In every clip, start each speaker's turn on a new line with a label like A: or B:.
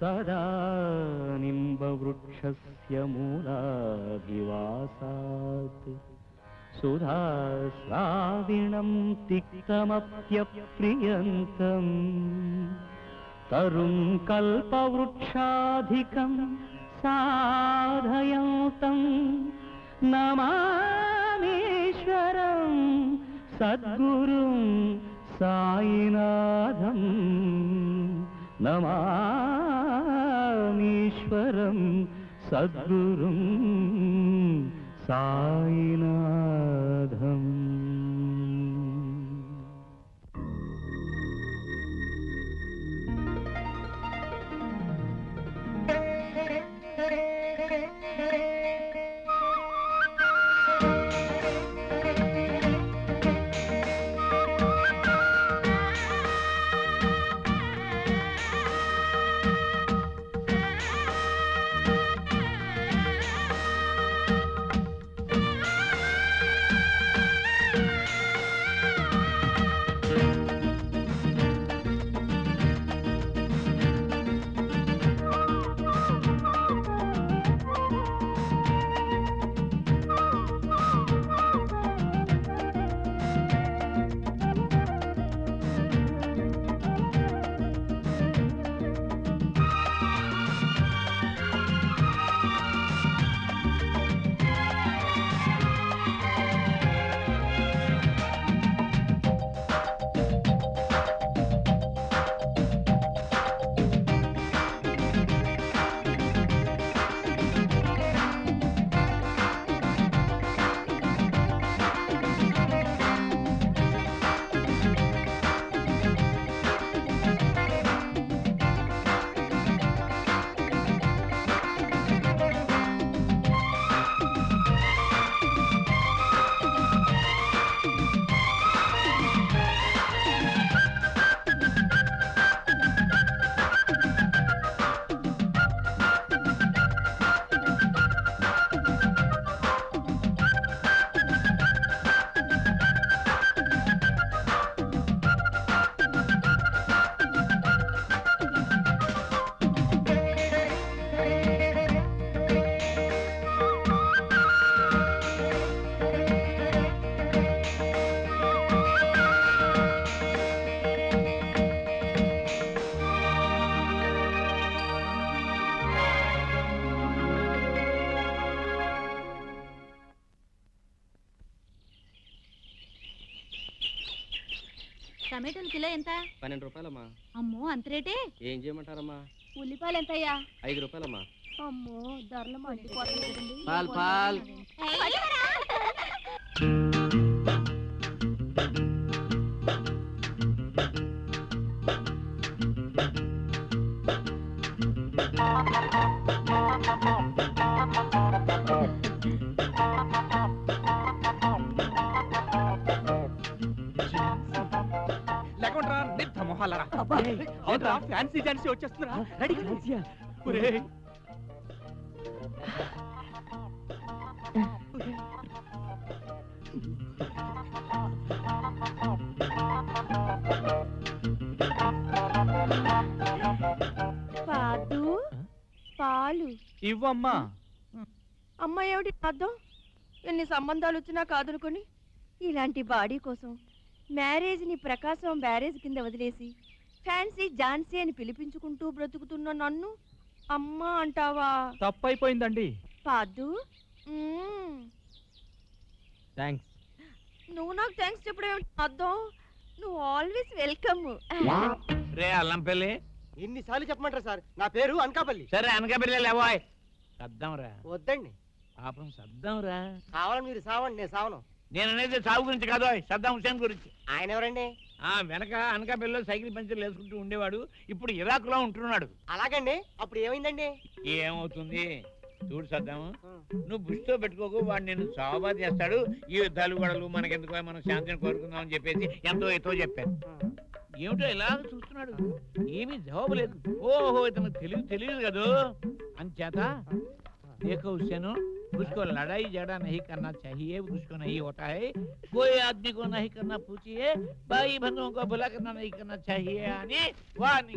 A: सदा निम्बवृक्षस्य मूलाधिवासात् सुधास्राविणं तिक्तमप्यप्रियन्तम् तरुं कल्पवृक्षाधिकं साधयन्तं नमामीश्वरं सद्गुरुं साईनाथं नमामीश्वरं सद्गुरुं साईनाथम्
B: టమాటోలు కిలో ఎంత
C: పన్నెండు రూపాయలమ్మా
B: అమ్మో అంత రేటే
C: ఏం చేయమంటారమ్మా
B: ఉల్లిపాయలు ఎంతయ్యా
C: ఐదు రూపాయలమ్మా
B: అమ్మో ధరలు మండిపోతుంది
C: పాల్ పాల్
D: లేకుండా నిద్ద మొహాలరా అవునరా ఫ్యాన్సీ జాన్సీ వచ్చేస్తుందిరా రెడీ ఒరేయ్
E: పాదు పాలు
D: ఇవ్వమ్మా
E: అమ్మ ఏమిటి అర్థం ఎన్ని సంబంధాలు వచ్చినా కాదనుకొని ఇలాంటి బాడీ కోసం మ్యారేజ్ని ప్రకాశం బ్యారేజ్ కింద వదిలేసి ఫ్యాన్సీ జాన్సీ అని పిలిపించుకుంటూ బ్రతుకుతున్న నన్ను అమ్మ అంటావా
D: తప్పైపోయిందండి
E: పాదు మ్మ్.
D: థ్యాంక్స్
E: నువ్వు నాకు థ్యాంక్స్ చెప్పడం ఏమిటి అర్థం నువ్వు ఆల్వేస్ వెల్కమ్
F: రే అల్లం పెళ్ళి
G: ఎన్నిసార్లు చెప్పమంటారు సార్ నా పేరు అనకాపల్లి
F: సరే అనకబెళ్ళి లేవాయ్ సద్దాంరా
G: వద్దండి
F: పాపం సద్దాంరా
G: కావాలని మీరు సావండి నేను సావను
F: నేను అనేది సాగు గురించి కాదు సద్దాం హుసేన్ గురించి
G: ఆయన ఎవరండి
F: ఆ వెనక అనకాపల్లిలో సైకిల్ పంచర్లు వేసుకుంటూ ఉండేవాడు ఇప్పుడు ఇరాక్లో ఉంటున్నాడు
G: అలాగండి అప్పుడు ఏమైందండి
F: ఏమవుతుంది చూడు సద్దాము నువ్వు బుష్తో పెట్టుకోకు వాడు నేను చావా చేస్తాడు ఈ యుద్ధాలు గొడవలు మనకెందుకో మనం శాంతిని కోరుకుందాం అని చెప్పేసి ఎంతో ఎతో చెప్పాను ఏమిటో ఇలా చూస్తున్నాడు ఏమీ జవాబు లేదు ఓహో ఇతనికి తెలియదు తెలియదు కదూ అంచేత देखो हुसैन उसको लड़ाई झगड़ा नहीं करना चाहिए उसको नहीं होता है कोई आदमी को नहीं करना पूछिए भाई बंधुओं को भला करना नहीं करना चाहिए అని వార్నింగ్ ఇచ్చాడు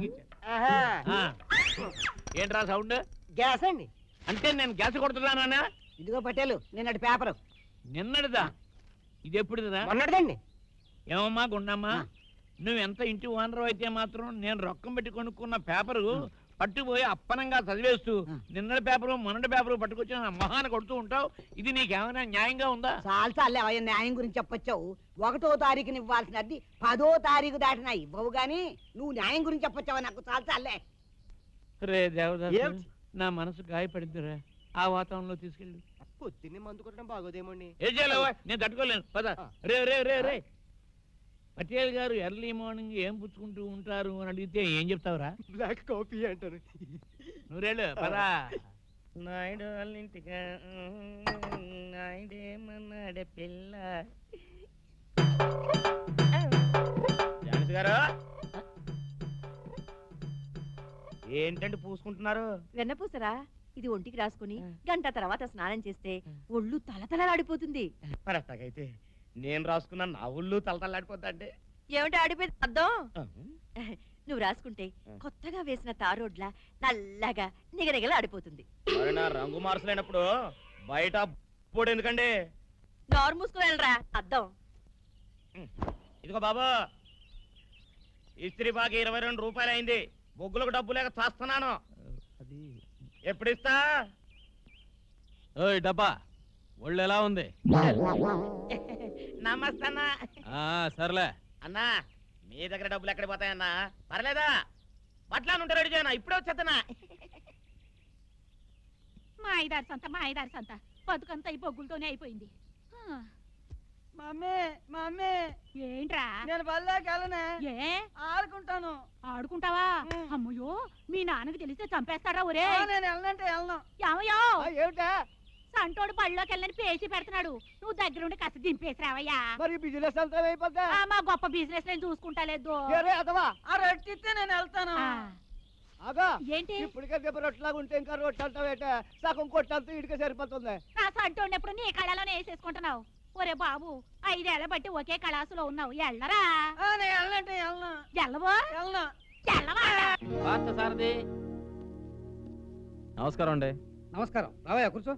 G: ఆహా
F: ఆ. ఏంట్రా సౌండ్
G: గ్యాస్ అండి
F: అంటే నేను గ్యాస్ కొడుతున్నానా
H: ఇదిగో పటేలు నిన్నటి పేపరు
F: నిన్నటిదా ఇది ఎప్పుడుదిరా
G: మొన్నటిదండి
F: ఏమమ్మా గుండమ్మా
H: ఆ.
F: నువ్వు ఎంత ఇంటి ఓనర్ అయితే మాత్రం నేను రొక్కం పెట్టి కొనుక్కున్న పేపరు పట్టుకుపోయి అప్పనంగా చదివేస్తూ
H: ఆ.
F: నిన్నటి పేపరు మొన్నటి పేపరు పట్టుకొచ్చి నా మొహాన్ని కొడుతూ ఉంటావు ఇది నీకేమైనా న్యాయంగా ఉందా
H: చాలు చాలే అవయ్య న్యాయం గురించి చెప్పొచ్చావు ఒకటో తారీఖుని ఇవ్వాల్సినది పదో తారీఖు దాటినా ఇవ్వవు గాని నువ్వు న్యాయం గురించి చెప్పొచ్చావా నాకు చాలు చాలే
F: రే దేవదాసు
G: ఏమిటి?
F: నా మనసు గాయపడిందిరా ఆ వాతావరణంలో తీసుకెళ్ళి
G: పొద్దున్నే మందు కొట్టడం బాగోదేమోండి
F: ఏం చేయాలి ఓయ్? నేను తట్టుకోలేను పద
G: ఆ.
F: రే రే రే రే పటేల్ గారు ఎర్లీ మార్నింగ్ ఏం పుచ్చుకుంటూ ఉంటారు అని అడిగితే ఏం చెప్తావురా
G: బ్లాక్ కాఫీ అంటారు
F: నూరేళ్ళు పదా
C: నాయుడు వాళ్ళ ఇంటిగా నాయుడేమన్నాడే పిల్ల
F: జానకి గారు
C: ఏంటంటే పూసుకుంటున్నారు
E: వెన్నపూసరా ఇది ఒంటికి రాసుకుని గంట తర్వాత స్నానం చేస్తే ఒళ్ళు తలతలలాడిపోతుంది
C: మరి అట్లాగైతే నేను రాసుకున్న నా ఊళ్ళు తలతల్లాడిపోతా అంటే
E: ఏమిటి ఆడిపోయింది అర్థం నువ్వు రాసుకుంటే కొత్తగా వేసిన తారోడ్లా నల్లగా నిగనిగల ఆడిపోతుంది
C: మరి నా రంగు మార్చలేనప్పుడు బయట పోడు ఎందుకండి
E: నోరు మూసుకుని వెళ్ళరా అద్దం
C: ఇదిగో బాబు ఇస్త్రీ బాకి ఇరవై రెండు రూపాయలు అయింది బొగ్గులకు డబ్బు లేక చేస్తున్నాను
D: అది
C: ఎప్పుడు ఇస్తా
D: ఓయ్ డబ్బా ఒళ్ళు ఎలా ఉంది
C: నమస్తే అన్నా
D: ఆ సర్లే
C: అన్నా మీ దగ్గర డబ్బులు ఎక్కడ పోతాయన్నా పర్లేదా బట్టలు ఉంటే రెడీ చేయనా ఇప్పుడే వచ్చేద్దనా
B: మా ఐదారు సంత మా ఐదారు సంత బతుకంతా ఈ బొగ్గులతోనే అయిపోయింది హా,
H: మమ్మీ మమ్మీ
B: ఏంట్రా
H: నేను బల్లోకి వెళ్ళనే
B: ఏ
H: ఆడుకుంటాను
B: ఆడుకుంటావా అమ్మయ్యో మీ నాన్నకి తెలిస్తే చంపేస్తాడా ఒరే
H: నేను వెళ్ళనంటే వెళ్ళను
B: ఏమయ్యో
G: ఏమిటా
B: సంటోడు బళ్ళోకి వెళ్ళని పేచి పెడుతున్నాడు నువ్వు దగ్గరుండి కసి దింపేసి రావయ్యా
G: మరి బిజినెస్ అంతా అయిపోద్దా
B: ఆ, మా గొప్ప బిజినెస్ నేను చూసుకుంటా లేదు
G: ఏరే అదవా
H: ఆ రొట్టిస్తే నేను వెళ్తాను
B: ఆ,
G: ఆగా
B: ఏంటి
G: ఇప్పటికే దెబ్బ రొట్టెలాగా ఉంటే ఇంకా రొట్టె అంటావేట సగం కొట్టంతా ఇటుకే సరిపోతుంది
B: నా సంటోడిని ఎప్పుడు నీ కళలోనే వేసేసుకుంటున్నావు ఒరే బాబు ఐదేళ్ల బట్టి ఒకే కళాసులో ఉన్నావు ఎల్లరా
H: ఆ, నేను వెళ్ళనంటే వెళ్ళను
B: ఎల్లవో
H: వెళ్ళను
B: ఎల్లవా
D: పార్థ సారథి నమస్కారం అండి
I: నమస్కారం రావయ్యా కూర్చో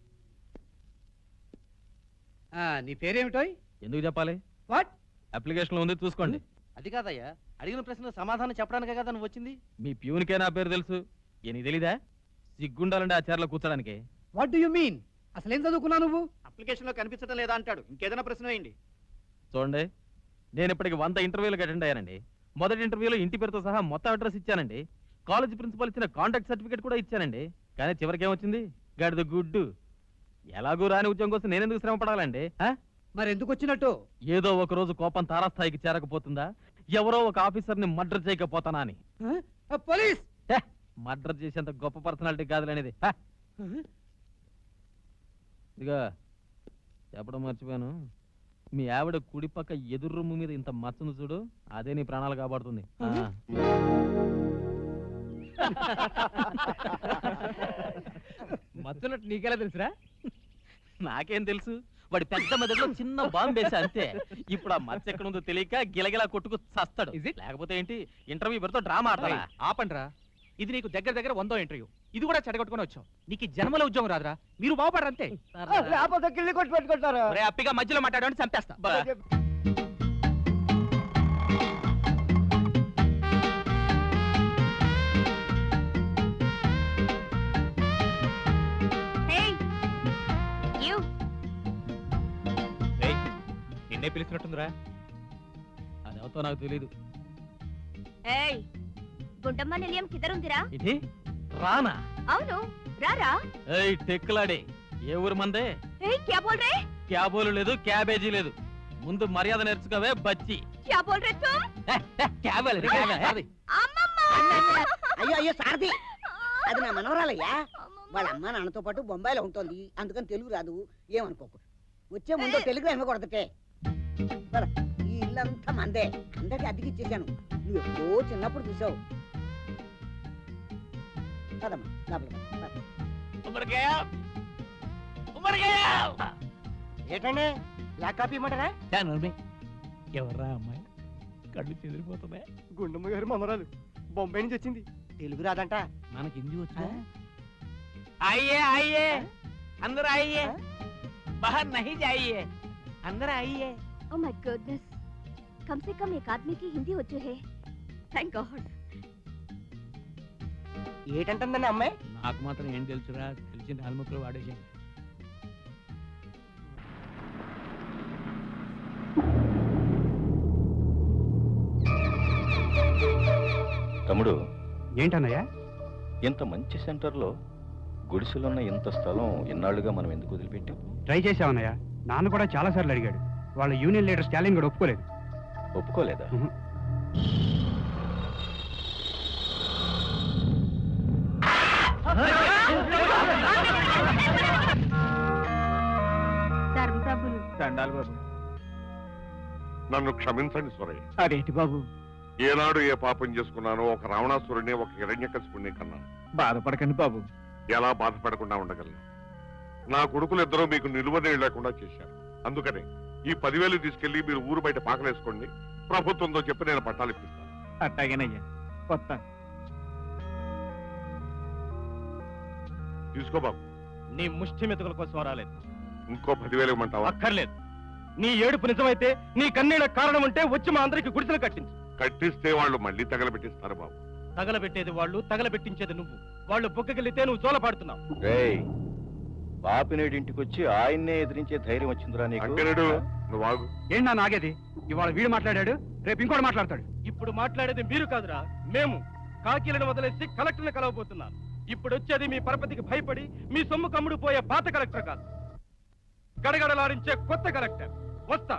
I: ఆ, నీ పేరేమిటోయ్
D: ఎందుకు చెప్పాలి
I: వాట్
D: అప్లికేషన్ లో ఉంది చూసుకోండి
C: అది కాదయ్యా అడిగిన ప్రశ్న సమాధానం చెప్పడానికే కదా నువ్వు వచ్చింది
D: మీ ప్యూన్కే నా పేరు తెలుసు ఏ నీకు తెలీదా సిగ్గుండాలండి ఆ చీరలో కూర్చోడానికి
I: వాట్ డు యు మీన్ అసలు ఏం చదువుకున్నావు నువ్వు
C: అప్లికేషన్ లో కనిపించడం లేదా అంటాడు ఇంకేదైనా ప్రశ్న వేయండి
D: చూడండి నేను ఇప్పటికి వంద ఇంటర్వ్యూలకు అటెండ్ అయ్యానండి మొదటి ఇంటర్వ్యూలో ఇంటి పేరుతో సహా మొత్తం అడ్రస్ ఇచ్చానండి కాలేజ్ ప్రిన్సిపల్ ఇచ్చిన కాంటాక్ట్ సర్టిఫికేట్ కూడా ఇచ్చానండి కానీ చివరికి ఏమొచ్చింది గాడిద గుడ్డు ఎలాగూ రాని ఉద్యోగం కోసం నేను ఎందుకు శ్రమ పడాలండి ఆ?
I: మరి ఎందుకు వచ్చినట్టు
D: ఏదో ఒక రోజు కోపం తారాస్థాయికి చేరకపోతుందా ఎవరో ఒక ఆఫీసర్ని మర్డర్ చేయకపోతానా అని
I: ఆ? ఆ, పోలీస్
D: మర్డర్ చేసేంత గొప్ప పర్సనాలిటీ కాదులేనిది హ! ఇదిగా చెప్పడం మర్చిపోయాను మీ ఆవిడ కుడి పక్క ఎదురు రొమ్ము మీద ఇంత మచ్చను చూడు అదే నీ ప్రాణాలు కాపాడుతుంది ఆ.
A: మత్తున్నట్టు నీకెలా తెలుసురా
D: నాకేం తెలుసు వాడి పెద్ద మెదడులో చిన్న బాంబు వేసా అంతే ఇప్పుడు ఆ మచ్చ ఎక్కడ ఉందో తెలియక గిలగిలా కొట్టుకు చస్తాడు
A: Is it?
D: లేకపోతే ఏంటి ఇంటర్వ్యూ ఎవరితో డ్రామా ఆడతారా
A: ఆపండ్రా ఇది నీకు దగ్గర దగ్గర వందో ఇంటర్వ్యూ ఇది కూడా చెడగొట్టుకొని వచ్చావు నీకు ఈ జన్మలో ఉద్యోగం రాదురా మీరు బాగుపడరంతే
G: లేకపోతే కిళ్ళి కొట్టి పెట్టుకుంటారు
A: ఒరే అప్పిగా మధ్యలో మాట్లాడమని చంపేస్తా
D: బా.
A: నిన్నే పిలిచినట్టుందిరా
D: అది ఎవరితో నాకు తెలియదు
B: ఏయ్ గుంటమ్మ నిలయం కిదరుందిరా
D: ఇది రానా
B: అవును రారా
D: ఏయ్ టెక్కులాడే ఏ ఊరు మందే
B: ఏయ్ క్యా బోల్ రే
D: క్యాబోలు లేదు క్యాబేజీ లేదు ముందు మర్యాద నేర్చుకోవే బచ్చి
B: క్యా బోల్ రే తు
D: ఏ, ఏ, క్యాబేలు, క్యాబేలు.
B: అమ్మమ్మ
H: అయ్యో అయ్యో సారథి అది నా మనవరాలయ్యా వాళ్ళ అమ్మ నాన్నతో పాటు బొంబాయిలో ఉంటుంది అందుకని తెలుగు రాదు ఏమనుకోకు వచ్చే ముందు తెలుగు ఇవ్వకూడదటే పద, ఈ ఇల్లంతా మందే అందరికి అద్దెకి ఇచ్చేసాను నువ్వు ఎప్పుడో చిన్నప్పుడు చూసావు పదమ్మా లోపలికి పద, పద.
F: ఉమ్మడికాయ ఉమ్మడికాయ
G: ఏంటండి బ్లాక్ కాఫీ ఇమ్మంటారా
F: ఎవర్రా అమ్మాయి కళ్ళు చెదిరిపోతున్నాయి
G: గుండమ్మ గారు మనరాలు బొంబాయి నుంచి వచ్చింది తెలుగు రాదంట
C: మనకి హిందీ వచ్చా आइए आइए अंदर आइए बाहर नहीं जाइए अंदर आइए
E: ఓ మై గుడ్నెస్ కమ్ సే కమ్ ఏక్ ఆద్మీకి హిందీ వచ్చు హే థ్యాంక్ గాడ్
G: ఏటంటుందండి అమ్మాయి
C: నాకు మాత్రం ఏం తెలుసురా తెలిసిన హనుమతులు వాడేసి
J: తమ్ముడు
I: ఏంటన్నయ్యా
J: ఇంత మంచి సెంటర్లో గుడిసెలున్న ఇంత స్థలం ఇన్నాళ్ళుగా మనం ఎందుకు వదిలిపెట్టాం
I: ట్రై చేసావన్నయ్య నాన్న కూడా చాలా సార్లు అడిగాడు వాళ్ళ యూనియన్ లీడర్ స్టాలిన్ కూడా ఒప్పుకోలేదు
J: ఒప్పుకోలేదా
I: ఉహు.
E: ధర్మప్రభులు
D: దండాలు బాబు
K: నన్ను క్షమించండి సురయ్య
D: అదేంటి బాబు
K: ఏనాడు ఏ పాపం చేసుకున్నానో ఒక రావణాసురుని ఒక హిరణ్యకశిపుణ్ణి కన్నాను
D: బాధపడకండి బాబు
K: ఎలా బాధపడకుండా ఉండగలను నా కొడుకులు ఇద్దరూ మీకు నిలువనే లేకుండా చేశారు అందుకనే ఈ పదివేలు తీసుకెళ్లి మీరు ఊరు బయట పాకలేసుకోండి ప్రభుత్వంతో చెప్పి నేను పట్టాలు ఇప్పిస్తాను
D: అట్టాగేనయ్యా కొత్త
K: తీసుకో బాబు
D: నీ ముష్టి మెతుకుల కోసం రాలేదు
K: ఇంకో పదివేలు ఇవ్వమంటావా
D: అక్కర్లేదు నీ ఏడుపు నిజమైతే నీ కన్నీళ్ళ కారణం అంటే వచ్చి మా అందరికి గుడిసెలు కట్టించు
K: కట్టిస్తే వాళ్ళు మళ్ళీ తగలబెట్టిస్తారు బాబు
D: తగలబెట్టేది వాళ్ళు తగలబెట్టించేది నువ్వు వాళ్ళు బొక్కకెళ్లితే నువ్వు జోలపాడుతున్నావు
J: రేయ్ బాపినేడింటికి వచ్చి ఆయన్నే ఎదిరించే ధైర్యం వచ్చిందిరా నీకు
K: అంకనుడు నువ్వు ఆగు
I: ఏంటి నా నాగేది ఇవాళ వీడు మాట్లాడాడు రేపు ఇంకోటి మాట్లాడతాడు
D: ఇప్పుడు మాట్లాడేది మీరు కాదురా మేము కాకీలను వదిలేసి కలెక్టర్ని కలవబోతున్నాను ఇప్పుడు వచ్చేది మీ పరపతికి భయపడి మీ సొమ్ము కమ్ముడు పోయే పాత కలెక్టర్ కాదు గడగడలాడించే కొత్త కలెక్టర్ వస్తా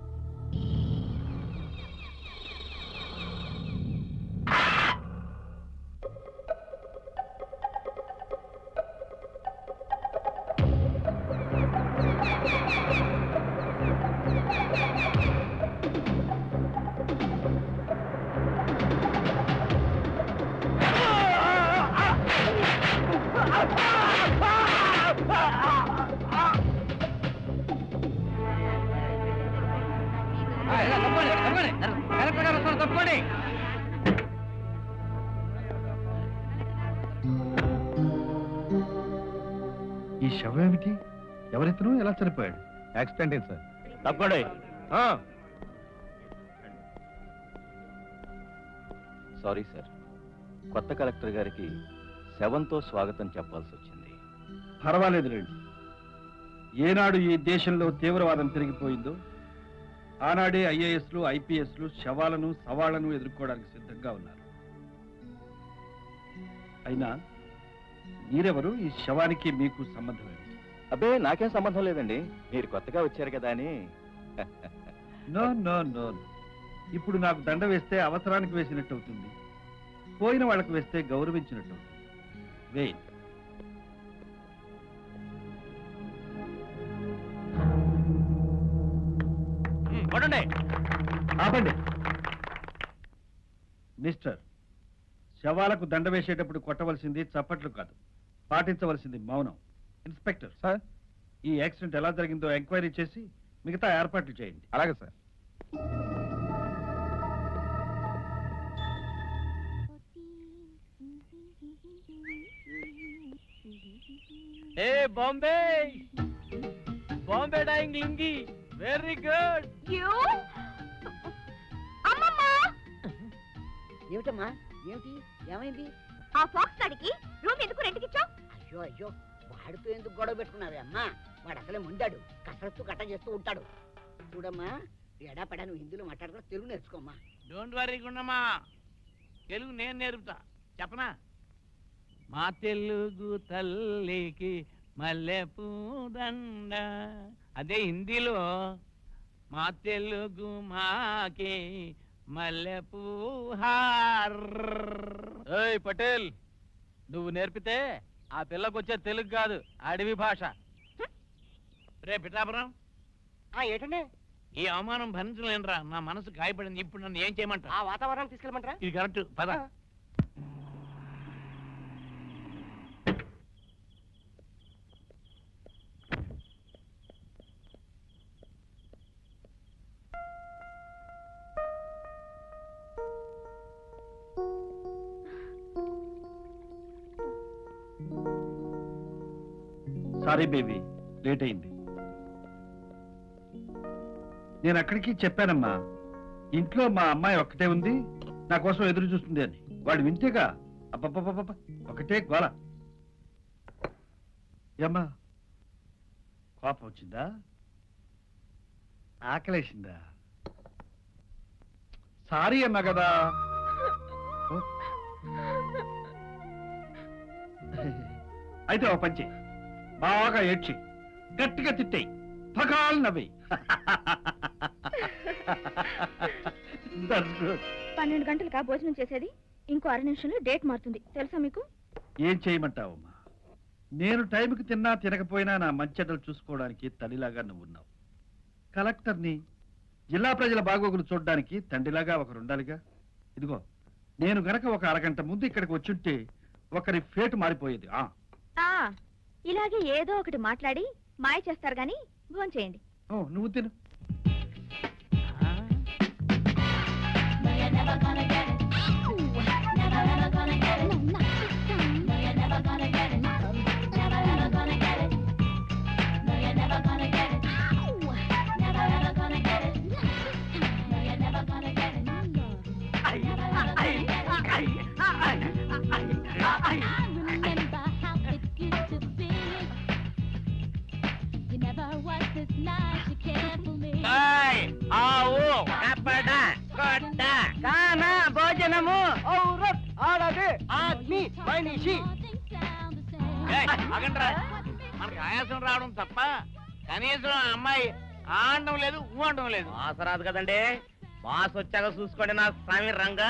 I: ఈ శవం ఏమిటి ఎవరెత్తను ఎలా చనిపోయాడు యాక్సిడెంట్ ఏంటి సార్
D: తప్పండి
J: సారీ సార్ కొత్త కలెక్టర్ గారికి శవంతో స్వాగతం చెప్పాల్సి వచ్చింది
I: పర్వాలేదులేండి ఏనాడు ఈ దేశంలో తీవ్రవాదం పెరిగిపోయిందో ఆనాడే ఐఏఎస్లు ఐపీఎస్లు శవాలను సవాళ్లను ఎదుర్కోవడానికి సిద్ధంగా ఉన్నారు అయినా మీరెవరు ఈ శవానికి మీకు సంబంధం ఏంటి
J: అబ్బే నాకేం సంబంధం లేదండి మీరు కొత్తగా వచ్చారు కదా అని
I: నో నో నో నో. ఇప్పుడు నాకు దండ వేస్తే అవసరానికి వేసినట్టు అవుతుంది పోయిన వాళ్ళకి వేస్తే గౌరవించినట్టు అవుతుంది వెయిట్
D: కొట్టండి
I: ఆపండి మిస్టర్ శవాలకు దండ వేసేటప్పుడు కొట్టవలసింది చప్పట్లు కాదు పాటించవలసింది మౌనం ఇన్స్పెక్టర్ సార్ ఈ యాక్సిడెంట్ ఎలా జరిగిందో ఎంక్వైరీ చేసి మిగతా ఏర్పాట్లు చేయండి అలాగే సార్
D: ఏ బాంబే బాంబే డైయింగ్ లింగి వెరీ గుడ్
E: అమ్మమ్మా
H: ఏమిటమ్మా ఏమిటి ఏమైంది
E: ఆ ఫాక్స్ గాడికి రూమ్ ఎందుకు రెంట్కిచ్చావు
H: అయ్యో అయ్యో వాడితో ఎందుకు గొడవ పెట్టుకున్నావే అమ్మా వాడు అసలే ముండాడు కసరత్తు గట్ట చేస్తూ ఉంటాడు చూడమ్మా ఎడాపెడా నువ్వు హిందీలో మాట్లాడుకుని తెలుగు నేర్చుకోమ్మా
F: డోంట్ వరీ గుండమ్మా తెలుగు నేను నేర్పుతా చెప్పనా మా తెలుగు తల్లికి మల్లె పూదండ అదే హిందీలో మా తెలుగు మాకే మల్లె పూహార్
D: ఏయ్ పటేల్ నువ్వు నేర్పితే ఆ పిల్లకు వచ్చే తెలుగు కాదు అడవి భాష
F: రే పిఠాపురం
G: ఏంటండి
F: ఈ అవమానం భరించలేనురా నా మనసు గాయపడింది ఇప్పుడు నన్ను ఏం చేయమంటా
G: ఆ వాతావరణం తీసుకెళ్ళమంటారా
F: ఇది కరెక్ట్ పద
I: సారీ బేబీ లేట్ అయింది నేను అక్కడికి చెప్పానమ్మా ఇంట్లో మా అమ్మాయి ఒక్కటే ఉంది నా కోసం ఎదురు చూస్తుంది అని వాడు వింటేగా అబ్బబ్బబ్బబ్బ ఒకటే గోల ఏమ్మా కోపం వచ్చిందా ఆకలేసిందా సారీ అమ్మా కదా ఓ. అయితే ఒక పంచి బాగా ఏడ్చి గట్టిగా తిట్టేయి పగాలు నవ్వి
L: పన్నెండు గంటలకా భోజనం చేసేది ఇంకో అర నిమిషంలో డేట్ మారుతుంది తెలుసా మీకు
I: ఏం చేయమంటావమ్మా నేను టైంకి తిన్నా తినకపోయినా నా మంచెడ్డలు చూసుకోవడానికి తల్లిలాగా నువ్వు ఉన్నావు కలెక్టర్ని జిల్లా ప్రజల బాగోగులు చూడడానికి తండ్రిలాగా ఒకరు ఉండాలిగా ఇదిగో నేను గనక ఒక అరగంట ముందు ఇక్కడికి వచ్చుంటే ఒకరి ఫేటు మారిపోయేది ఆ
L: ఆ ఇలాగే ఏదో ఒకటి మాట్లాడి మాయ చేస్తారు గాని భోజనం చేయండి
I: ఓ, నువ్వు తిను
C: ఏయ్, ఆవు కప్పడ కొట్ట
G: కాన భోజనము ఔరత్ ఆడది ఆద్మి మనిషి
C: ఏయ్, ఆగండ్రా. మనకి ఆయాసం రావడం తప్ప కనీసం ఆ అమ్మాయి ఆ అనడం లేదు ఊ అనడం లేదు బాస రాదు కదండి బాస్ వచ్చాక చూసుకోండి నా స్వామి రంగా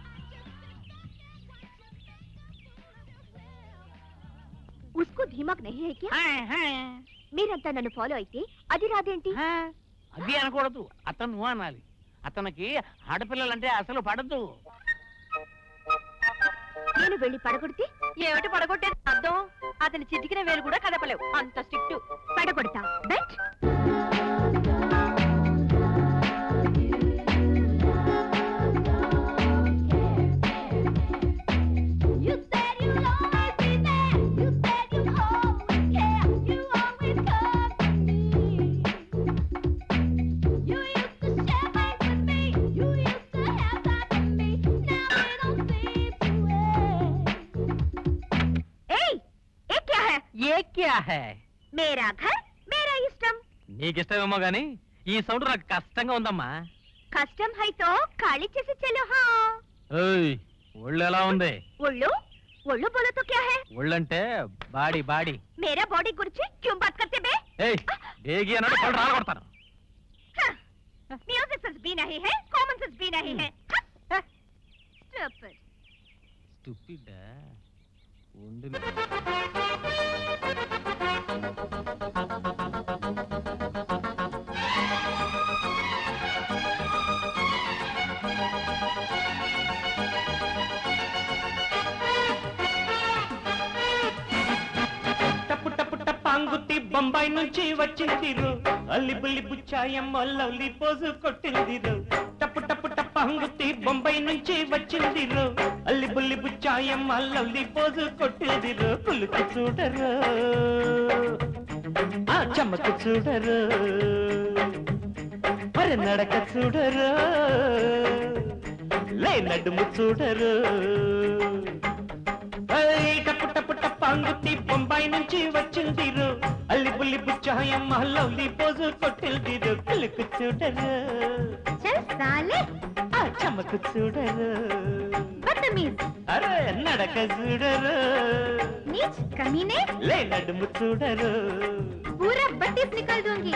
L: ఉస్కో ధీమాక్ నహీ హై క్యా మీరంతా నన్ను ఫాలో అయితే అది రాదేంటి
C: అది అనకూడదు అతను నువ్వు అనాలి అతనికి ఆడపిల్లలంటే అసలు పడదు
L: నేను వెళ్ళి పడగొడితే
E: ఏమిటి పడగొట్టేది అర్థం అతని చిటికిన వేలు కూడా కదపలేవు అంత స్ట్రిక్ట్
L: పడగొడతా బెట్ ఏయ్ ఏ క్యా హై
D: ఏ క్యా హై
L: మేరా ఘర్ మేరా ఇష్టం
D: నీకిష్టమేమో గాని ఈ సౌండ్ నాకు కష్టంగా ఉందమ్మా
L: కష్టం హైతో ఖాళీ చేసి చెల్లు హా
D: ఏయ్ ఒళ్ళు ఎలా ఉంది
L: ఒళ్ళు ఒళ్ళు బోలో తో క్యా హై
D: ఒళ్ళంటే బాడీ బాడీ
L: मेरा बॉडी गुरुजी क्यों बात करते बे
D: ఏయ్ బేగి అన్నాడు పళ్ళు రాలగొడతాను
L: म्यूजिक सेंस भी नहीं है कॉमन सेंस भी नहीं है Stupid.
D: స్టూపిడ్ ఉండు
M: టప్పు టప్పు టప్పాంగుత్తి బొంబాయి నుంచి వచ్చిందిరు అల్లి బుల్లి బుచ్చాయమ్మ లవ్లీ పోజు కొట్టిందిరు టప్పు టప్పు టప్పాంగుత్తి బొంబాయి నుంచి వచ్చిందిరు అల్లి బుల్లి బుచ్చాయమ్మ లవ్లీ పోజు కొట్టిందిరు పులుకు చూడరు ఆ చెమ్మకు చూడరు మరి నడక చూడరు లే నడుము చూడరు ఏయ్, టప్పు టప్పు టప్పు అంగుత్తి బొంబాయి నుంచి వచ్చిందిరు అల్లి బుల్లి బుచ్చాయమ్మ లవ్లీ పోజు కొట్టిల్దిరు పిలుకు చూడరు
L: చల్ సాలే
M: ఆ చెమ్మకు చూడరు
L: बदतमीज
M: అరే నడక చూడరు
L: नीच कमीने
M: లే నడుము చూడరు
L: पूरा बत्तीस निकल दूंगी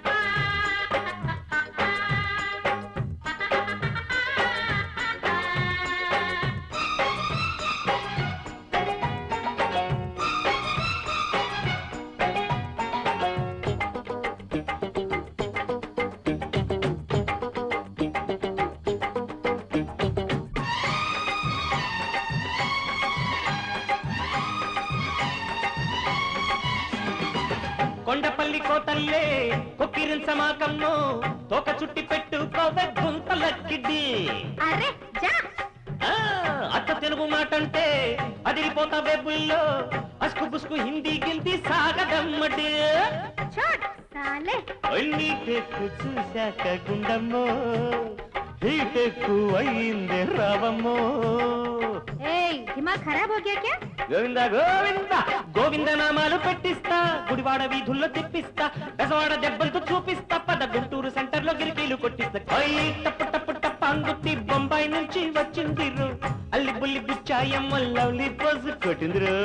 M: కొండపల్లి కోతల్లే కొక్కిరిన్ సమాకంలో తోక చుట్టి పెట్టు కోవె గుంతలక్కిడి
L: अरे जा
M: ఆ, అత్త తెలుగు మాట అంటే అదిరిపోతా వెబ్బుల్లో అస్కు బుస్కు హిందీ గిల్ది సాగదమ్మడి
L: సాలే
M: నీటెక్కు చూశాక గుండమ్మో హీటెక్కు అయింది రావమ్మో
L: ఏయ్ దిమాగ్ ఖరాబ్ హో గయా క్యా
M: గోవింద గోవింద గోవింద నామాలు పెట్టిస్తా గుడివాడ వీధుల్లో తిప్పిస్తా బెజవాడ దెబ్బలతో చూపిస్తా పద గుంటూరు సెంటర్ లో గిరికీలు కొట్టిస్తా ఓయ్ టప్పు టప్పు టప్పు అంగుత్తి బొంబాయి నుంచి వచ్చింది రో అల్లి బుల్లి బుచ్చాయమ్మ లవ్లీ పోజు కొట్టింది రో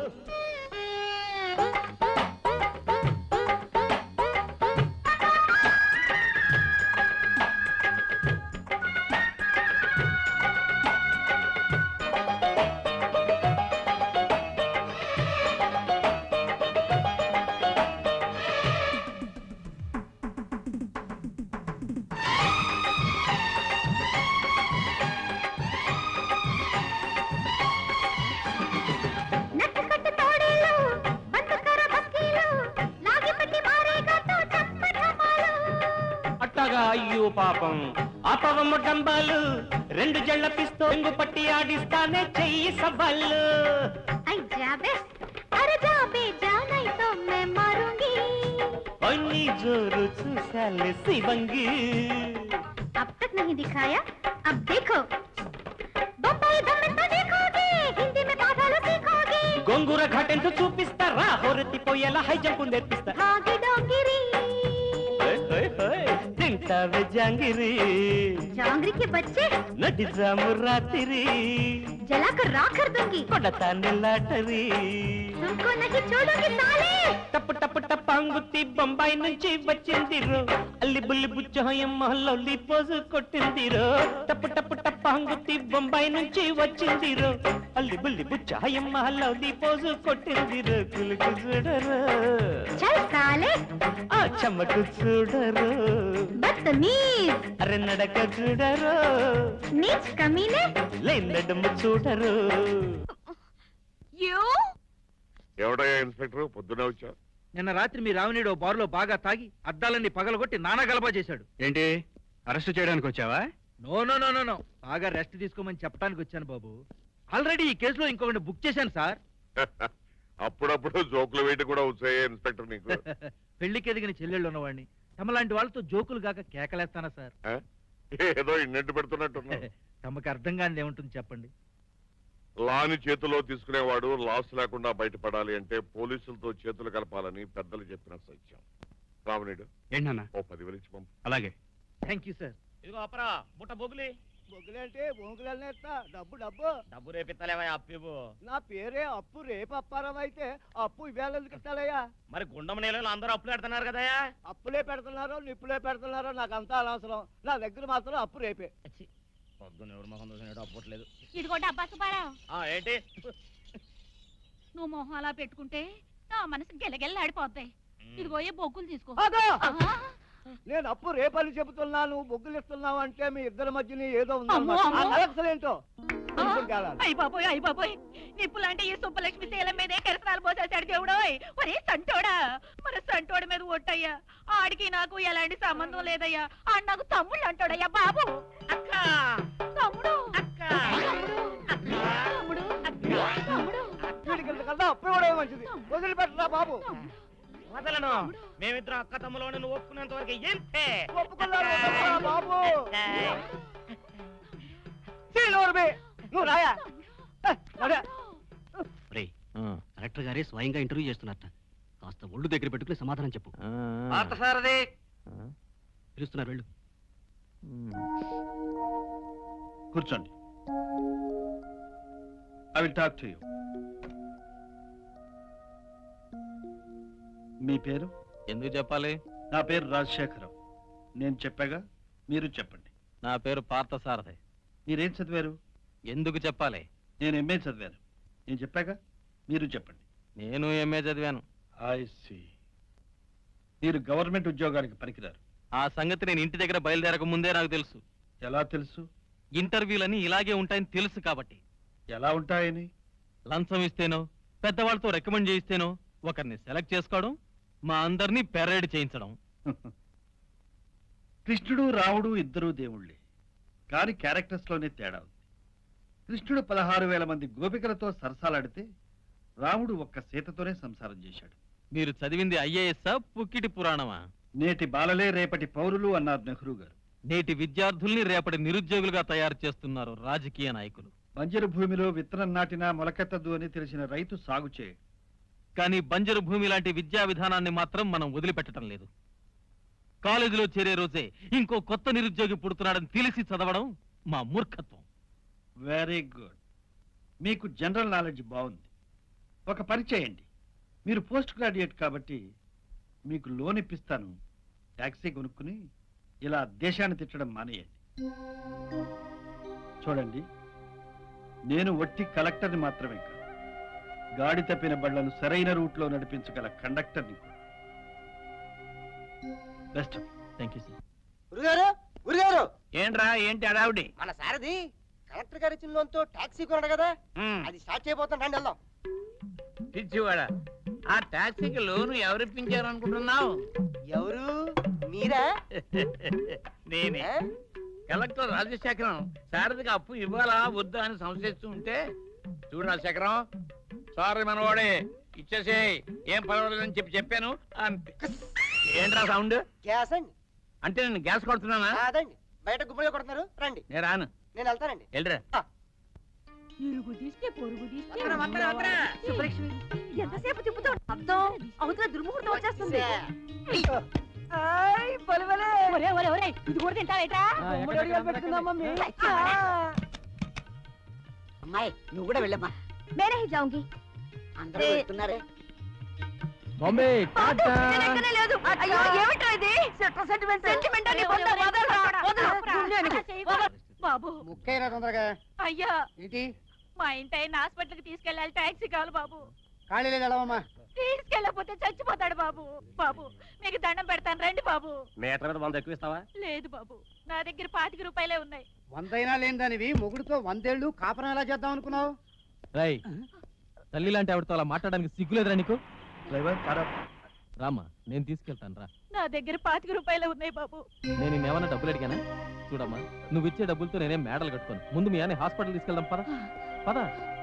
L: నట్ కట్ తోడేలు బంద్ కర బక్కీలు లాగి పెట్టి మారేగా తో చప్ప ఢమాలు
M: అట్టగా అయ్యో పాపం ఆపవమ్మ డంబాలు రెండు జళ్ళ పిస్తో ఎంగు పట్టి ఆడిస్తానే చెయ్యి సవాళ్ళు
L: ఐ జాబే అరే జాబే జానై తో మే మారూంगी
M: అన్ని జోరు చూసాలే శివంగి
L: अब तक नहीं दिखाया अब देखो बम्बई दम में तो देखोगे हिंदी में पाठाలు सीखोगे
M: గొంగూర ఘాటెంతో చూపిస్తారా హోరెత్తిపోయేలా హై జంపు నేర్పిస్తా
L: भागे डोंगिरी
M: హోయ్, హోయ్, హోయ్. తింటావే జాంగిరి
L: जांगरी के बच्चे
M: నటి జాము రాత్రి
L: जलाकर राख कर दूंगी
M: కొడతానే లాటరీ
L: तुमको नहीं छोड़ूंगी साले
M: టప్పు టప్పు టప్పు అంగుత్తి బొంబాయి నుంచి వచ్చింది రో అల్లి బుల్లి బుచ్చహయమ్మ లవ్లీ పోజు కొట్టింది రో టప్పు టప్పు టప్పు అంగుత్తి బొంబాయి నుంచి వచ్చింది రో అల్లి బుల్లి బుచ్చహయమ్మ లవ్లీ పోజు కొట్టింది రో కులుకు చూడరు
L: चल साले
M: ఆ చెమ్మకు చూడరు
L: बदतमीज
M: అరే నడక చూడరు
L: नीच कमीने
M: లే నడుము చూడరు
B: యూ
K: ఎవడయ్యా ఇన్స్పెక్టర్ పొద్దునే వచ్చా
N: నిన్న రాత్రి మీ రావణుడు బారులో బాగా తాగి అద్దాలన్నీ పగలగొట్టి నానా గలబా చేశాడు
O: ఏంటి అరెస్ట్ చేయడానికి వచ్చావా
N: no no no no no బాగా రెస్ట్ తీసుకోమని చెప్పడానికి వచ్చాను బాబు ఆల్రెడీ ఈ కేసులో ఇంకొకటి బుక్ చేశాను సార్
K: అప్పుడప్పుడు జోకులు వేయటం కూడా వచ్చాయి ఇన్స్పెక్టర్ నీకు
N: పెళ్లికి ఎదిగిన చెల్లెళ్ళు ఉన్నవాడిని తమలాంటి వాళ్ళతో జోకులు గాక కేకలేస్తానా సార్
K: ఆ? ఏదో ఇన్నట్టు పెడుతున్నట్టున్నా
N: తమకు అర్థం కానిది ఏముంటుంది చెప్పండి
K: లాని చేతిలో తీసుకునేవాడు లాస్ లేకుండా బయటపడాలి అంటే పోలీసులతో చేతులు కలపాలని పెద్దలు చెప్పిన సత్యం రావణుడు
O: ఏంటన్నా
K: ఓ పదివేలు ఇచ్చి పంపు
O: అలాగే
N: థ్యాంక్ యూ సార్
C: ఇదిగో అప్పరా బుట్ట బొగులి
G: బొగ్గులంటే బొంగులనే ఇస్తా డబ్బు డబ్బు
C: డబ్బు రేపిత్తలేవా అప్పివు
G: నా పేరే అప్పు రేపు అప్పారం అయితే అప్పు ఇవాళ ఎందుకు ఇస్తాడయ్యా
C: మరి గుండం నేలలో అందరూ అప్పులు పెడుతున్నారు కదా
G: అప్పులే పెడుతున్నారో నిప్పులే పెడుతున్నారో నాకు అంతా అనవసరం నా దగ్గర మాత్రం అప్పు రేపే
C: పొద్దున్న ఎవరు మొహం చూసినట్టు అప్పట్లేదు
B: ఇదిగో డబ్బా సుబ్బారావు
C: ఆ ఏంటి
B: నువ్వు మొహం అలా పెట్టుకుంటే నా మనసు గెలగెల్లాడిపోద్ది ఇదిగో ఏ బొగ్గులు తీసుకో
G: ఆగు!
B: ఆహా.
G: నేను అప్పు రేపని చెబుతున్నాను బొగ్గులు ఇస్తున్నావు అంటే మీ ఇద్దరి మధ్యని ఏదో
B: అమ్మో, అమ్మో.
G: ఏంటో
B: అయ్య బాబోయ్ అయ్య బాబోయ్ నిప్పులంటే ఈ సుబ్బలక్ష్మి శీలం మీదే కెరసనాలు పోసేశాడు దేవుడోయ్ ఒరే సంటోడా మన సంటోడి మీద ఒట్టయ్యా ఆడికి నాకు ఎలాంటి సంబంధం లేదయ్యా ఆడు నాకు తమ్ముళ్ళు అంటాడయ్యా బాబు అక్క తమ్ముడు అక్క తమ్ముడు తమ్ముడు
G: వీడికి ఇంతకన్నా అప్పు ఇవ్వడమే మంచిది వదిలిపెట్టరా బాబు
C: వదలను మేమిద్దరం అక్క తమ్ములోని నువ్వు ఒప్పుకునేంత వరకు ఎంతే
G: ఒప్పుకున్నాను వదలరా బాబు చీ, నోరుమి. నువ్వు రాయా ఏ, నడే.
O: రే కలెక్టర్ గారే స్వయంగా ఇంటర్వ్యూ చేస్తున్నారట కాస్త ఒళ్ళు దగ్గర పెట్టుకుని సమాధానం చెప్పు
C: పార్థసారథి
O: పిలుస్తున్నారు వెళ్ళు
I: కూర్చోండి I will talk to you మీ పేరు
D: ఎందుకు చెప్పాలి
I: నా పేరు రాజశేఖరం నేను చెప్పాగా మీరు చెప్పండి
D: నా పేరు పార్థసారథి
I: మీరేం చదివారు
D: ఎందుకు చెప్పాలి
I: నేను ఎంఏ చదివాను నేను చెప్పాగా మీరు చెప్పండి
D: నేను ఎంఏ చదివాను
I: ఐ సి మీరు గవర్నమెంట్ ఉద్యోగానికి పనికిరారు
D: ఆ సంగతి నేను ఇంటి దగ్గర బయలుదేరక ముందే నాకు తెలుసు
I: ఎలా తెలుసు
D: ఇంటర్వ్యూలని ఇలాగే ఉంటాయని తెలుసు కాబట్టి
I: ఎలా ఉంటాయని
D: లంచం ఇస్తేనో పెద్దవాళ్ళతో రికమెండ్ చేయిస్తేనో ఒకరిని సెలెక్ట్ చేసుకోవడం మా అందరినీ పెరేడ్ చేయించడం
I: కృష్ణుడు రాముడు ఇద్దరూ దేవుళ్ళే కానీ క్యారెక్టర్స్ లోనే తేడా ఉంది కృష్ణుడు పదహారు వేల మంది గోపికలతో సరసాలాడితే రాముడు ఒక్క సీతతోనే సంసారం చేశాడు
D: మీరు చదివింది ఐఏఎస్ పుక్కిటి పురాణమా
I: నేటి బాలలే రేపటి పౌరులు అన్నారు నెహ్రూ గారు
D: నేటి విద్యార్థుల్ని రేపటి నిరుద్యోగులుగా తయారు చేస్తున్నారు రాజకీయ నాయకులు
I: బంజరు భూమిలో విత్తనం నాటినా మొలకెత్తదు అని తెలిసిన రైతు సాగు చేయడు
D: కానీ బంజరు భూమి లాంటి విద్యా విధానాన్ని మాత్రం మనం వదిలిపెట్టడం లేదు కాలేజీలో చేరే రోజే ఇంకో కొత్త నిరుద్యోగి పుడుతున్నాడని తెలిసి చదవడం మా మూర్ఖత్వం
I: వెరీ గుడ్ మీకు జనరల్ నాలెడ్జ్ బాగుంది ఒక పని చేయండి మీరు పోస్ట్ గ్రాడ్యుయేట్ కాబట్టి మీకు లోన్ ఇప్పిస్తాను ట్యాక్సీ కొనుక్కుని ఇలా దేశాన్ని తిట్టడం మానేయండి చూడండి నేను వట్టి కలెక్టర్ని మాత్రమే కాదు గాడి తప్పిన బళ్లను సరైన రూట్లో నడిపించగల కండక్టర్ని కూడా బెస్ట్
D: థ్యాంక్ యూ సార్
G: గురుగారు గురుగారు
F: ఏంట్రా ఏంటి అడావిడి
G: మన సారథి కలెక్టర్ గారి ఇచ్చిన లోన్తో టాక్సీ కొన్నాడు కదా అది స్టార్ట్ చేయబోతాం రండి వెళ్దాం
F: పిచ్చివాడా ఆ టాక్సీకి లోను ఎవరు ఇప్పించారు అనుకుంటున్నావు
G: ఎవరు మీరా
F: నేనే కలెక్టర్ రాజశేఖరం శారదకి అప్పు ఇవ్వాలా వద్దా అని సంశయిస్తూ ఉంటే చూడు రాజశేఖరం సారీ మనవాడే ఇచ్చేసే ఏం పర్వాలేదని చెప్పి చెప్పాను అంతే ఏంట్రా సౌండ్
G: గ్యాస్ అండి
F: అంటే నేను గ్యాస్ కొడుతున్నానా
G: కాదండి బయట గుమ్మడిగా కొడుతున్నారు రండి
F: నేను రాను
G: నేను వెళ్తానండి
F: వెళ్ళరా
B: ఇరుగు తీస్తే పొరుగు తీస్తే
G: వత్తరా, వత్తరా, వత్తరా.
B: సుబ్బలక్ష్మి
E: ఎంతసేపు తిప్పుతావు అర్థం అవతల దుర్ముహూర్తం వచ్చేస్తుంది ఆయ్, బలే, బలే.
B: ఒరే ఒరే ఒరే ఇది కూడా తింటావేట్రా
E: గుమ్మడి అడిగాలు పెట్టుకుందాం, మమ్మీ.
H: అమ్మాయి నువ్వు కూడా వెళ్ళమ్మా
E: మేనే హీ జాऊंगी
H: అందరూ వెళ్తున్నారే
D: బాంబే
E: నేను ఎక్కనే లేదు అయ్యో ఏమిట్రా ఇది సెంటిమెంట్ సెంటిమెంట్ అని కొంత వదలరా వదలరా గుండెని.
B: బాబు
G: ముక్కైనా తొందరగా
B: అయ్యా
G: ఏంటి
B: మా ఇంటి ఆయన హాస్పిటల్కి తీసుకెళ్ళాలి టాక్సీ కావాలి బాబు
G: ఖాళీ లేదు వెళ్ళవమ్మా
B: తీసుకెళ్ళకపోతే చచ్చిపోతాడు బాబు బాబు మీకు దండం పెడతాను రండి బాబు
O: మీటర్ మీద వంద ఎక్కువ ఇస్తావా
B: లేదు బాబు నా దగ్గర పాతిక రూపాయలే ఉన్నాయి
G: వందైనా లేని దానివి మొగుడుతో వందేళ్లు కాపురం ఎలా చేద్దాం అనుకున్నావు
D: రై తల్లి లాంటి ఆవిడతో అలా మాట్లాడడానికి సిగ్గులేదురా నీకు
I: డ్రైవర్ కారా
D: రామ్మా నేను తీసుకెళ్తాను రా
B: నా దగ్గర పాతిక రూపాయలే ఉన్నాయి బాబు
D: నేను ఏమన్నా డబ్బులు అడిగానా చూడమ్మా నువ్వు ఇచ్చే డబ్బులతో నేనేం మేడలు కట్టుకోను ముందు మీ అన్ని హాస్పిటల్ తీసుకెళ్దాం పద పద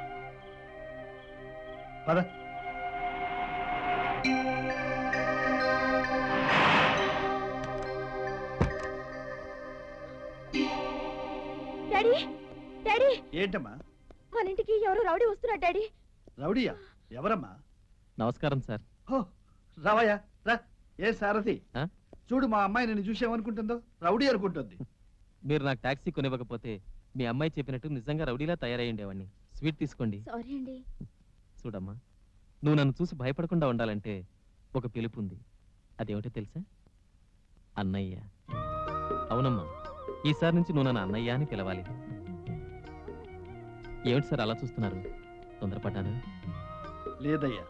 I: పద
E: డాడీ డాడీ
I: ఏంటమ్మా
E: మన ఇంటికి ఎవరు రౌడీ వస్తున్నారు డాడీ
I: రౌడియా ఎవరమ్మా
D: నమస్కారం సార్
I: హో రావయ్యా రా ఏ సారథి
D: ఆ?
I: చూడు మా అమ్మాయి నేను చూసేమనుకుంటుందో రౌడీ అనుకుంటుంది
D: మీరు నాకు టాక్సీ కొనివ్వకపోతే మీ అమ్మాయి చెప్పినట్టు నిజంగా రౌడీలా తయారై ఉండేవాడిని స్వీట్ తీసుకోండి
E: సారీ అండి
D: చూడమ్మా నువ్వు నన్ను చూసి భయపడకుండా ఉండాలంటే ఒక పిలుపు ఉంది అదేమిటో తెలుసా అన్నయ్య అవునమ్మా ఈసారి నుంచి నువ్వు నన్ను అన్నయ్య అని పిలవాలి ఏమిటి సార్ అలా చూస్తున్నారు తొందరపడ్డాను
I: లేదయ్యా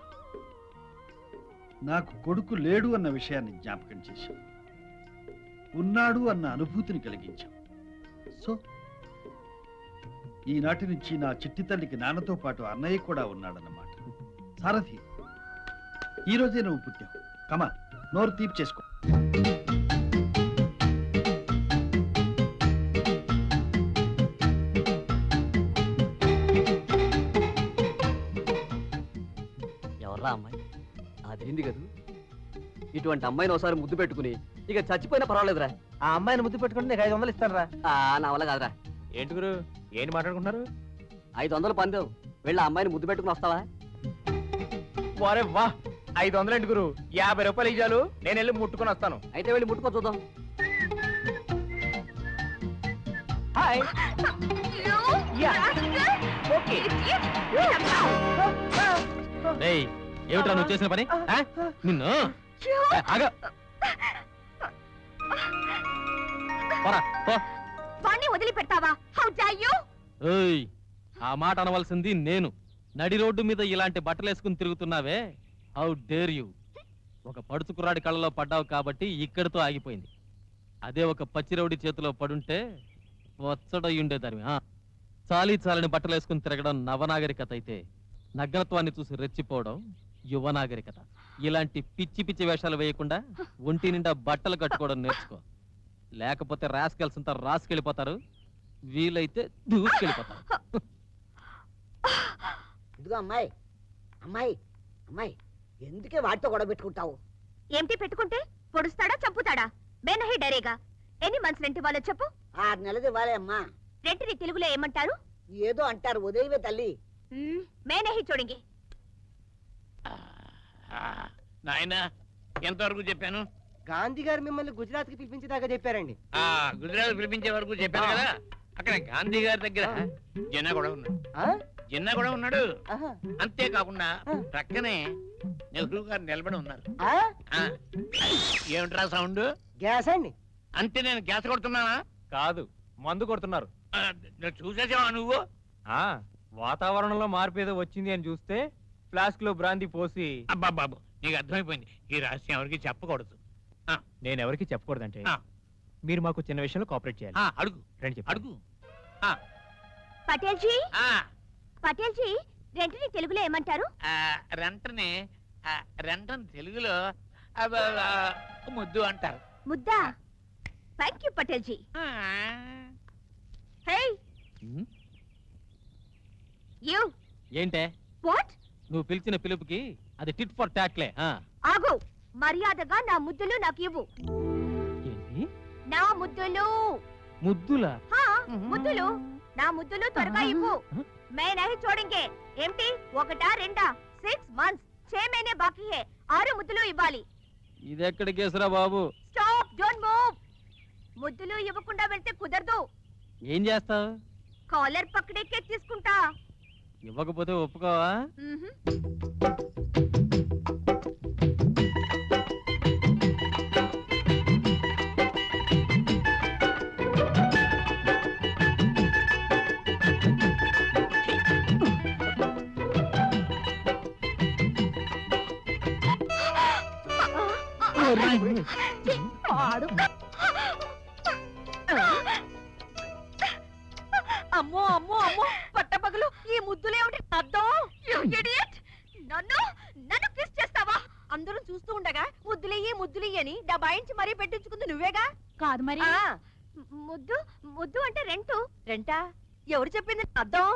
I: నాకు కొడుకు లేడు అన్న విషయాన్ని జ్ఞాపకం చేశాం ఉన్నాడు అన్న అనుభూతిని కలిగించాం సో ఈనాటి నుంచి నా చిట్టి తల్లికి నాన్నతో పాటు అన్నయ్య కూడా ఉన్నాడన్నమాట సారథి ఈ రోజే నువ్వు పుట్టావు కమా నోరు తీపి చేసుకో
O: ఎవర్రా అమ్మాయి అదేంది కదూ ఇటువంటి అమ్మాయిని ఒకసారి ముద్దు పెట్టుకుని ఇక చచ్చిపోయినా పర్వాలేదురా
A: ఆ అమ్మాయిని ముద్దు పెట్టుకుంటే నీకు ఐదు వందలు ఇస్తాను రా
O: ఆ, నా వల్ల కాదురా
A: ఏంటి గురు ఏంటి మాట్లాడుకుంటున్నారు
O: ఐదు వందలు పందేవు వెళ్ళి ఆ అమ్మాయిని ముద్దు పెట్టుకుని వస్తావా
A: వారే వా ఐదు వందలు ఏంటి గురు యాభై రూపాయలు ఇచ్చాలు నేను వెళ్ళి ముట్టుకొని వస్తాను
O: అయితే వెళ్ళి ముట్టుకో చూద్దాం
A: హాయ్ యా ఓకే
D: రేయ్ ఏమిట్రా నువ్వు చేసిన పని ఆ? నిన్ను ఏ, ఆగ పోరా, పో.
E: వాణ్ణి వదిలిపెడతావా హౌ డా యు
D: ఏయ్ ఆ మాట అనవలసింది నేను నడి రోడ్డు మీద ఇలాంటి బట్టలు వేసుకుని తిరుగుతున్నావే హౌ డేర్ యు ఒక పడుచు కుర్రాడి కళ్ళలో పడ్డావు కాబట్టి ఇక్కడితో ఆగిపోయింది అదే ఒక పచ్చిరౌడి చేతిలో పడుంటే వచ్చడై ఉండేదాన్ని ఆ. చాలీ చాలని బట్టలు వేసుకుని తిరగడం నవనాగరికత అయితే నగ్నత్వాన్ని చూసి రెచ్చిపోవడం యువనాగరికత ఇలాంటి పిచ్చి పిచ్చి వేషాలు వేయకుండా ఒంటి నిండా బట్టలు కట్టుకోవడం నేర్చుకో లేకపోతే రాసుకెళ్తుంటారు రాసుకెళ్ళిపోతారు వీలైతే దూసుకెళ్ళిపోతారు
H: ఇదిగో అమ్మాయి అమ్మాయి అమ్మాయి ఎందుకే వాటితో గొడవ పెట్టుకుంటావు
L: ఏమిటి పెట్టుకుంటే పొడుస్తాడా చంపుతాడా మేనహి డరేగా ఎన్ని మంత్స్ రెంట్ ఇవ్వాలో చెప్పు
H: ఆరు నెలది ఇవ్వాలి అమ్మా
L: రెంట్ని తెలుగులో ఏమంటారు
H: ఏదో అంటారు ఉదయమే తల్లి
L: మ్మ్, మేనహి చూడంగి
F: నాయన ఎంతవరకు చెప్పాను
G: గాంధీ గారు మిమ్మల్ని గుజరాత్ కి పిలిపించేదాకా చెప్పారండి
F: ఆ గుజరాత్ పిలిపించే వరకు చెప్పాను కదా అక్కడ గాంధీ గారి దగ్గర జిన్నా కూడా ఉన్నాడు జిన్నా కూడా ఉన్నాడు అంతేకాకుండా ప్రక్కనే నెహ్రూ గారు నిలబడి ఉన్నారు ఆ, ఏమిట్రా సౌండ్
G: గ్యాస్ అండి
F: అంతే నేను గ్యాస్ కొడుతున్నానా
D: కాదు మందు కొడుతున్నారు
F: ఆ, నువ్వు చూసేసావా నువ్వు
D: ఆ వాతావరణంలో మార్పు ఏదో వచ్చింది అని చూస్తే ఫ్లాస్క్ లో బ్రాంతి పోసి
F: అబ్బా బాబు నీకు అర్థమైపోయింది ఈ రహస్యం ఎవరికి చెప్పకూడదు ఆ,
D: నేను ఎవరికి చెప్పకూడదంటే
F: ఆ.
D: మీరు మాకు చిన్న విషయంలో కోఆపరేట్ చేయాలి
F: ఆ, అడుగు
D: రండి చెప్పు
F: అడుగు
L: పటేల్ జీ
F: ఆ,
L: పటేల్ జీ రెంట్ని తెలుగులో ఏమంటారు
F: ఆ, రెంటని ఆ, రెంటని తెలుగులో అబ్బ, ఆ, ముద్దు అంటారు
L: ముద్దా thank you Patel ji hey you
D: ఏంటే
L: వాట్
D: నువ్వు పిలిచిన పిలుపుకి అది టిట్ ఫర్ టాక్లే ఆ.
L: ఆగు మర్యాదగా నా ముద్దులు నాకు ఇవ్వు
D: ఏంటి
L: నా ముద్దులు
D: ముద్దులా
L: హా, ముద్దులు నా ముద్దులు త్వరగా ఇవ్వు మే నహి చూడంగే ఏమిటి ఒకటా రెండా సిక్స్ మంత్స్ ఛే మहीने బాకీ హే ఆరు ముద్దులు ఇవ్వాలి
D: ఇది ఎక్కడ కేసురా బాబు
L: స్టాప్ డోంట్ మూవ్ ముద్దులు ఇవ్వకుండా వెళ్తే కుదరదు
D: ఏం చేస్తావు
L: కాలర్ పక్కడేకే తీసుకుంటా
D: ఇవ్వకపోతే ఒప్పుకోవా
L: మ్మ్హ్.
E: పాడు. అమ్మో అమ్మో అమ్మో పట్టపగలు ఈ ముద్దులేమిటి అర్థం
L: You idiot! నన్ను నన్ను కిస్ చేస్తావా
E: అందరూ చూస్తూ ఉండగా ముద్దులయ్యి ముద్దులయ్యి అని డబాయించి మరీ పెట్టించుకుంది నువ్వేగా
L: కాదు మరి
E: ఆ,
L: ముద్దు ముద్దు అంటే రెంటు
E: రెంటా ఎవరు చెప్పింది అర్థం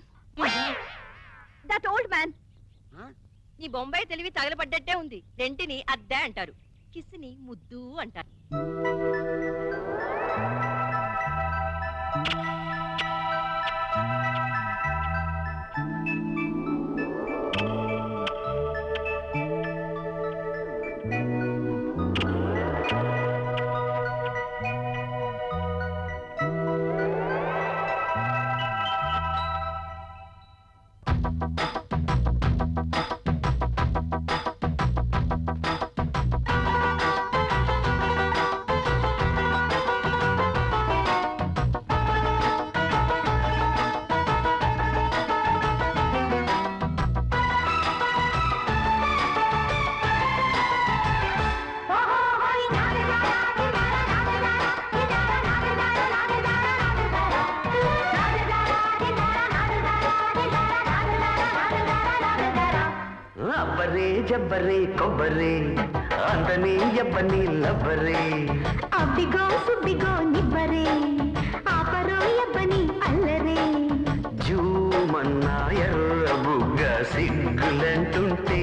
L: దట్ ఓల్డ్ మ్యాన్
E: నీ బొంబాయి తెలివి తగలబడ్డట్టే ఉంది రెంటిని అద్దె అంటారు కిస్ని ముద్దు అంటారు
M: అబ్బరే జబ్బరే కొబ్బరే అందని ఎబ్బని లబ్బరే
L: అబ్బిగో సుబ్బిగో నిబ్బరే ఆపరో ఎబ్బని అల్లరే
M: జూమన్నా ఎర్ర బుగ్గ సిగ్గులంటుంటే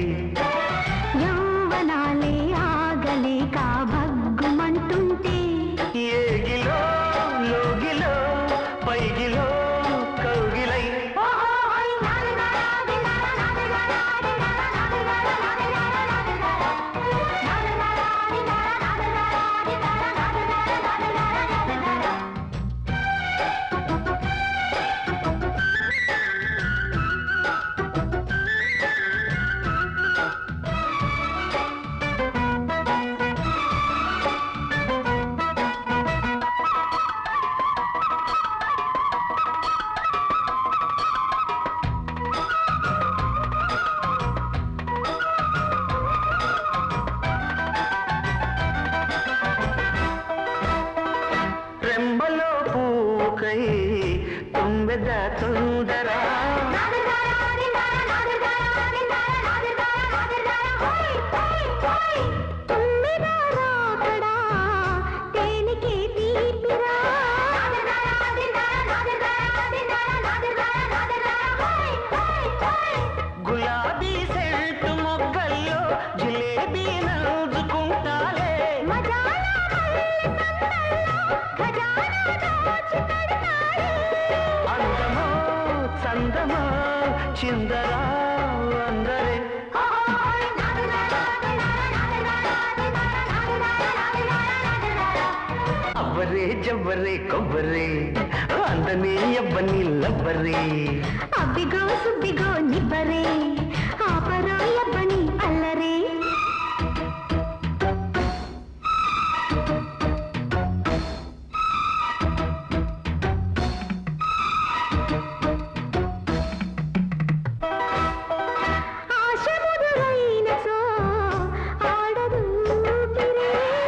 L: యౌవనాలే ఆగలేక భగ్గుమంటుంటే
M: ఏగిలో లోగిలో పైగిలో కౌగిలై రెంబలో పూకై తుంబెద తొందరా
L: తేనెకే తీపిరా
M: బేబీ నవ్వుకుంటాలే అందమో చందమో చిందరా అందరే అవ్వరే జవ్వరే కొవ్వరే అందని అవ్వని లవ్వరే
L: అబ్బిగో సుబ్బిగో నిబ్బరే ఆపరా ఎబ్బని అల్లరే ఆశ ముదురైనచో ఆడదు ఊపిరి.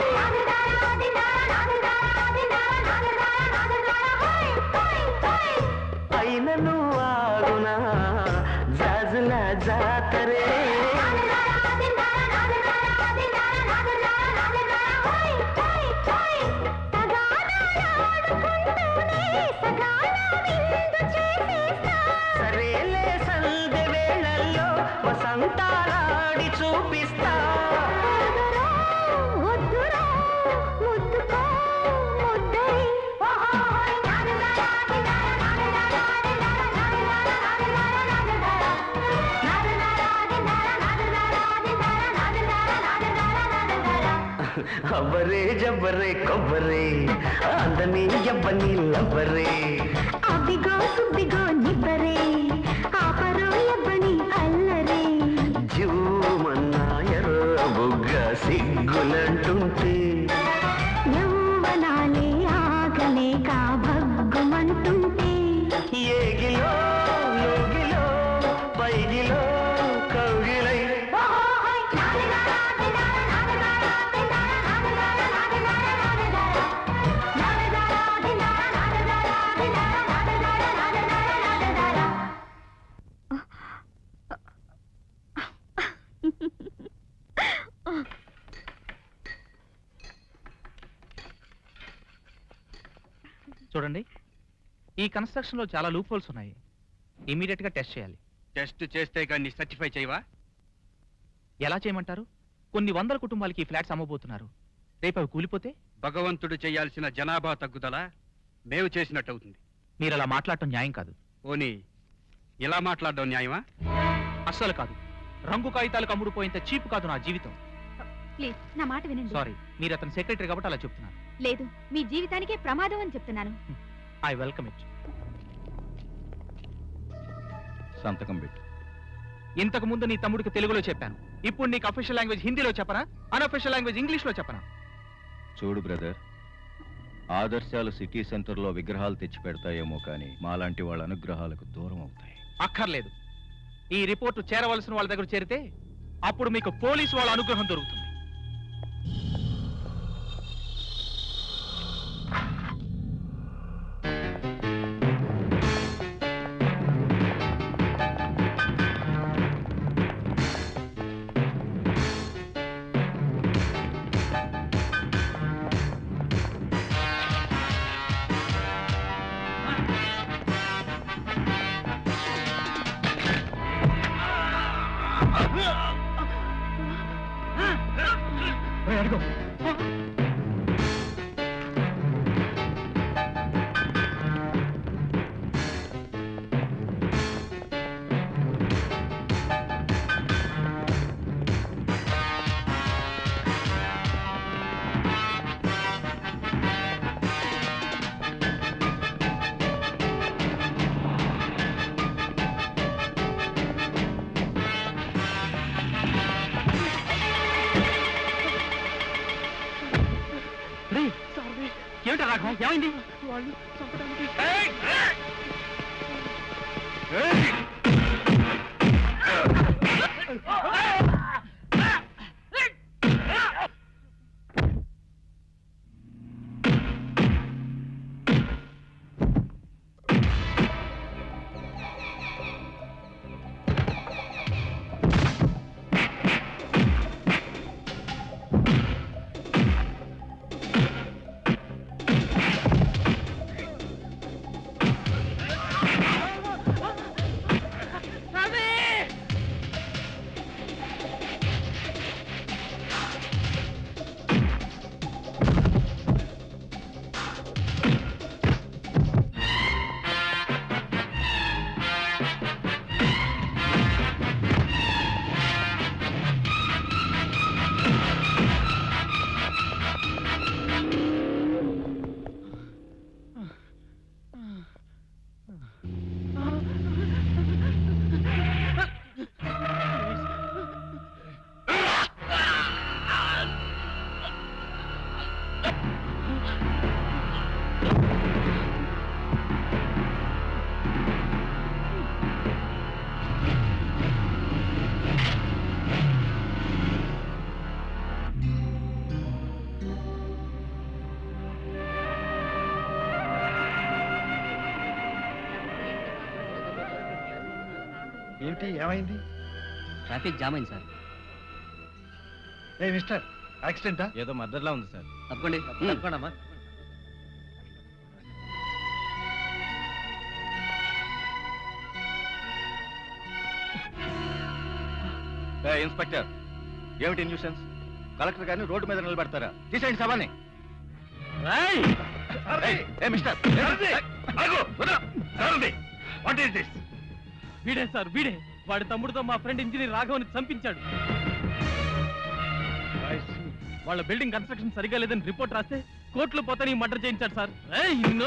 M: అయినను ఆగునా జాజుల జాతరే సరేలే సంధ్య వేళల్లో వసంతాలాడి చూపిస్తా అవ్వరే జవ్వరే కొవ్వరే అందని ఎవ్వని లవ్వరే
L: అబ్బిగో సుబ్బిగో నిబ్బరే ఆపరో ఎబ్బని అల్లరే
M: జూమన్నాయరో బుగ్గ సిగ్గులంటుంటే
L: యౌవనాలే ఆగలేక భగ్గుమంటుంటే
M: ఏగిలో లోగిలో పైగిలో కౌగిలై
A: చూడండి ఈ కన్స్ట్రక్షన్ లో చాలా లూప్ హోల్స్ ఉన్నాయి ఇమీడియట్ గా టెస్ట్ చేయాలి
P: టెస్ట్ చేస్తే కానీ సర్టిఫై చేయవా
A: ఎలా చేయమంటారు కొన్ని వందల కుటుంబాలకి ఈ ఫ్లాట్స్ అమ్మబోతున్నారు రేపు అవి కూలిపోతే
P: భగవంతుడు చేయాల్సిన జనాభా తగ్గుదల మేము చేసినట్టు అవుతుంది
A: మీరు అలా మాట్లాడటం న్యాయం కాదు
P: పోనీ ఇలా మాట్లాడడం న్యాయమా
A: అస్సలు కాదు రంగు కాగితాలకు అమ్ముడుపోయేంత చీప్ కాదు నా జీవితం
Q: ప్లీజ్ నా మాట వినండి
A: సారీ మీరు అతని సెక్రటరీ కాబట్టి అలా చెప్తున్నారు
Q: లేదు మీ జీవితానికే ప్రమాదం అని చెప్తున్నాను
A: ఐ వెల్కమ్ ఇట్
J: సంతకం పెట్టు
A: ఇంతకు ముందు నీ తమ్ముడికి తెలుగులో చెప్పాను ఇప్పుడు నీకు అఫీషియల్ లాంగ్వేజ్ హిందీలో చెప్పనా అన్అఫీషియల్ లాంగ్వేజ్ ఇంగ్లీష్లో చెప్పనా
J: చూడు బ్రదర్ ఆదర్శాలు సిటీ సెంటర్లో విగ్రహాలు తెచ్చి పెడతాయేమో కానీ మాలాంటి వాళ్ళ అనుగ్రహాలకు దూరం అవుతాయి
A: అక్కర్లేదు ఈ రిపోర్టు చేరవలసిన వాళ్ళ దగ్గర చేరితే అప్పుడు మీకు పోలీసు వాళ్ళ అనుగ్రహం దొరుకుతుంది అడుగు ఏమిటా రాఘవ ఏమైంది వాళ్ళు చంపడానికి
I: ఏంటి ఏమైంది
O: ట్రాఫిక్ జామ్ అయింది సార్
I: ఏ మిస్టర్ యాక్సిడెంటా
D: ఏదో మద్దతులా ఉంది సార్
O: తప్పకండి
D: తప్పకుండా
J: ఇన్స్పెక్టర్ ఏమిటి న్యూసెన్స్ కలెక్టర్ గారిని రోడ్డు మీద నిలబెడతారా తీసేయండి సభని ఏ మిస్టర్
D: వాట్ ఈస్ దిస్ వీడే సార్ వీడే వాడి తమ్ముడితో మా ఫ్రెండ్ ఇంజనీర్ రాఘవని చంపించాడు వాళ్ళ బిల్డింగ్ కన్స్ట్రక్షన్ సరిగా లేదని రిపోర్ట్ రాస్తే కోర్టులో పోతాని మర్డర్ చేయించాడు సార్ ఏయ్, no!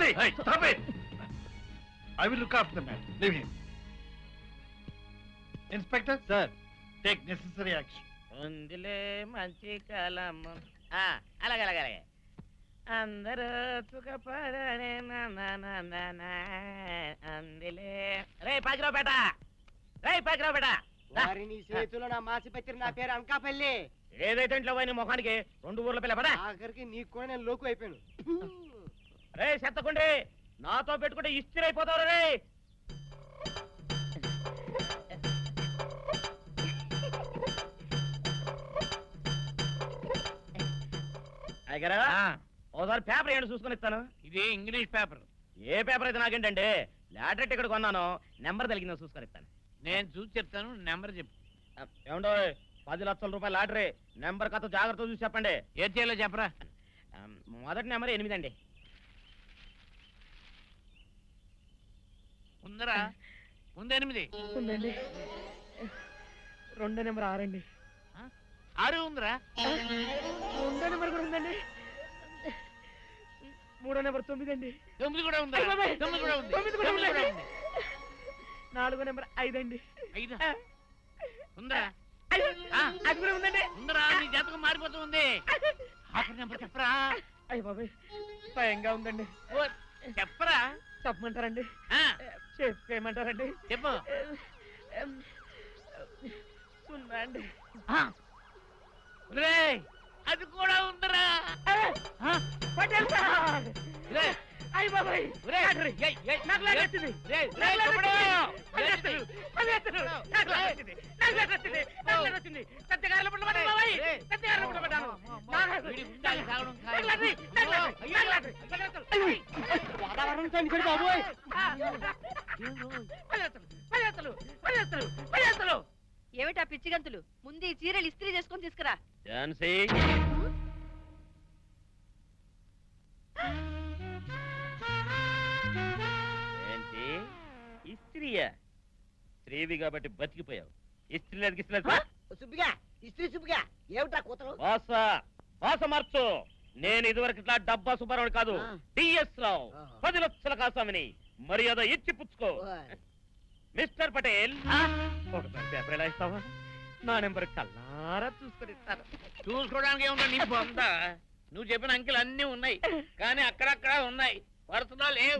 I: I will look after the man leave him inspector
D: sir
I: take necessary action
C: ఉందిలే మంచి కాలం ఆ, అలాగే అలాగే అలాగే అందరూ సుఖపడనే నా నా నా నా నా. అందిలే రే పాకిరావు బేట రే పాకిరావు బేట
G: వారి నీ చేతిలో నా మాసి పత్రి నా పేరు అనకాపల్లి
C: ఏదైతే ఇంట్లో పోయిన ముఖానికి రెండు ఊర్ల పిల్ల పడా
G: ఆఖరికి నీకు కూడా నేను లోకు అయిపోయాను
C: రే చెత్తకుండి నాతో పెట్టుకుంటే ఇస్త్రీ అయిపోతావు రే అయ్యగారా ఓసారి పేపర్ ఏంటి చూసుకొని ఇస్తాను
F: ఇది ఇంగ్లీష్ పేపర్
C: ఏ పేపర్ అయితే నాకేంటంటే లాటరీ టికెట్ కొన్నాను నెంబర్ తగిలిందో చూసుకొని ఇస్తాను
F: నేను చూసి చెప్తాను నెంబర్ చెప్పు
C: ఏమండో పది లక్షల రూపాయల లాటరీ నెంబర్ కథ జాగ్రత్త చూసి చెప్పండి
F: ఏం చేయాలో చెప్పరా
C: ఆ, మొదటి నెంబర్ ఎనిమిది అండి
F: ఉందరా ఉంది ఎనిమిది
C: ఉందండి రెండో నెంబర్ ఆరండి
F: ఆరు ఉందిరా
C: రెండో నెంబర్ కూడా ఉందండి మూడో నెంబర్ తొమ్మిది అండి
F: తొమ్మిది కూడా ఉంది
C: అయ్య బాబాయ్.
F: తొమ్మిది కూడా ఉంది
C: తొమ్మిది కూడా
F: తొమ్మిది కూడా
C: ఉందండి.
F: ఉంది
C: నాలుగో నెంబర్ ఐదు అండి
F: ఐదా ఉందా
C: అది కూడా ఉందండి
F: ఉందరా నీ జాతకం మారిపోతుంది ఆఖరి నెంబర్ చెప్పరా
C: అయ్య బాబాయ్ భయంగా ఉందండి
F: ఓ, చెప్పరా
C: చెప్పమంటారండి
F: ఆ,
C: చెప్పేయమంటారండి
F: చెప్పు
C: సున్నా అండి
F: రేయ్, అది కూడా ఉందరా
C: పటేల్ సార్
F: రేయ్,
C: అయ్య బాబాయ్
F: రేయ్,
C: లాటరీ.
F: ఏయ్, ఏయ్,
C: నాకు లాటరీ
F: ఏయ్,
C: వచ్చింది.
F: రేయ్,
C: నాకు
F: రేయ్,
C: లాటరీ
F: తమ్ముడు.
C: వచ్చింది. పదివేలు, పదివేలు, నాకు లాటరీ వచ్చింది. నాకు లాటరీ వచ్చింది. నాకు లాటరీ వచ్చింది. సత్యగారుల పుట్ల పడ్డాను బాబాయ్. సత్యగారుల పుట్ల పడ్డాను. నాకు-
F: వీడి ఉండాలి, సాగడం ఖాయం.
C: నాకు లాటరీ, నాకు లాటరీ, నాకు లాటరీ. పదివేలు.
G: వాతావరణం చనిపోయి బాబోయ్
C: పదివేలు, పదివేలు, పదివేలు, పదివేలు.
E: ఏమిటా పిచ్చిగంతులు ముందు ఈ చీరలు ఇస్త్రీ చేసుకొని తీసుకురా
C: ఝాన్సీ ఏంటి ఇస్త్రీయా స్త్రీవి కాబట్టి బతికిపోయావు ఇస్త్రీ లేదు గిస్త్రీ లేదు
H: సుబ్బిగా ఇస్త్రీ సుబ్బిగా ఏమిటా కూతలు
C: వాస వాస మార్చు నేను ఇదివరకు ఇట్లా డబ్బా సుబ్బారావు కాదు
H: ఆ.
C: డిఎస్ రావు
H: ఆహా.
C: పది లక్షల కాసామని మర్యాద ఇచ్చి పుచ్చుకో మిస్టర్ పటేల్ ఒకసారి పేపర్ ఎలా ఇస్తావా నా నెంబర్ కల్లారా చూసుకొని ఇస్తాను
F: చూసుకోవడానికి ఏముందా నీ బొంద నువ్వు చెప్పిన అంకెలు అన్ని ఉన్నాయి కానీ అక్కడక్కడ ఉన్నాయి వరుసలో లేవు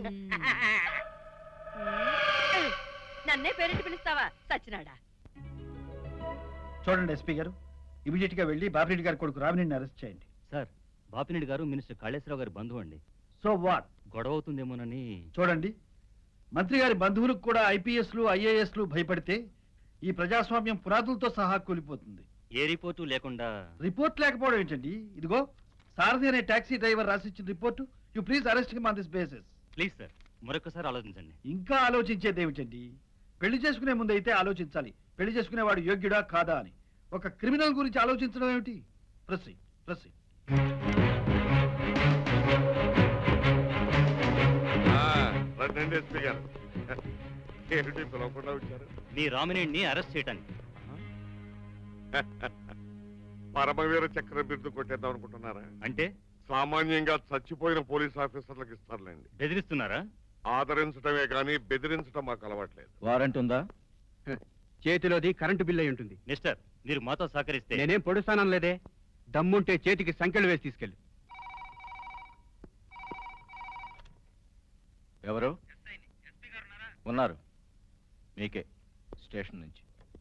E: నన్నే పేరెంట్ పిలుస్తావా సచ్చినాడా
I: చూడండి ఎస్పీ గారు ఇమీడియట్ గా వెళ్ళి బాపిరెడ్డి గారి కొడుకు రామిని అరెస్ట్ చేయండి
J: సార్ బాపిరెడ్డి గారు మినిస్టర్ కాళేశ్వరరావు గారి బంధువు అండి
I: సో వాట్
J: గొడవ అవుతుందేమోనని
I: చూడండి మంత్రి గారి బంధువులకు కూడా ఐపీఎస్లు ఐఏఎస్లు భయపడితే ఈ ప్రజాస్వామ్యం పునాదులతో సహా కూలిపోతుంది
J: ఏ రిపోర్టు లేకుండా
I: రిపోర్ట్ లేకపోవడం ఏంటండి ఇదిగో సారథి అనే టాక్సీ డ్రైవర్ రాసిచ్చిన report you please arrest him on this basis
J: please sir మరొకసారి ఆలోచించండి
I: ఇంకా ఆలోచించేది ఏమిటండి పెళ్లి చేసుకునే ముందు అయితే ఆలోచించాలి పెళ్లి చేసుకునేవాడు యోగ్యుడా కాదా అని ఒక క్రిమినల్ గురించి ఆలోచించడం ఏమిటి ప్రసి ప్రసి
K: రండి ఎస్పీ గారు ఏమిటి పిలవకుండా వచ్చారు
J: మీ రామినేడిని అరెస్ట్ చేయడానికి
K: పరమవీర చక్ర బిరుదు కొట్టేద్దాం అనుకుంటున్నారా
J: అంటే
K: సామాన్యంగా చచ్చిపోయిన పోలీస్ ఆఫీసర్లకు ఇస్తారులేండి
J: బెదిరిస్తున్నారా
K: ఆదరించడమే కానీ బెదిరించడం మాకు అలవాట్లేదు
J: వారెంట్ ఉందా
R: చేతిలోది కరెంటు బిల్ అయి ఉంటుంది
J: మిస్టర్ మీరు మాతో సహకరిస్తే
R: నేనేం పొడుస్తానం లేదే దమ్ముంటే చేతికి సంఖ్యలు వేసి తీసుకెళ్ళి
J: ఎవరు ఉన్నారు మీకే స్టేషన్ నుంచి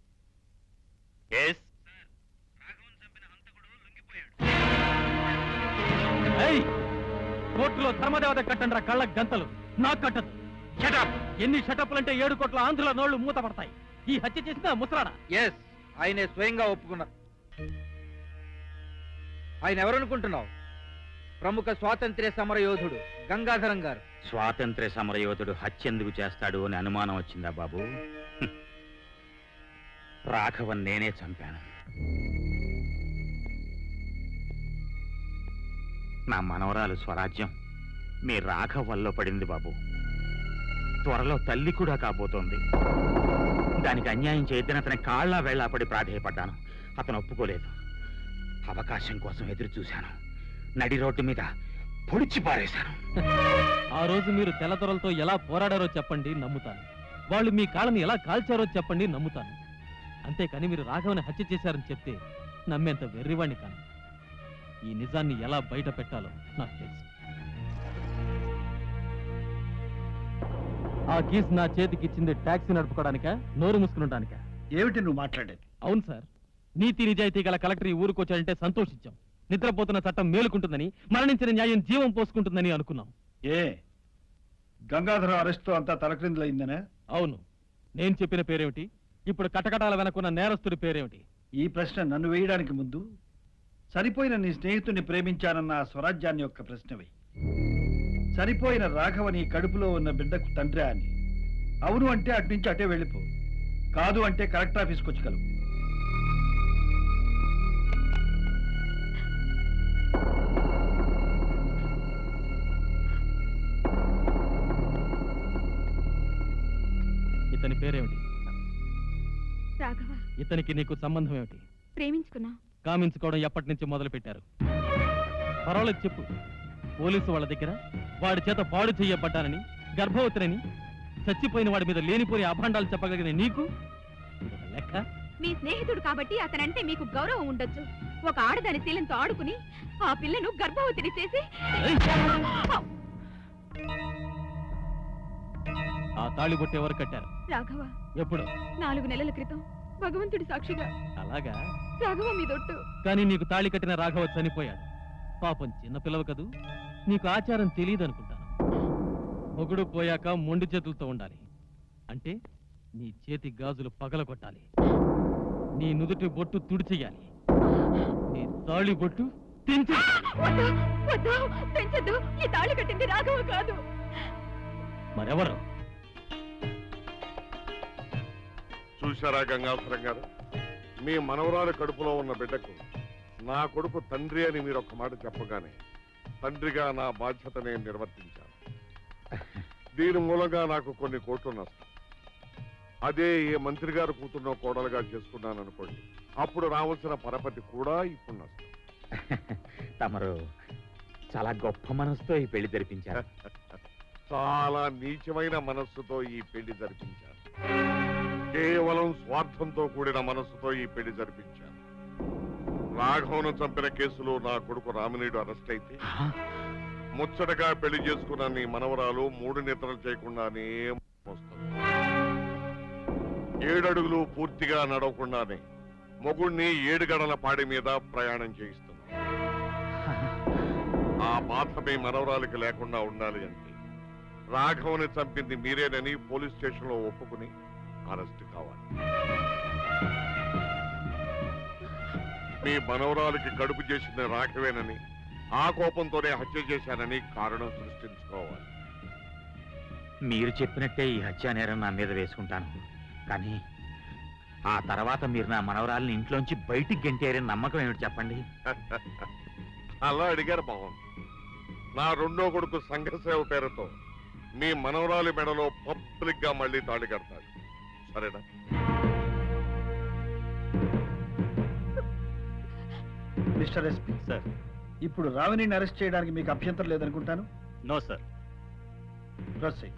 D: ఏయ్! కోర్టులో ధర్మదేవత కట్టండి కళ్ళ గంతలు నాకు కట్టదు షటప్ ఎన్ని షటప్లు అంటే ఏడు కోట్ల ఆంధ్రుల నోళ్లు మూతపడతాయి ఈ హత్య చేసిన ఆ ముసలాడా
N: ఎస్ ఆయనే స్వయంగా ఒప్పుకున్నారు ఆయన ఎవరనుకుంటున్నావు ప్రముఖ స్వాతంత్ర్య సమర యోధుడు గంగాధరం గారు
S: స్వాతంత్ర్య సమరయోధుడు హత్యెందుకు చేస్తాడు అని అనుమానం వచ్చిందా బాబు హ్మ్. రాఘవన్ నేనే చంపాను నా మనవరాలు స్వరాజ్యం మీ రాఘవ్ వల్ల పడింది బాబు త్వరలో తల్లి కూడా కాబోతోంది దానికి అన్యాయం చేయొద్దని అతని కాళ్ళ వేళ్లాపడి ప్రాధేయపడ్డాను అతను ఒప్పుకోలేదు అవకాశం కోసం ఎదురు చూశాను నడి రోడ్డు మీద పొడిచి పారేశాను
D: ఆ రోజు మీరు తెల్లదొరలతో ఎలా పోరాడారో చెప్పండి నమ్ముతాను వాళ్ళు మీ కాళ్ళని ఎలా కాల్చారో చెప్పండి నమ్ముతాను అంతేకాని మీరు రాఘవని హత్య చేశారని చెప్తే నమ్మేంత వెర్రివాణ్ణి కాను ఈ నిజాన్ని ఎలా బయట పెట్టాలో నాకు తెలుసు ఆ కీస్ నా చేతికి ఇచ్చింది ట్యాక్సీ నడుపుకోవడానికా నోరు మూసుకునడానికా
I: ఏమిటి నువ్వు మాట్లాడేది
D: అవును సార్ నీతి నిజాయితీ గల కలెక్టర్ ఈ ఊరికి వచ్చాడంటే సంతోషించాం నిద్రపోతున్న చట్టం మేలుకుంటుందని మరణించిన న్యాయం జీవం పోసుకుంటుందని అనుకున్నాం
I: ఏ గంగాధర అరెస్ట్తో అంతా తలక్రిందులైందనే
D: అవును నేను చెప్పిన పేరేమిటి ఇప్పుడు కటకటాల వెనకున్న నేరస్తుడి పేరేమిటి
I: ఈ ప్రశ్న నన్ను వేయడానికి ముందు సరిపోయిన నీ స్నేహితుడిని ప్రేమించానన్న ఆ స్వరాజ్యాన్ని యొక్క ప్రశ్నవి సరిపోయిన రాఘవ నీ కడుపులో ఉన్న బిడ్డకు తండ్రి అని అవును అంటే అటు నుంచి అటే వెళ్ళిపో కాదు అంటే కలెక్టర్ ఆఫీస్కి వచ్చి కలువు
D: ఇతని పేరేమిటి
Q: రాఘవ
D: ఇతనికి నీకు సంబంధం ఏమిటి
Q: ప్రేమించుకున్నా
D: కామించుకోవడం ఎప్పటి నుంచి మొదలు పెట్టారు పర్వాలేదు చెప్పు పోలీసు వాళ్ళ దగ్గర వాడి చేత పాడు చెయ్యబడ్డానని గర్భవతిని చచ్చిపోయిన వాడి మీద లేనిపోని అభాండాలు చెప్పగలిగిన నీకు ఇదొక లెక్క
Q: మీ స్నేహితుడు కాబట్టి అతనంటే మీకు గౌరవం ఉండొచ్చు ఒక ఆడదాని శీలంతో ఆడుకుని ఆ పిల్లను గర్భవతిని చేసి
D: ఆ తాళిబొట్టు ఎవరు కట్టారు
Q: రాఘవ
D: ఎప్పుడు
Q: నాలుగు నెలల క్రితం భగవంతుడి సాక్షిగా
D: అలాగా
Q: రాఘవ మీదొట్టు
D: కానీ నీకు తాళి కట్టిన రాఘవ చనిపోయాడు పాపం చిన్న పిల్లవు కదూ నీకు ఆచారం తెలియదు అనుకుంటాను మొగుడు పోయాక మొండి చేతులతో ఉండాలి అంటే నీ చేతి గాజులు పగల కొట్టాలి నీ నుదుటి బొట్టు తుడిచెయ్యాలి నీ తాళి బొట్టు తెంచి
Q: వద్దు వద్దు పెంచద్దు ఈ తాళి కట్టింది రాఘవ కాదు
D: మరెవరు
K: చూశారా గంగాధరం గారు మీ మనవరాలు కడుపులో ఉన్న బిడ్డకు నా కొడుకు తండ్రి అని మీరు ఒక్క మాట చెప్పగానే తండ్రిగా నా బాధ్యత నేను నిర్వర్తించాను దీని మూలంగా నాకు కొన్ని కోట్లు నష్టం అదే ఏ మంత్రి గారు కూతుర్నో కోడలుగా చేసుకున్నాను అనుకోండి అప్పుడు రావాల్సిన పరపతి కూడా ఇప్పుడు నష్టం
S: తమరు చాలా గొప్ప మనసుతో ఈ పెళ్లి జరిపించారు
K: చాలా నీచమైన మనస్సుతో ఈ పెళ్లి జరిపించాను కేవలం స్వార్థంతో కూడిన మనస్సుతో ఈ పెళ్లి జరిపించాను రాఘవను చంపిన కేసులో నా కొడుకు రామినీడు అరెస్ట్ అయితే ముచ్చటగా పెళ్లి చేసుకున్న నీ మనవరాలు మూడు నిద్రలు చేయకుండానే వస్తుంది ఏడడుగులు పూర్తిగా నడవకుండానే మొగుణ్ణి ఏడు గడల పాడి మీద ప్రయాణం చేయిస్తుంది ఆ బాధ మీ మనవరాలికి లేకుండా ఉండాలి అంటే రాఘవని చంపింది మీరేనని పోలీస్ స్టేషన్ లో ఒప్పుకుని అరెస్ట్ కావాలి మీ మనవరాలికి కడుపు చేసిన రాఘవేనని ఆ కోపంతోనే హత్య చేశానని కారణం సృష్టించుకోవాలి
S: మీరు చెప్పినట్టే ఈ హత్యా నేరం నా మీద వేసుకుంటాను కానీ ఆ తర్వాత మీరు నా మనవరాలిని ఇంట్లోంచి బయటికి గెంటారని నమ్మకం ఏమిటి చెప్పండి
K: అలా అడిగారు బాగుంది నా రెండో కొడుకు సంఘసేవ పేరుతో మీ మనవరాలి మెడలో పబ్లిక్ గా మళ్ళీ తాళి కడతాడు సరేనా
I: మిస్టర్ ఎస్పీ
R: సార్
I: ఇప్పుడు రావిని అరెస్ట్ చేయడానికి మీకు అభ్యంతరం లేదనుకుంటాను
R: నో సార్
I: ప్రొసీడ్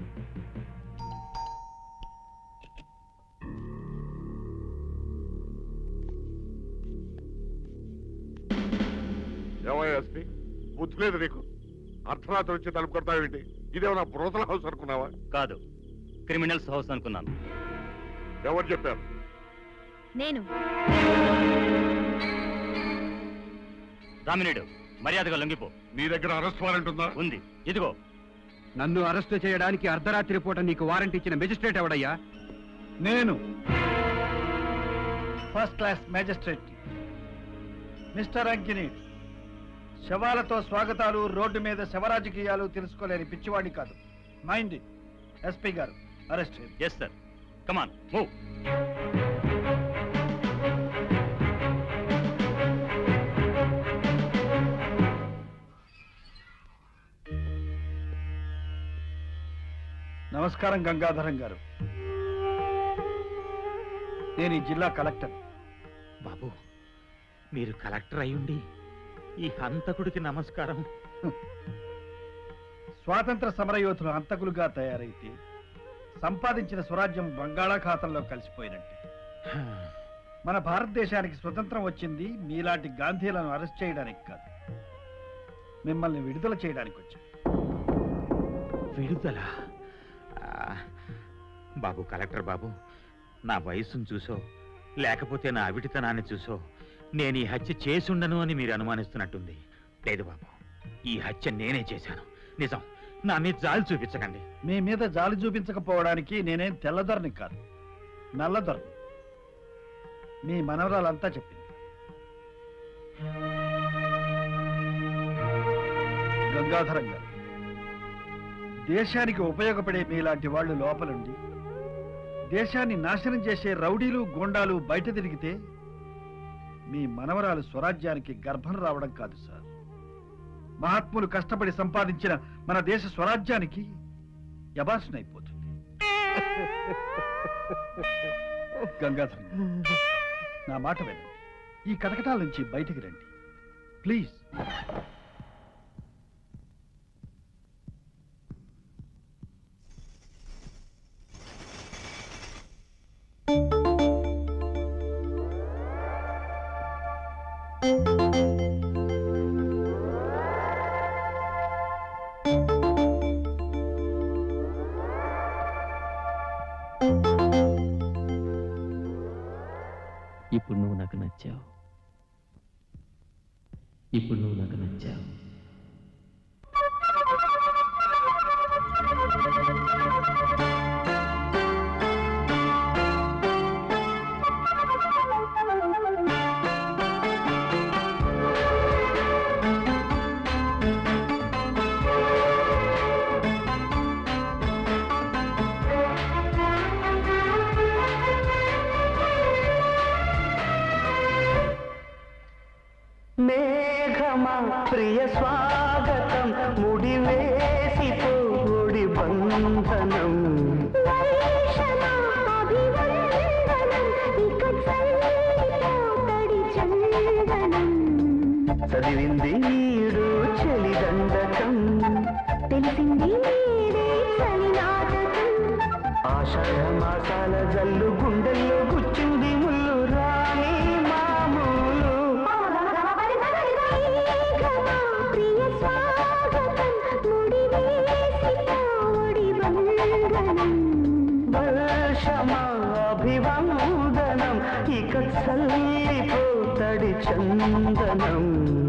K: ఏమయ్య ఎస్పీ బుద్ధి లేదు నీకు అర్ధరాత్రి వచ్చి తలుపు కొడతావేంటి ఇదేమన్నా బ్రోతల హౌస్ అనుకున్నావా
R: కాదు క్రిమినల్స్ హౌస్ అనుకున్నాను
K: ఎవరు చెప్పారు
L: నేను
R: రామినేడు మర్యాదగా లొంగిపో
K: నీ దగ్గర అరెస్ట్ వారెంట్ ఉందా
R: ఉంది ఇదిగో
T: నన్ను అరెస్టు చేయడానికి అర్ధరాత్రి పూట నీకు వారెంట్ ఇచ్చిన మెజిస్ట్రేట్ ఎవడయ్యా
I: నేను ఫస్ట్ క్లాస్ మ్యాజిస్ట్రేట్ మిస్టర్ అంకిని శవాలతో స్వాగతాలు రోడ్డు మీద శవరాజకీయాలు తెలుసుకోలేని పిచ్చివాడి కాదు మైండ్ ఎస్పీ గారు arrest
S: yes sir come on move
I: నమస్కారం గంగాధరం గారు నేను ఈ జిల్లా కలెక్టర్
S: బాబు మీరు కలెక్టర్ అయ్యుండి ఈ హంతకుడికి నమస్కారం
I: స్వాతంత్ర సమరయోధులు హంతకులుగా తయారైతే సంపాదించిన స్వరాజ్యం బంగాళాఖాతంలో కలిసిపోయినట్టే మన భారతదేశానికి స్వతంత్రం వచ్చింది మీలాంటి గాంధీలను అరెస్ట్ చేయడానికి కాదు మిమ్మల్ని విడుదల చేయడానికి వచ్చాం
S: విడుదల ఆ, బాబు కలెక్టర్ బాబు నా వయసును చూసో లేకపోతే నా అవిటితనాన్ని చూసో నేను ఈ హత్య చేసుండను అని మీరు అనుమానిస్తున్నట్టుంది లేదు బాబు ఈ హత్య నేనే చేశాను నిజం నా మీద జాలి చూపించకండి
I: మీ మీద జాలి చూపించకపోవడానికి నేనేం తెల్లదొరని కాదు నల్లదొరని మీ మనవరాలంతా చెప్పింది గంగాధరం గారు దేశానికి ఉపయోగపడే మీలాంటి వాళ్ళు లోపలుండి దేశాన్ని నాశనం చేసే రౌడీలు గోండాలు బయట తిరిగితే మీ మనవరాలు స్వరాజ్యానికి గర్భం రావడం కాదు సార్ మహాత్ములు కష్టపడి సంపాదించిన మన దేశ స్వరాజ్యానికి యబార్షన్ అయిపోతుంది గంగాధరం గారు, నా మాట వినండి ఈ కటకటాల నుంచి బయటికి రండి ప్లీజ్
D: ఇప్పుడు నువ్వు నాకు నచ్చావు ఇప్పుడు నువ్వు నాకు నచ్చావు
M: మేఘమా ప్రియ స్వాగతం ముడివేసి తోడి బంధనం చదివింది నీడు చెలిదండకం తెలిసింది ఆషాఢ మాసాల జల్లు గుండెల్లో గుచ్చింది ముల్లు రాణి మామూలు వర్షమా అభివందనం ఇక చల్లిపోతడి చందనం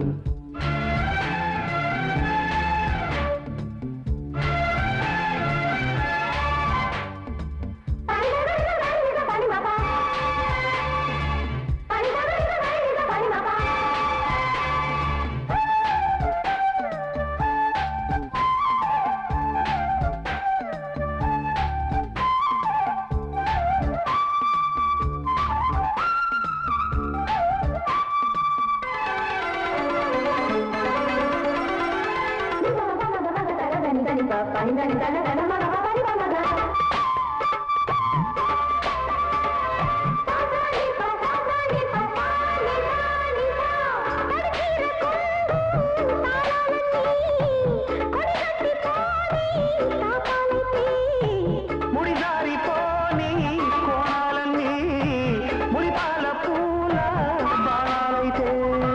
M: ముడిదారిపోని కోణాలన్నీ ముడిపాల పూల బాణాలైతే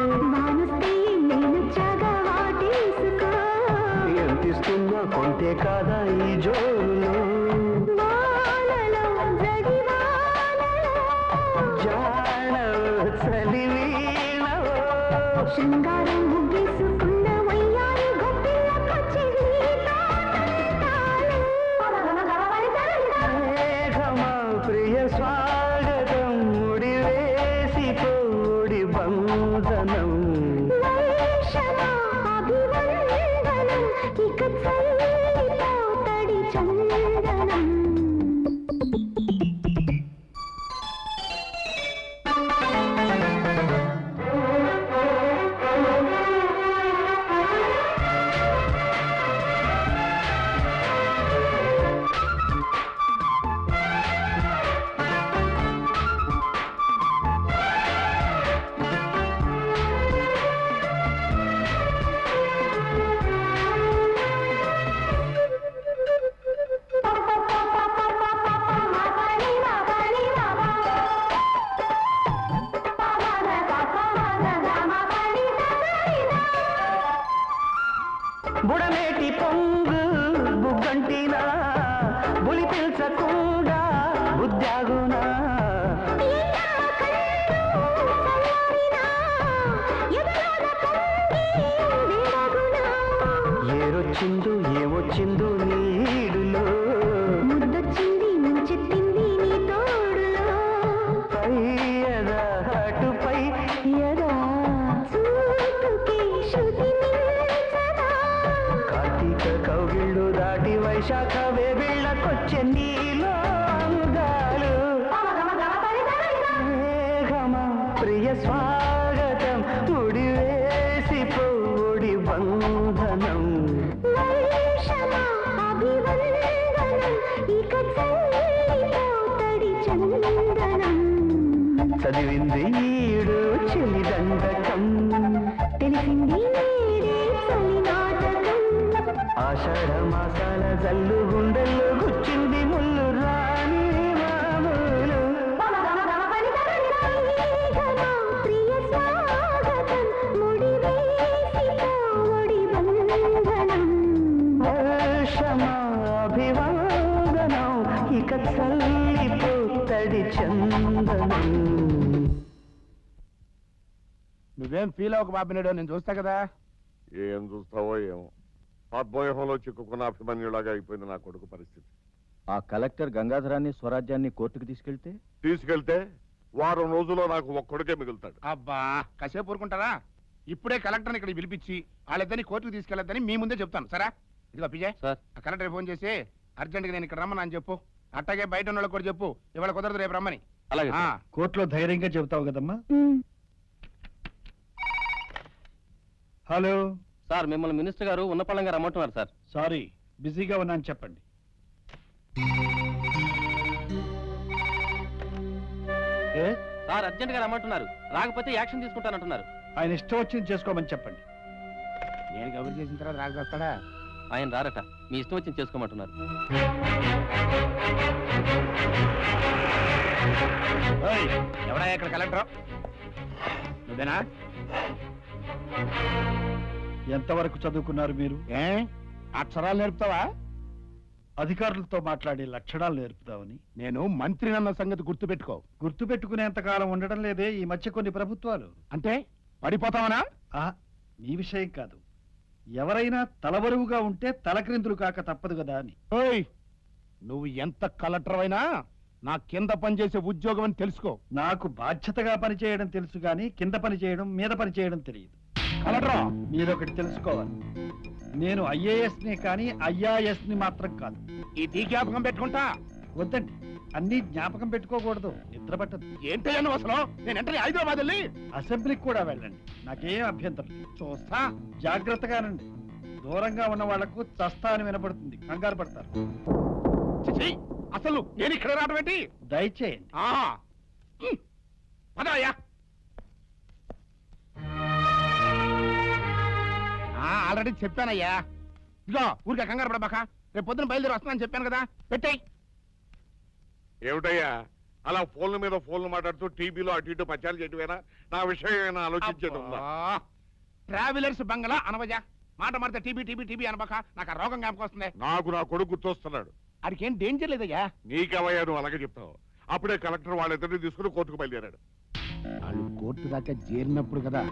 M: ఎంతిస్తున్నా కొంటే కాదా ఈ జోరులో జాణ చలివీణ శృంగారం ముగిసుకున్న వయ్యారి మేఘమా ప్రియ స్వాగతం ముడివేసి ఏమొచ్చిందో ఏమొచ్చిందో నీడులో
T: ముద్దొచ్చింది ముంచెత్తింది నీ తోడులో
M: పై ఎద అటుపై ఎద
T: చూపుకి శృతి మించదా
M: కార్తీక కౌగిళ్ళు దాటి వైశాఖ వేబిళ్ళకొచ్చే నీలో అందాలు మేఘమా ప్రియ స్వాగతం ముడి వేసి పోడి బంధనం
T: వైషమ అభివందనం ఇక చల్లిపోతడి చందనం
M: చదివింది ఈడు చెలి దండకం
T: తెలిసింది నేడే చలి నాటకం
M: ఆషాఢ మాసాల జల్లు గుండెల్లో గుచ్చింది ముళ్ళు రాని మామూలు
T: మేఘమా ప్రియ స్వాగతం ముడి వేసి పోడి బంధనం
M: వర్షమా అభివందనం ఇక చల్లిపోతడి చందనం
U: నువ్వేం ఫీల్ అవ్వక బాబినాడు నేను చూస్తా కదా
K: ఏం చూస్తావో ఏమో పద్మవ్యూహంలో చిక్కుకున్న అభిమన్యులాగా అయిపోయింది నా కొడుకు పరిస్థితి
J: ఆ కలెక్టర్ గంగాధరాన్ని స్వరాజ్యాన్ని కోర్టుకు తీసుకెళ్తే
K: తీసుకెళ్తే వారం రోజుల్లో నాకు ఒక్కడికే మిగులుతాడు
U: అబ్బా కాసేపు ఊరుకుంటారా ఇప్పుడే కలెక్టర్ని ఇక్కడ పిలిపించి వాళ్ళిద్దరిని కోర్టుకు తీసుకెళ్ళొద్దని మీ ముందే చెప్తాను సరే ఇదిగో పిజయ్
D: సార్
U: ఆ కలెక్టర్ ఫోన్ చేసి అర్జెంట్గా నేను ఇక్కడ రమ్మని అని చెప్పు అట్టాగే బయట ఉన్న వాళ్ళకి కూడా చెప్పు ఇవాళ కుదరదు రేపు రమ్మని
I: అలాగే
U: ఆ.
I: కోర్టులో ధైర్యంగా చెబుతావు కదమ్మా హలో
D: సార్ మిమ్మల్ని మినిస్టర్ గారు ఉన్నపళంగా రమ్మంటున్నారు సార్
I: సారీ బిజీగా ఉన్నాను చెప్పండి ఏ
D: సార్ అర్జెంట్ గా రమ్మంటున్నారు రాకపోతే యాక్షన్ తీసుకుంటానంటున్నారు
I: ఆయన ఇష్టం వచ్చింది చేసుకోమని చెప్పండి
U: నేను కబురు చేసిన తర్వాత రాజు వస్తాడా
D: ఆయన రారట మీ ఇష్టం వచ్చింది చేసుకోమంటున్నారు
U: ఓయ్, ఎవడా ఇక్కడ కలెక్టర్ నువ్వేనా
I: ఎంతవరకు చదువుకున్నారు మీరు
U: ఏ అక్షరాలు నేర్పుతావా
I: అధికారులతో మాట్లాడే లక్షణాలు నేర్పుతామని
U: నేను మంత్రినన్న సంగతి గుర్తుపెట్టుకో
I: గుర్తుపెట్టుకునేంత కాలం ఉండడం లేదే ఈ మధ్య కొన్ని ప్రభుత్వాలు
U: అంటే పడిపోతావనా
I: ఆ మీ విషయం కాదు ఎవరైనా తలబరువుగా ఉంటే తలక్రిందులు కాక తప్పదు కదా అని
U: ఓయ్ నువ్వు ఎంత కలెక్టర్ అయినా నా కింద పనిచేసే ఉద్యోగం అని తెలుసుకో
I: నాకు బాధ్యతగా పనిచేయడం తెలుసు కానీ కింద పని చేయడం మీద పని చేయడం తెలియదు
U: కలెక్టరా
I: మీరొకటి తెలుసుకోవాలి నేను ఐఏఎస్ ని కానీ ఐఆర్ఎస్ ని మాత్రం కాదు
U: ఇది జ్ఞాపకం పెట్టుకుంటా
I: వద్దండి అన్ని జ్ఞాపకం పెట్టుకోకూడదు నిద్ర పట్టదు
U: ఏంటయ్యా నువ్వు అసలు నేను ఎంటర్ హైదరాబాద్ వెళ్ళి
I: అసెంబ్లీకి కూడా వెళ్ళండి నాకేం అభ్యంతరం లేదు.
U: చూస్తా
I: జాగ్రత్తగానండి దూరంగా ఉన్న వాళ్లకు చస్తా అని వినపడుతుంది కంగారు పడతారు
U: చిచి, అసలు నేను ఇక్కడ రావడం ఏంటి
I: దయచేయండి
U: ఆ, హ్మ్, పదవయ్యా ఆ, ఆల్రెడీ చెప్పానయ్యా ఇదిగో ఊరికే కంగారు పడబాక రేపు పొద్దున బయలుదేరి వస్తున్నానని చెప్పాను కదా పెట్టేయ్
K: ఏమిటయ్యా అలా ఫోన్ల మీద ఫోన్లు మాట్లాడుతూ టీవీలో అటు ఇటు పచ్చాలు చేయటమేనా నా విషయం ఏమైనా ఆలోచించేది ఉందా
U: అబ్బా, ట్రావెలర్స్ బంగళా అనవజా మాట మాడితే టీబీ టీబీ టీబీ అనబాక నాకు ఆ రోగం జ్ఞాపకం వస్తుంది
K: నాకు నా కొడుకు గుర్తొస్తున్నాడు
U: ఆడికి ఏం డేంజర్ లేదయ్యా
K: నీకవయ్యా నువ్వు అలాగే చెప్తావు అప్పుడే కలెక్టర్ వాళ్ళిద్దరిని తీసుకుని కోర్టుకు బయలుదేరాడు
U: వాళ్ళు కోర్టు దాకా చేరినప్పుడు కదా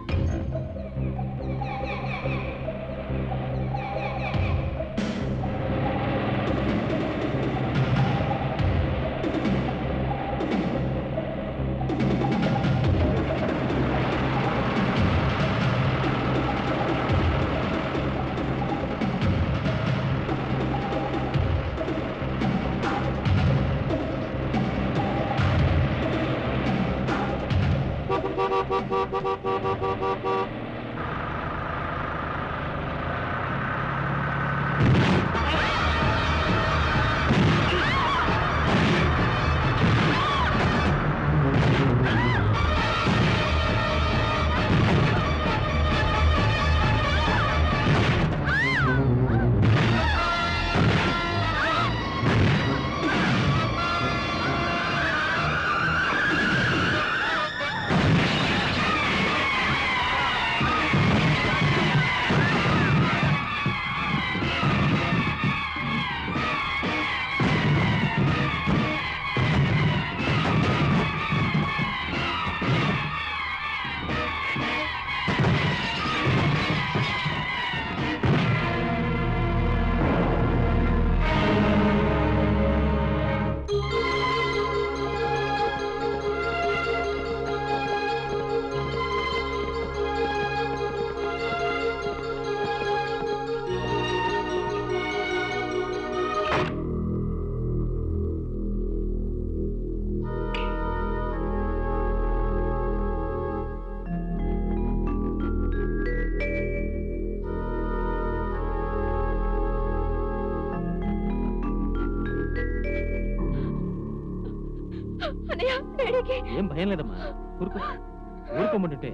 Q: అన్నయ్య డాడీకి
D: ఏం భయం లేదమ్మా ఊరుకో ఊరుకోమంటుంటే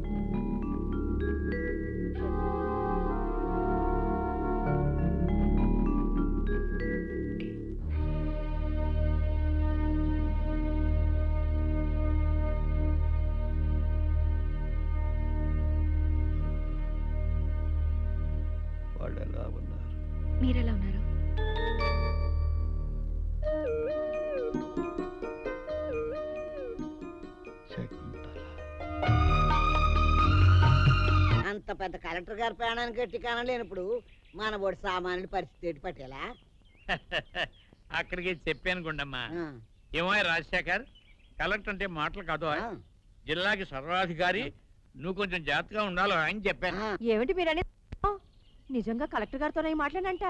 I: వాళ్ళు ఎలా ఉన్నారు
Q: మీరెలా ఉన్నారు
H: అంత పెద్ద కలెక్టర్ గారి ప్రాణానికి గట్టి కానలేనప్పుడు మన వాడి సామాన్యుడి పరిస్థితి ఏంటి పట్టేలా
F: అక్కడికి చెప్పాను గుండమ్మా ఏమో రాజశేఖర్ కలెక్టర్ అంటే మాటలు కాదు జిల్లాకి సర్వాధికారి నువ్వు కొంచెం జాగ్రత్తగా ఉండాలి అని చెప్పాను
E: ఏమిటి మీరని నిజంగా కలెక్టర్ గారితోనే ఈ మాటలేనంట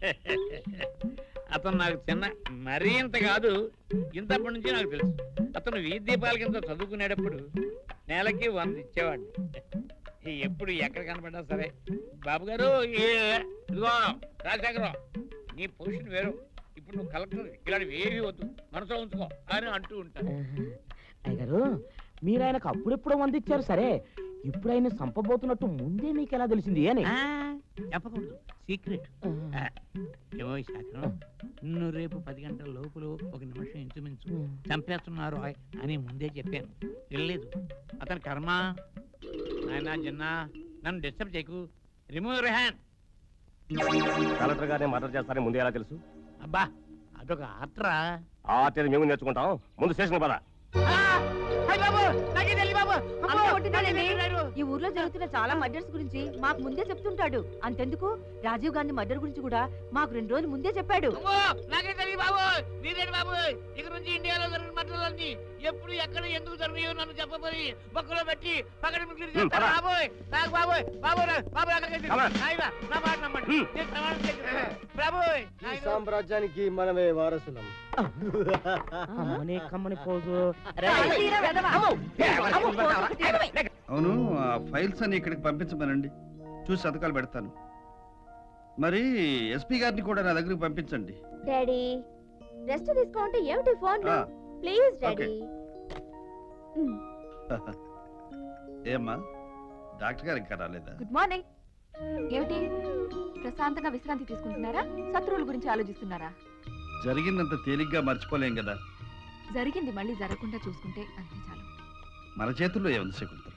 F: అతను నాకు చిన్న మరీ ఇంత కాదు ఇంతప్పటి నుంచి నాకు తెలుసు అతను వీధి దీపాల కింద చదువుకునేటప్పుడు నెలకి వంద ఇచ్చేవాడు ఎప్పుడు ఎక్కడ కనపడ్డా సరే బాబు గారు ఏ- ఇదిగో రాజశేఖరం నీ పొజిషన్ వేరు ఇప్పుడు నువ్వు కలెక్టర్ ఇలాంటివి ఏవి వద్దు మనసులో ఉంచుకో అని అంటూ ఉంటాను
C: అయ్యగారు మీరు ఆయనకు అప్పుడెప్పుడో వంద ఇచ్చారు సరే ఇప్పుడు ఆయన సంపబోతున్నట్టు ముందే మీకు ఎలా తెలిసింది అని
F: చెప్పకూడదు సీక్రెట్ ఏమో ఈ శాఖరం నువ్వు రేపు పది గంటల లోపల ఒక నిమిషం ఇంచుమించు చంపేస్తున్నారు ఆయ్ అని ముందే చెప్పాను వెళ్ళలేదు అతని కర్మ నాయనా చిన్న నన్ను డిస్టర్బ్ చేయకు రిమూవ్ యువర్ హ్యాండ్
B: కలెక్టర్ గారిని మర్డర్ చేస్తారని ముందు ఎలా తెలుసు
F: అబ్బా అదొక ఆత్రా
B: ఆ ఆర్టీని మేము నేర్చుకుంటాం ముందు స్టేషన్ పద
E: అంతా కొట్టినాడండి. ఈ ఊర్లో జరుగుతున్న చాలా మర్డర్స్ గురించి మాకు ముందే చెప్తుంటాడు అంతెందుకు రాజీవ్ గాంధీ మర్డర్ గురించి కూడా మాకు రెండు రోజులు ముందే చెప్పాడు
F: అమ్మో, నాకే తెలియదు బాబు నీరేంటి బాబు ఇక నుంచి ఇండియాలో జరిగిన మట్టలన్నీ ఎప్పుడు ఎక్కడ ఎందుకు జరిగాయో నన్ను చెప్పబోయి బొక్కలో పెట్టి పక్కన మిగిలి చేస్తాను
B: పద.
F: బాబోయ్ నాకు బాబోయ్ బాబు రా, బాబు అక్కడికి
B: Come on.
F: నాయనా, నా మాట నమ్మండి నేను ప్రమాణం చేస్తున్నాను. బాబోయ్
V: ఈ సామ్రాజ్యానికి మనమే వారసులం
C: కమ్మని కమ్మని పోజు
I: అవును ఆ ఫైల్స్ అన్ని ఇక్కడికి పంపించమనండి చూసి సంతకాలు పెడతాను మరి ఎస్పీ గారిని కూడా నా దగ్గరికి పంపించండి
L: డాడీ రెస్ట్ తీసుకోంటే ఏమిటి ఫోన్
I: ఆ,
L: ప్లీజ్
I: ఓకే.
L: డాడీ
I: ఏమ్మా డాక్టర్ గారు ఇంకా రాలేదా
Q: గుడ్ మార్నింగ్ ఏమిటి ప్రశాంతంగా విశ్రాంతి తీసుకుంటున్నారా శత్రువుల గురించి ఆలోచిస్తున్నారా
I: జరిగిందంత తేలిగ్గా మర్చిపోలేం కదా
Q: జరిగింది మళ్ళీ జరగకుండా చూసుకుంటే అంతే చాలు
I: మన చేతుల్లో ఏముంది శకుంతల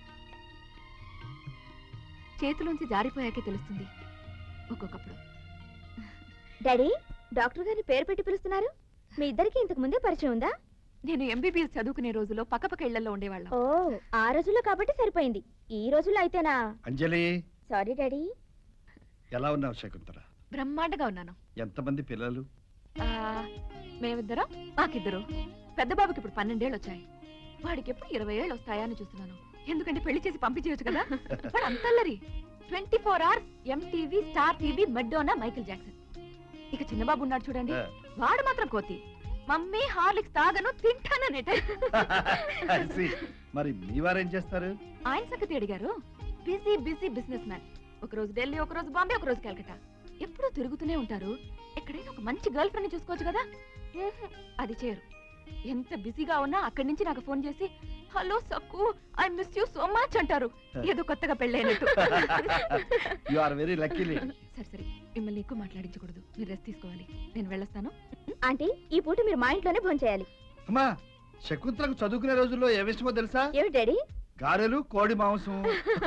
Q: చేతిలోంచి జారిపోయాకే తెలుస్తుంది ఒక్కొక్కప్పుడు
L: డాడీ డాక్టర్ గారిని పేరు పెట్టి పిలుస్తున్నారు మీ ఇద్దరికి ఇంతకు ముందే పరిచయం ఉందా
Q: నేను ఎంబీబీఎస్ చదువుకునే రోజుల్లో పక్కపక్క ఇళ్లలో ఉండేవాళ్ళం
L: ఓ ఆ రోజుల్లో కాబట్టి సరిపోయింది ఈ రోజుల్లో అయితేనా
I: అంజలి
L: సారీ డాడీ
I: ఎలా ఉన్నావు శకుంతల
Q: బ్రహ్మాండంగా ఉన్నాను
I: ఎంతమంది పిల్లలు
Q: ఆ, మేమిద్దరం మాకిద్దరు పెద్ద బాబుకి ఇప్పుడు పన్నెండేళ్ళు వచ్చాయి వాడికి ఎప్పుడు ఇరవై ఏళ్ళు వస్తాయా అని చూస్తున్నాను ఎందుకంటే పెళ్లి చేసి పంపించేయచ్చు కదా వాడు అంతల్లరి twenty four hours MTV Star TV Madonna Michael Jackson ఇక చిన్న బాబు ఉన్నాడు చూడండి వాడు మాత్రం కోతి మమ్మీ హార్లిక్స్ తాగను తింటాననేట
I: I see. మరి మీ వారేం చేస్తారు
Q: ఆయన సంగతి అడిగారు బిజీ బిజీ బిజినెస్ మ్యాన్ ఒక రోజు ఢిల్లీ ఒక రోజు బాంబే ఒక రోజు కలకటా ఎప్పుడూ తిరుగుతూనే ఉంటారు ఎక్కడైనా ఒక మంచి గర్ల్ ఫ్రెండ్ చూసుకోవచ్చు కదా మ్మ్హ్. అది చేయరు ఎంత బిజీగా ఉన్నా అక్కడి నుంచి నాకు ఫోన్ చేసి hello Sakku I miss you so much అంటారు ఏదో కొత్తగా పెళ్ళైనట్టు
I: యు ఆర్ వెరీ లక్కీ
Q: సరే సరే మిమ్మల్ని ఎక్కువ మాట్లాడించకూడదు మీరు రెస్ట్ తీసుకోవాలి నేను వెళ్ళొస్తాను
L: ఆంటీ ఈ పూట మీరు మా ఇంట్లోనే భోజనం చేయాలి
I: అమ్మా శకుంతలకు చదువుకునే రోజుల్లో ఏమిష్టమో తెలుసా
L: ఏమిటి డాడీ
I: గారెలు కోడి మాంసం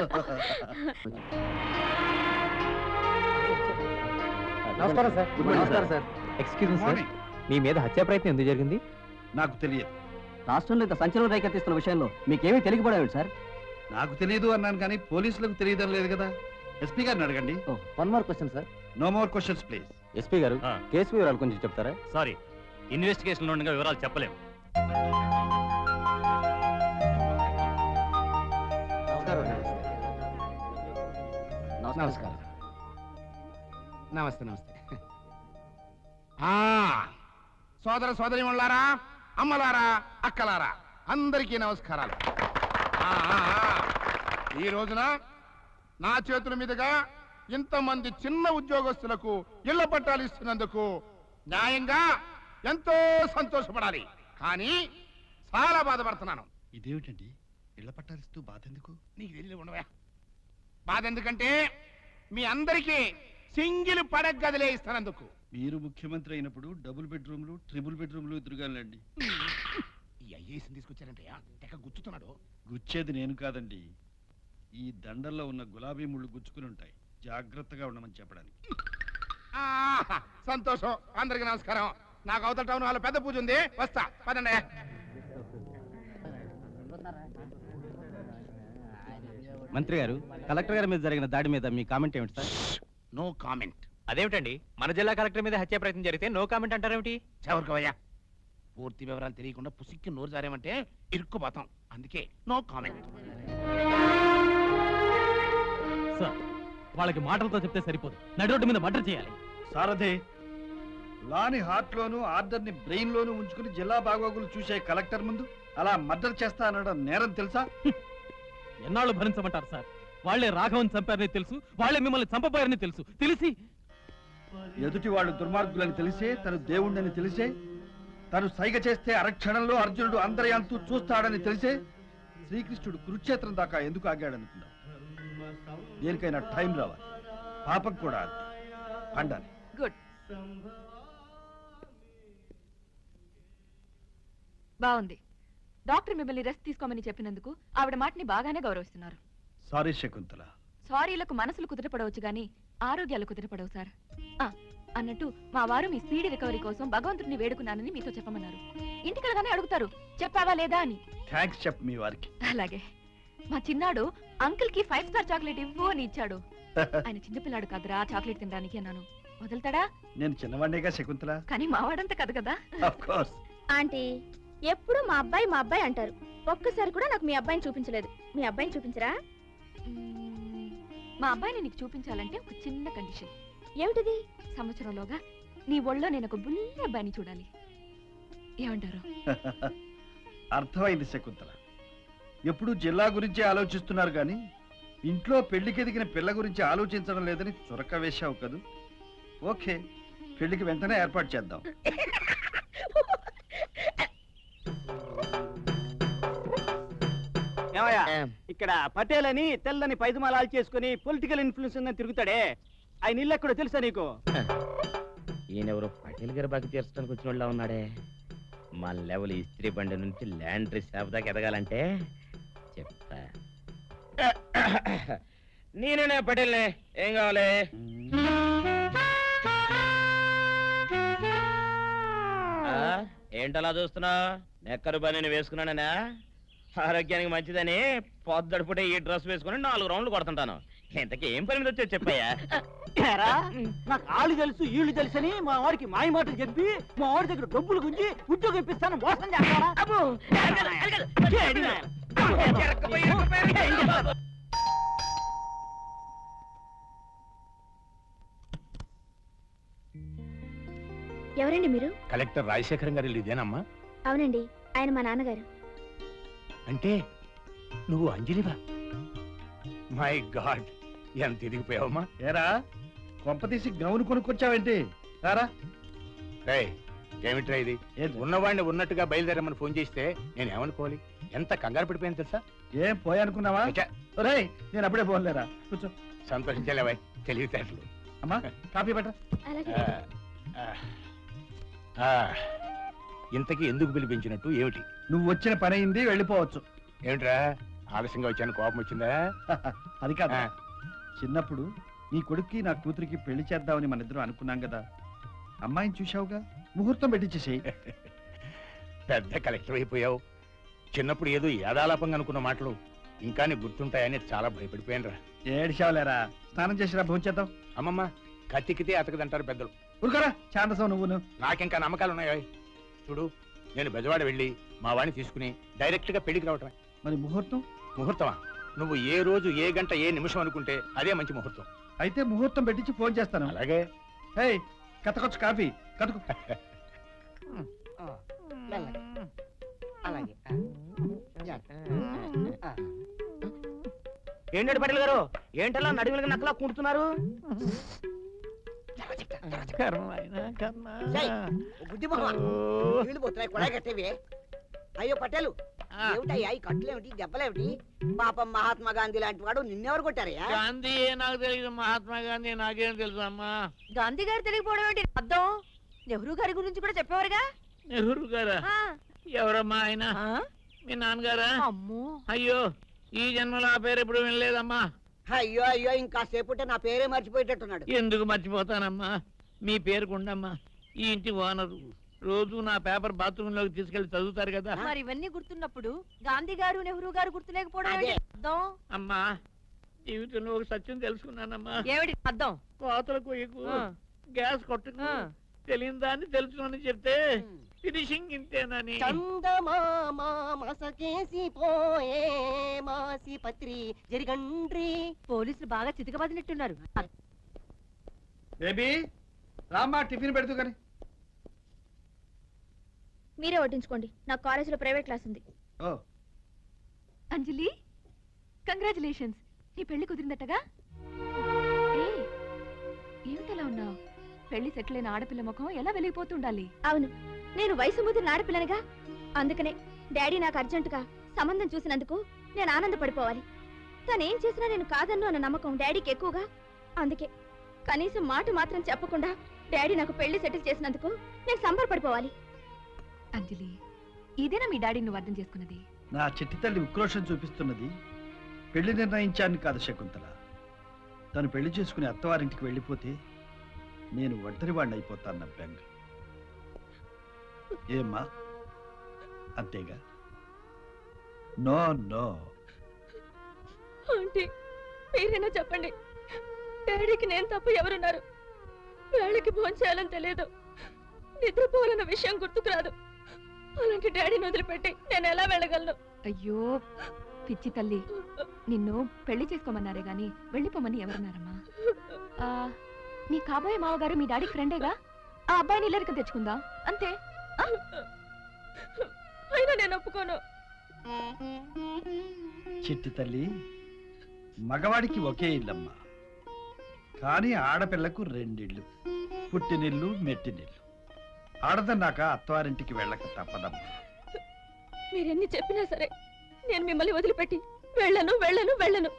D: నమస్కారం సార్ నమస్కారం సార్ ఎక్స్క్యూజ్ సార్
I: మార్నింగ్.
D: మీ మీద హత్యా ప్రయత్నం ఎందుకు జరిగింది
I: నాకు తెలియదు
O: రాష్ట్రంలో ఇంత సంచలనం రేకెత్తిస్తున్న విషయంలో మీకేమీ తెలియకపోయాడు సార్
I: నాకు తెలియదు అన్నాను కానీ పోలీసులకు తెలియడం లేదు కదా ఎస్పీ గారిని అడగండి
O: one more question sir
I: no more questions please
D: SP గారు కేసు వివరాలు కొంచెం చెప్తారా
B: సారీ ఇన్వెస్టిగేషన్ ఉండగా వివరాలు చెప్పలేము
F: నమస్కారం నమస్తే నమస్తే ఆ సోదర సోదరిమణులారా అమ్మలారా అక్కలారా అందరికీ నమస్కారాలు ఆ, ఆ, ఆ. ఈ రోజున నా చేతుల మీదుగా ఇంతమంది చిన్న ఉద్యోగస్తులకు ఇళ్ల పట్టాలు ఇస్తున్నందుకు న్యాయంగా ఎంతో సంతోషపడాలి కానీ
U: చాలా బాధపడుతున్నాను
I: ఇదేమిటండి ఇళ్ల పట్టాలిస్తూ బాధ ఎందుకు
U: నీకు తెలియదు ఉండవా బాధ ఎందుకంటే మీ అందరికీ సింగిల్ పడక గదిలే ఇస్తానందుకు
I: మీరు ముఖ్యమంత్రి అయినప్పుడు డబుల్ బెడ్రూమ్లు ట్రిపుల్ బెడ్రూమ్లు ఎదురుగాలండి
U: ఈ ఐఏఎస్ తీసుకొచ్చారంటే తెగ గుచ్చుతున్నాడు
I: గుచ్చేది నేను కాదండి ఈ దండల్లో ఉన్న గులాబీ ముళ్ళు గుచ్చుకుని ఉంటాయి జాగ్రత్తగా ఉండమని చెప్పడానికి
U: ఆహా, సంతోషం అందరికి నమస్కారం నాకు అవతల టౌన్ హాల్ పెద్ద పూజ ఉంది వస్తా పదండి
A: మంత్రి గారు కలెక్టర్ గారి మీద జరిగిన దాడి మీద మీ కామెంట్ ఏమిటి సార్
U: నో కామెంట్
D: అదేమిటండి మన జిల్లా కలెక్టర్ మీద హత్యా ప్రయత్నం జరిగితే నో కామెంట్ అంటారేమిటి
U: చవరికవయ్యా పూర్తి వివరాలు తెలియకుండా పుసిక్కి నోరు జారేమంటే ఇరుక్కుపోతాం అందుకే నో కామెంట్
D: సార్ వాళ్ళకి మాటలతో చెప్తే సరిపోదు నడి రోడ్డు మీద మర్డర్ చేయాలి
I: సారథి లాని హార్ట్ లోను ఆర్డర్ ని బ్రెయిన్ లోను ఉంచుకుని జిల్లా బాగోగులు చూసే కలెక్టర్ ముందు అలా మర్డర్ చేస్తా అనడం నేరం తెలుసా
D: ఎన్నాళ్ళు భరించమంటారు సార్ వాళ్ళే రాఘవన్ చంపారని తెలుసు వాళ్ళే మిమ్మల్ని చంపబోయారని తెలుసు తెలిసి
I: ఎదుటి వాళ్ళు దుర్మార్గులని తెలిసే తను దేవుణ్ణని తెలిసే తను సైగ చేస్తే అరక్షణంలో అర్జునుడు అందరయాంతూ చూస్తాడని తెలిసే శ్రీకృష్ణుడు కురుక్షేత్రం దాకా ఎందుకు ఆగాడనుకున్నావు దేనికైనా టైం రావాలి పాపం కూడా అంతే పండాలి
Q: గుడ్ బాగుంది డాక్టర్ మిమ్మల్ని రెస్ట్ తీసుకోమని చెప్పినందుకు ఆవిడ మాటని బాగానే గౌరవిస్తున్నారు
I: సారీ శకుంతల
Q: సారీలకు మనసులు కుదిరపడవచ్చు గాని ఆరోగ్యాలు కుదిరపడవు సార్ ఆ, అన్నట్టు మా వారు మీ స్పీడ్ రికవరీ కోసం భగవంతుడిని వేడుకున్నానని మీతో చెప్పమన్నారు ఇంటికి వెళ్ళగానే అడుగుతారు చెప్పావా లేదా అని
I: థ్యాంక్స్ చెప్ మీ వారికి
Q: అలాగే మా చిన్నాడు అంకుల్ కి ఫైవ్ స్టార్ చాక్లెట్ ఇవ్వు అని ఇచ్చాడు ఆయన చిన్నపిల్లాడు కదరా చాక్లెట్ తినడానికి అన్నాను వదులుతాడా
I: నేను చిన్నవాడినేగా శకుంతల
Q: కానీ మావాడంత కదు కదా
I: ఆఫ్ కోర్స్
L: ఆంటీ ఎప్పుడు మా అబ్బాయి మా అబ్బాయి అంటారు ఒక్కసారి కూడా నాకు మీ అబ్బాయిని చూపించలేదు మీ అబ్బాయిని చూపించరా
Q: మా అబ్బాయిని నీకు చూపించాలంటే ఒక చిన్న కండిషన్
L: ఏమిటిది
Q: సంవత్సరంలోగా నీ ఒళ్ళో నేను ఒక బుల్లి అబ్బాయిని చూడాలి ఏమంటారు
I: అర్థమైంది శకుంతల ఎప్పుడు జిల్లా గురించే ఆలోచిస్తున్నారు కానీ ఇంట్లో పెళ్లికి ఎదిగిన పిల్ల గురించి ఆలోచించడం లేదని చురక వేశావు కదూ ఓకే పెళ్లికి వెంటనే ఏర్పాటు చేద్దాం
P: ఏమయ్యా ఇక్కడ పటేల్ అని తెల్లని పైదుమాలాలు చేసుకుని పొలిటికల్ ఇన్ఫ్లుయెన్స్ ఉందని తిరుగుతాడే ఆయన ఇల్లు ఎక్కడో తెలుసా నీకు
C: ఈయనెవరో పటేల్ గారి బాకి తీర్చడానికి వచ్చిన వాళ్ళ ఉన్నాడే మా లెవెల్ ఇస్త్రీ బండి నుంచి ల్యాండ్రీ షాప్ దాకా ఎదగాలంటే చెప్తా నేనే పటేల్నే ఏం కావాలి ఆ, ఏంటలా చూస్తున్నా నెక్కరు బని వేసుకున్నాననా ఆరోగ్యానికి మంచిదని పొద్దడుపుటే ఈ డ్రెస్ వేసుకుని నాలుగు రౌండ్లు కొడుతుంటాను ఇంతకీ ఏం పని మీద వచ్చో చెప్పయ్యా
P: ఏరా, నాకు ఆళ్ళు తెలుసు వీళ్ళు తెలుసు అని మా వాడికి మాయ మాటలు చెప్పి మా వాడి దగ్గర డబ్బులు గుంజి ఉద్యోగం ఇప్పిస్తాను మోసం చేస్తారా
L: ఎవరండి మీరు
U: కలెక్టర్ రాజశేఖరం గారి ఇల్లు ఇదేనమ్మా
L: అవునండి ఆయన మా నాన్నగారు
U: అంటే నువ్వు అంజలివా మై గాడ్ ఎంత ఎదిగిపోయావమ్మా
I: ఏరా కొంపతీసి గౌను కొనుక్కొచ్చావేంటి రారా
U: రేయ్ ఏమిట్రా ఇది ఉన్నవాడిని ఉన్నట్టుగా బయలుదేరమని ఫోన్ చేస్తే నేను ఏమనుకోవాలి ఎంత కంగారు పడిపోయాను తెలుసా
I: ఏం పోయనుకున్నావా రేయ్ నేను అప్పుడే పోలేరా కూర్చో
U: సంతోషించలేవా తెలివితేటలు
I: అమ్మా కాఫీ బట్ట
U: ఆ, ఆ, ఆ, ఇంతకీ ఎందుకు పిలిపించినట్టు ఏమిటి
I: నువ్వు వచ్చిన పని అయింది వెళ్ళిపోవచ్చు
U: ఏమిట్రా ఆలస్యంగా వచ్చాను కోపం వచ్చిందా
I: అది కాదు చిన్నప్పుడు నీ కొడుక్కి నా కూతురికి పెళ్లి చేద్దామని మన ఇద్దరం అనుకున్నాం కదా అమ్మాయిని చూశావుగా ముహూర్తం పెట్టించేసేయి
U: పెద్ద కలెక్టర్ అయిపోయావు చిన్నప్పుడు ఏదో యాదాలాపంగా అనుకున్న మాటలు ఇంకా నీకు గుర్తుంటాయని చాలా భయపడిపోయాను రా
I: ఏడిశావులేరా స్నానం చేసిరా భోంచేద్దాం
U: అమ్మమ్మ కత్తికితే అతకదంటారు పెద్దలు
I: ఉరుకరా చాందసం నువ్వును
U: నాకింకా నమ్మకాలు ఉన్నాయో చూడు నేను బెజవాడ వెళ్ళి మా వాడిని తీసుకుని డైరెక్ట్ గా పెళ్లికి రావటమే
I: మరి ముహూర్తం
U: ముహూర్తమా నువ్వు ఏ రోజు ఏ గంట ఏ నిమిషం అనుకుంటే అదే మంచి ముహూర్తం
I: అయితే ముహూర్తం పెట్టించి ఫోన్ చేస్తాను
U: అలాగే
I: హే కథకొచ్చు కాఫీ కథకు
H: అలాగే
C: ఏంటంటే పటేల్ గారు ఏంటలా నడుములకి నక్కలా కుంటున్నారు
H: బుద్ధి మొహమా నీళ్ళు పోతున్నాయి కొడాయి కట్టేవి అయ్యో పటేలు ఏమిటయ్యా ఈ కట్టులేమిటి దెబ్బలేమిటి పాపం మహాత్మా గాంధీ లాంటి వాడు నిన్నెవరు కొట్టారయ్యా
F: గాంధీ నాకు తెలియదు మహాత్మా గాంధీ నాకేం తెలుసు అమ్మా
E: గాంధీ గారు తెలియకపోవడం ఏంటి అర్థం నెహ్రూ గారి గురించి కూడా చెప్పేవారుగా
F: నెహ్రూ గారా
E: ఆ,
F: ఎవరమ్మా ఆయన మీ నాన్నగారా
E: అమ్మో
F: అయ్యో ఈ జన్మలో ఆ పేరు ఎప్పుడు వినలేదమ్మా
H: అయ్యో అయ్యో ఇంకా సేపుంటే నా పేరే మర్చిపోయేటట్టున్నాడు
F: ఎందుకు మర్చిపోతానమ్మా మీ పేరు కొండమ్మా ఈ ఇంటి ఓనరు రోజు నా పేపర్ బాత్రూమ్ లోకి తీసుకెళ్లి చదువుతారు కదా
E: మరి ఇవన్నీ గుర్తున్నప్పుడు గాంధీ గారు నెహ్రూ గారు గుర్తులేకపోవడం
H: అదే.
E: ఏంటి అర్థం
F: అమ్మా జీవితంలో ఒక సత్యం తెలుసుకున్నానమ్మా
E: ఏమిటి అర్థం
F: కోతలు కొయ్యకు
E: ఆ.
F: గ్యాస్ కొట్టకు
E: ఆ.
F: తెలియని దాన్ని తెలుసుకొని చెప్తే ఫినిషింగ్ ఇంతేనని
G: చందమామ మసకేసి పోయే మాసి పత్రి జరిగండ్రి
E: పోలీసులు బాగా చితకబదినట్టున్నారు
I: బేబీ రామ్మా టిఫిన్ పెడుతూ కానీ
L: మీరే వడ్డించుకోండి నాకు కాలేజీలో ప్రైవేట్ క్లాస్ ఉంది
I: ఓ
Q: అంజలి కంగ్రాచులేషన్స్ నీ పెళ్లి కుదిరిందటగా ఏయ్, ఏమిటలా ఉన్నావు పెళ్లి సెటిల్ అయిన ఆడపిల్ల ముఖం ఎలా వెలిగిపోతుండాలి
L: అవును నేను వయసు ముదిరిన ఆడపిల్లనిగా అందుకనే డాడీ నాకు అర్జెంటుగా సంబంధం చూసినందుకు నేను ఆనందపడిపోవాలి తనేం చేసినా నేను కాదన్ను అన్న నమ్మకం డాడీకి ఎక్కువగా అందుకే కనీసం మాట మాత్రం చెప్పకుండా డాడీ నాకు పెళ్లి సెటిల్ చేసినందుకు నేను సంబరపడిపోవాలి
Q: అంజలి ఇదేనా మీ డాడీ నువ్వు అర్థం చేసుకున్నది
I: నా చిట్టి తల్లి ఉక్రోషం చూపిస్తున్నది పెళ్లి నిర్ణయించాను కాదు శకుంతల తను పెళ్లి చేసుకుని అత్తవారింటికి వెళ్ళిపోతే నేను ఒంటరి వాడిని అయిపోతాను బెంగ ఏమ్మా అంతేగా నో నో
L: ఆంటీ మీరైనా చెప్పండి డాడీకి నేను తప్ప ఎవరున్నారు వేళకి భోంచేయాలని తెలియదు నిద్రపోవాలన్న విషయం గుర్తుకు రాదు అలాంటి డాడీని వదిలిపెట్టి నేను ఎలా వెళ్ళగలను
Q: అయ్యో పిచ్చి తల్లి నిన్ను పెళ్లి చేసుకోమన్నారే గాని వెళ్ళిపోమని ఎవరన్నారమ్మా ఆ, నీ కాబోయే మావగారు మీ డాడీ ఫ్రెండేగా ఆ అబ్బాయిని ఇల్లరికం తెచ్చుకుందా అంతే ఆ?
L: అయినా నేను ఒప్పుకోను
I: చిట్టి తల్లి మగవాడికి ఒకే ఇల్లమ్మా కానీ ఆడపిల్లకు రెండిళ్ళు పుట్టినిల్లు మెట్టినిల్లు ఆడదన్నాక అత్తవారింటికి వెళ్ళక తప్పదమ్మా
L: మీరెన్ని చెప్పినా సరే నేను మిమ్మల్ని వదిలిపెట్టి వెళ్ళను వెళ్ళను వెళ్ళను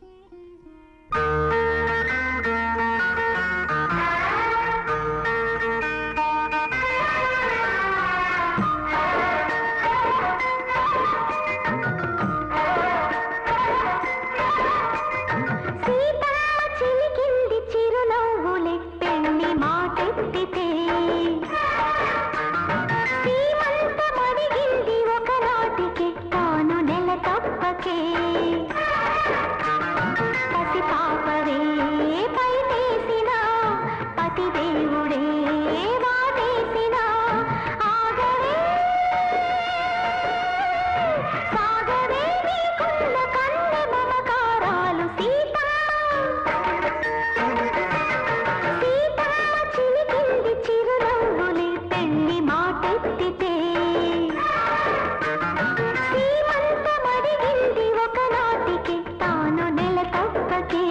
T: సీతా చిలికింది చిరునవ్వులే పెళ్లి మాటెత్తితే సీమంతమడిగింది ఒకనాటికి తాను నెల తప్పకే పసి పాపవే పైటేసిన పతిదేవుడే వాటేసిన ఆగవే సాగవే నీకున్న కన్నె మమకారాలు సీత సీత చిలికింది చిరునవ్వులే పెళ్లి మాటెత్తితే సీమంతమడిగింది ఒకనాటికి తాను నెల తప్పకే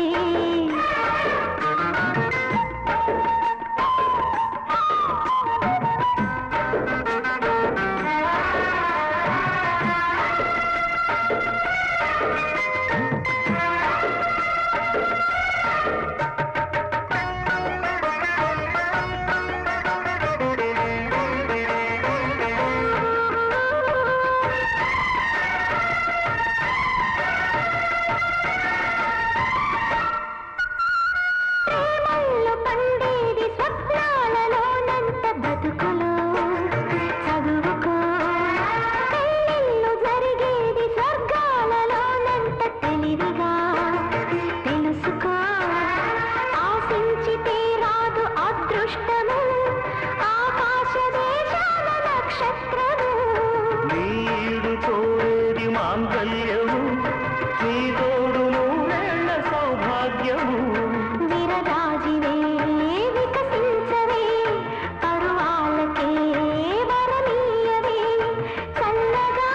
T: ప్రేమల్లో పండేది స్వప్నాలలోనంత బతుకులో చదువుకో పెళ్ళిళ్ళు జరిగేది స్వర్గాలలోనంత తెలివిగా తెలుసుకో ఆశించితే రాదు అదృష్టము ఆకాశ దేశాల నక్షత్రము
M: నీడు కోరేది మాంగళ్యము నీ తోడు నూరేళ్ల సౌభాగ్యము
T: విరరాజివే వికసించవే పరువాలకే వరమీయవే చల్లగా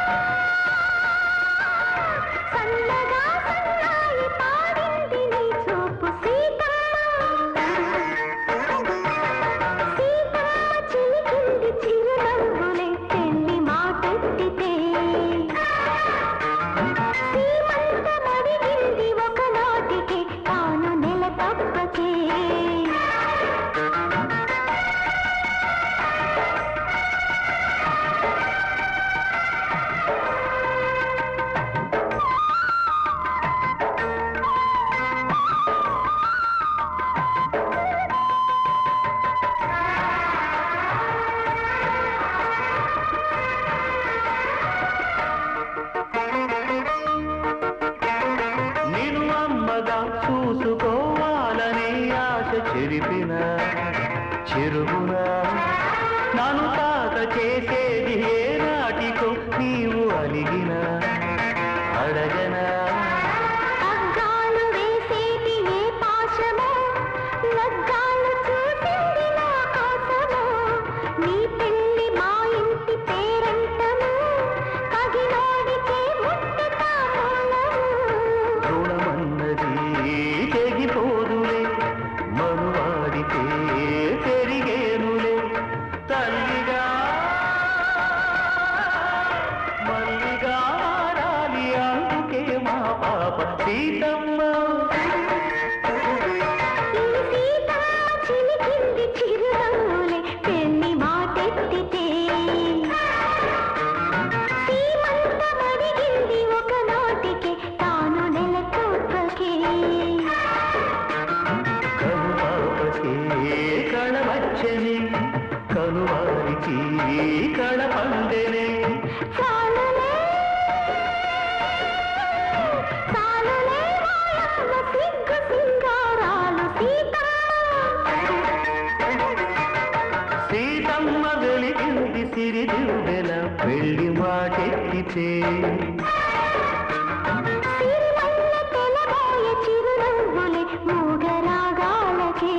T: చల్లగా సన్నాయి పాడింది నీ చూపు సీతమ్మ సీతమ్మ చిలికింది చిరునవ్వులే పెళ్లి మాటెత్తితే
M: ఎరుగునా నన్ను తాత చేసేది ఏ నాటికో నీవు అలిగినా అడగనా
T: అగ్గాలు వేసేది ఏ పాశమో లగ్గాలు చూసింది నా కోసమో నీ పెళ్లి మా ఇంటి పేరంటము కగిలోడితే ముట్టుతా
M: రుణమన్నది తెగిపోదులే మనువాడితే పెరిగేనులే తల్లిగా మల్లిగా మారాలి అందుకే మా పాప సీతమ్మ
T: చిలికింది చిరునవ్వులే పెళ్లి మాటెత్తితే సీమంతమడిగింది ఒక నాటికి తాను నెలకొక్కకే
M: కనుపాపకే కళవచ్చని కనువారికి కళ పండెనే
T: చాలులే చాలులే వాయమ్మ సిగ్గు సింగారాలు
M: సీతమ్మ వెలిగింది సిరిదివ్వెల పెళ్లి మాటెత్తితే
T: సిరిమల్ల తెలబోయే చిరునవ్వులే మూగరాగాలకే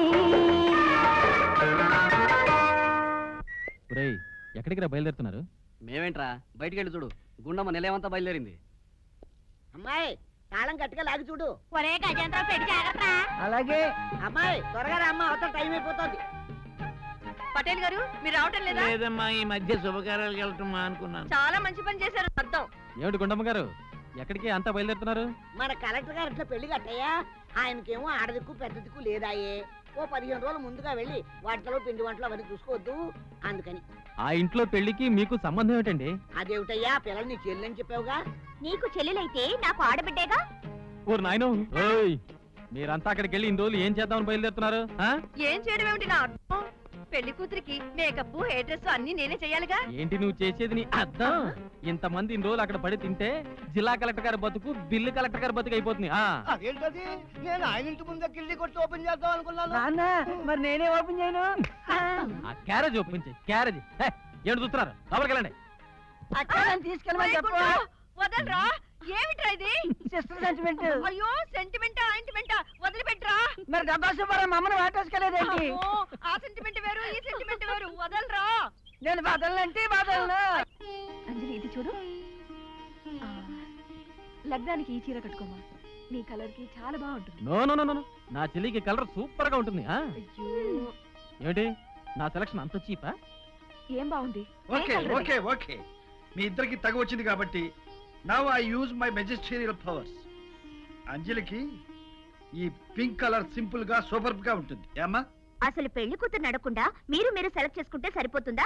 D: ఒరేయ్ ఎక్కడికి రా బయలుదేరుతున్నారు
O: మేమేంట్రా బయటికి వెళ్ళి చూడు గుండమ్మ నిలయమంతా బయలుదేరింది
H: అమ్మాయి తాళం గట్టిగా లాగి చూడు
E: ఒరే గజేంద్ర పెట్టి జాగ్రత్త
H: అలాగే అమ్మాయి త్వరగా రా అమ్మ అవతల టైం అయిపోతుంది
E: పటేల్ గారు మీరు రావటం లేదా
F: లేదమ్మా ఈ మధ్య శుభకార్యాలకు వెళ్ళటం అనుకున్నాను
E: చాలా మంచి పని చేశారు అర్థం
D: ఏమిటి గుండమ్మ గారు ఎక్కడికి అంతా బయలుదేరుతున్నారు
H: మన కలెక్టర్ గారు ఇట్లా పెళ్లి కట్టయ్యా ఆయనకేమో ఆడదిక్కు పెద్ద దిక్కు లేదాయే ఓ పదిహేను రోజులు ముందుగా వెళ్ళి వాటిలో పిండి వంటలు అవన్నీ చూసుకోవద్దు అందుకని
D: ఆ ఇంట్లో పెళ్లికి మీకు సంబంధం ఏమిటండి
H: అదేమిటయ్యా పిల్లలు నీ చెల్లెని చెప్పావుగా
L: నీకు చెల్లెలైతే నాకు ఆడబిడ్డేగా
D: ఓరు నాయనో ఓయ్ మీరంతా అక్కడికి వెళ్ళి ఇన్ని రోజులు ఏం చేద్దామని బయలుదేరుతున్నారు ఆ?
E: ఏం చేయడం ఏమిటి నా అర్థం పెళ్లి కూతురికి మేకప్ హెయిర్ డ్రెస్ అన్ని నేనే చేయాలిగా
D: ఏంటి నువ్వు చేసేది నీ అర్థం ఇంతమంది ఇన్ని రోజులు అక్కడ పడి తింటే జిల్లా కలెక్టర్ గారి బతుకు బిల్లు కలెక్టర్ గారి బతుకు అయిపోతుంది ఆ
P: అదేంటది నేను ఆయన ఇంటి ముందే కిల్లి కొట్టి ఓపెన్ చేద్దాం అనుకున్నాను
H: నాన్న మరి నేనే ఓపెన్ చేయను
D: ఆ క్యారేజ్ ఓపెన్ చేయి క్యారేజ్ హే, ఏంటి చూస్తున్నారు లోపలికి వెళ్ళండి
H: అక్కడ తీసుకెళ్ళమని చెప్పు
E: వదలరా ఏమిట్రా ఇది
H: సిస్టర్ సెంటిమెంట్
E: అయ్యో సెంటిమెంట్ ఆయింట్మెంట్ వదిలిపెట్టరా
H: మరి డబ్బా సుబ్బారావు మమ్మల్ని వాటేసుకోలేదేంటి
E: అమ్మో, ఆ సెంటిమెంట్ వేరు ఈ సెంటిమెంట్ వేరు వదలరా
H: నేను బదలంటే బదలను
Q: అంజలి ఇది చూడు ఆ, లగ్నానికి ఈ చీర కట్టుకోమా నీ కలర్ కి చాలా బాగుంటుంది
D: no no no no, no నా చెల్లికి కలర్ సూపర్ గా ఉంటుంది ఆ ఏమిటి నా సెలక్షన్ అంత చీపా
Q: ఏం బాగుంది
I: ఓకే ఓకే ఓకే మీ ఇద్దరికి తగు వచ్చింది కాబట్టి now I use my magisterial powers అంజలికి ఈ పింక్ కలర్ సింపుల్ గా సూపర్ గా ఉంటుంది ఏమ్మా
L: అసలు పెళ్లి కూతురు నడకుండా మీరు మీరు సెలెక్ట్ చేసుకుంటే సరిపోతుందా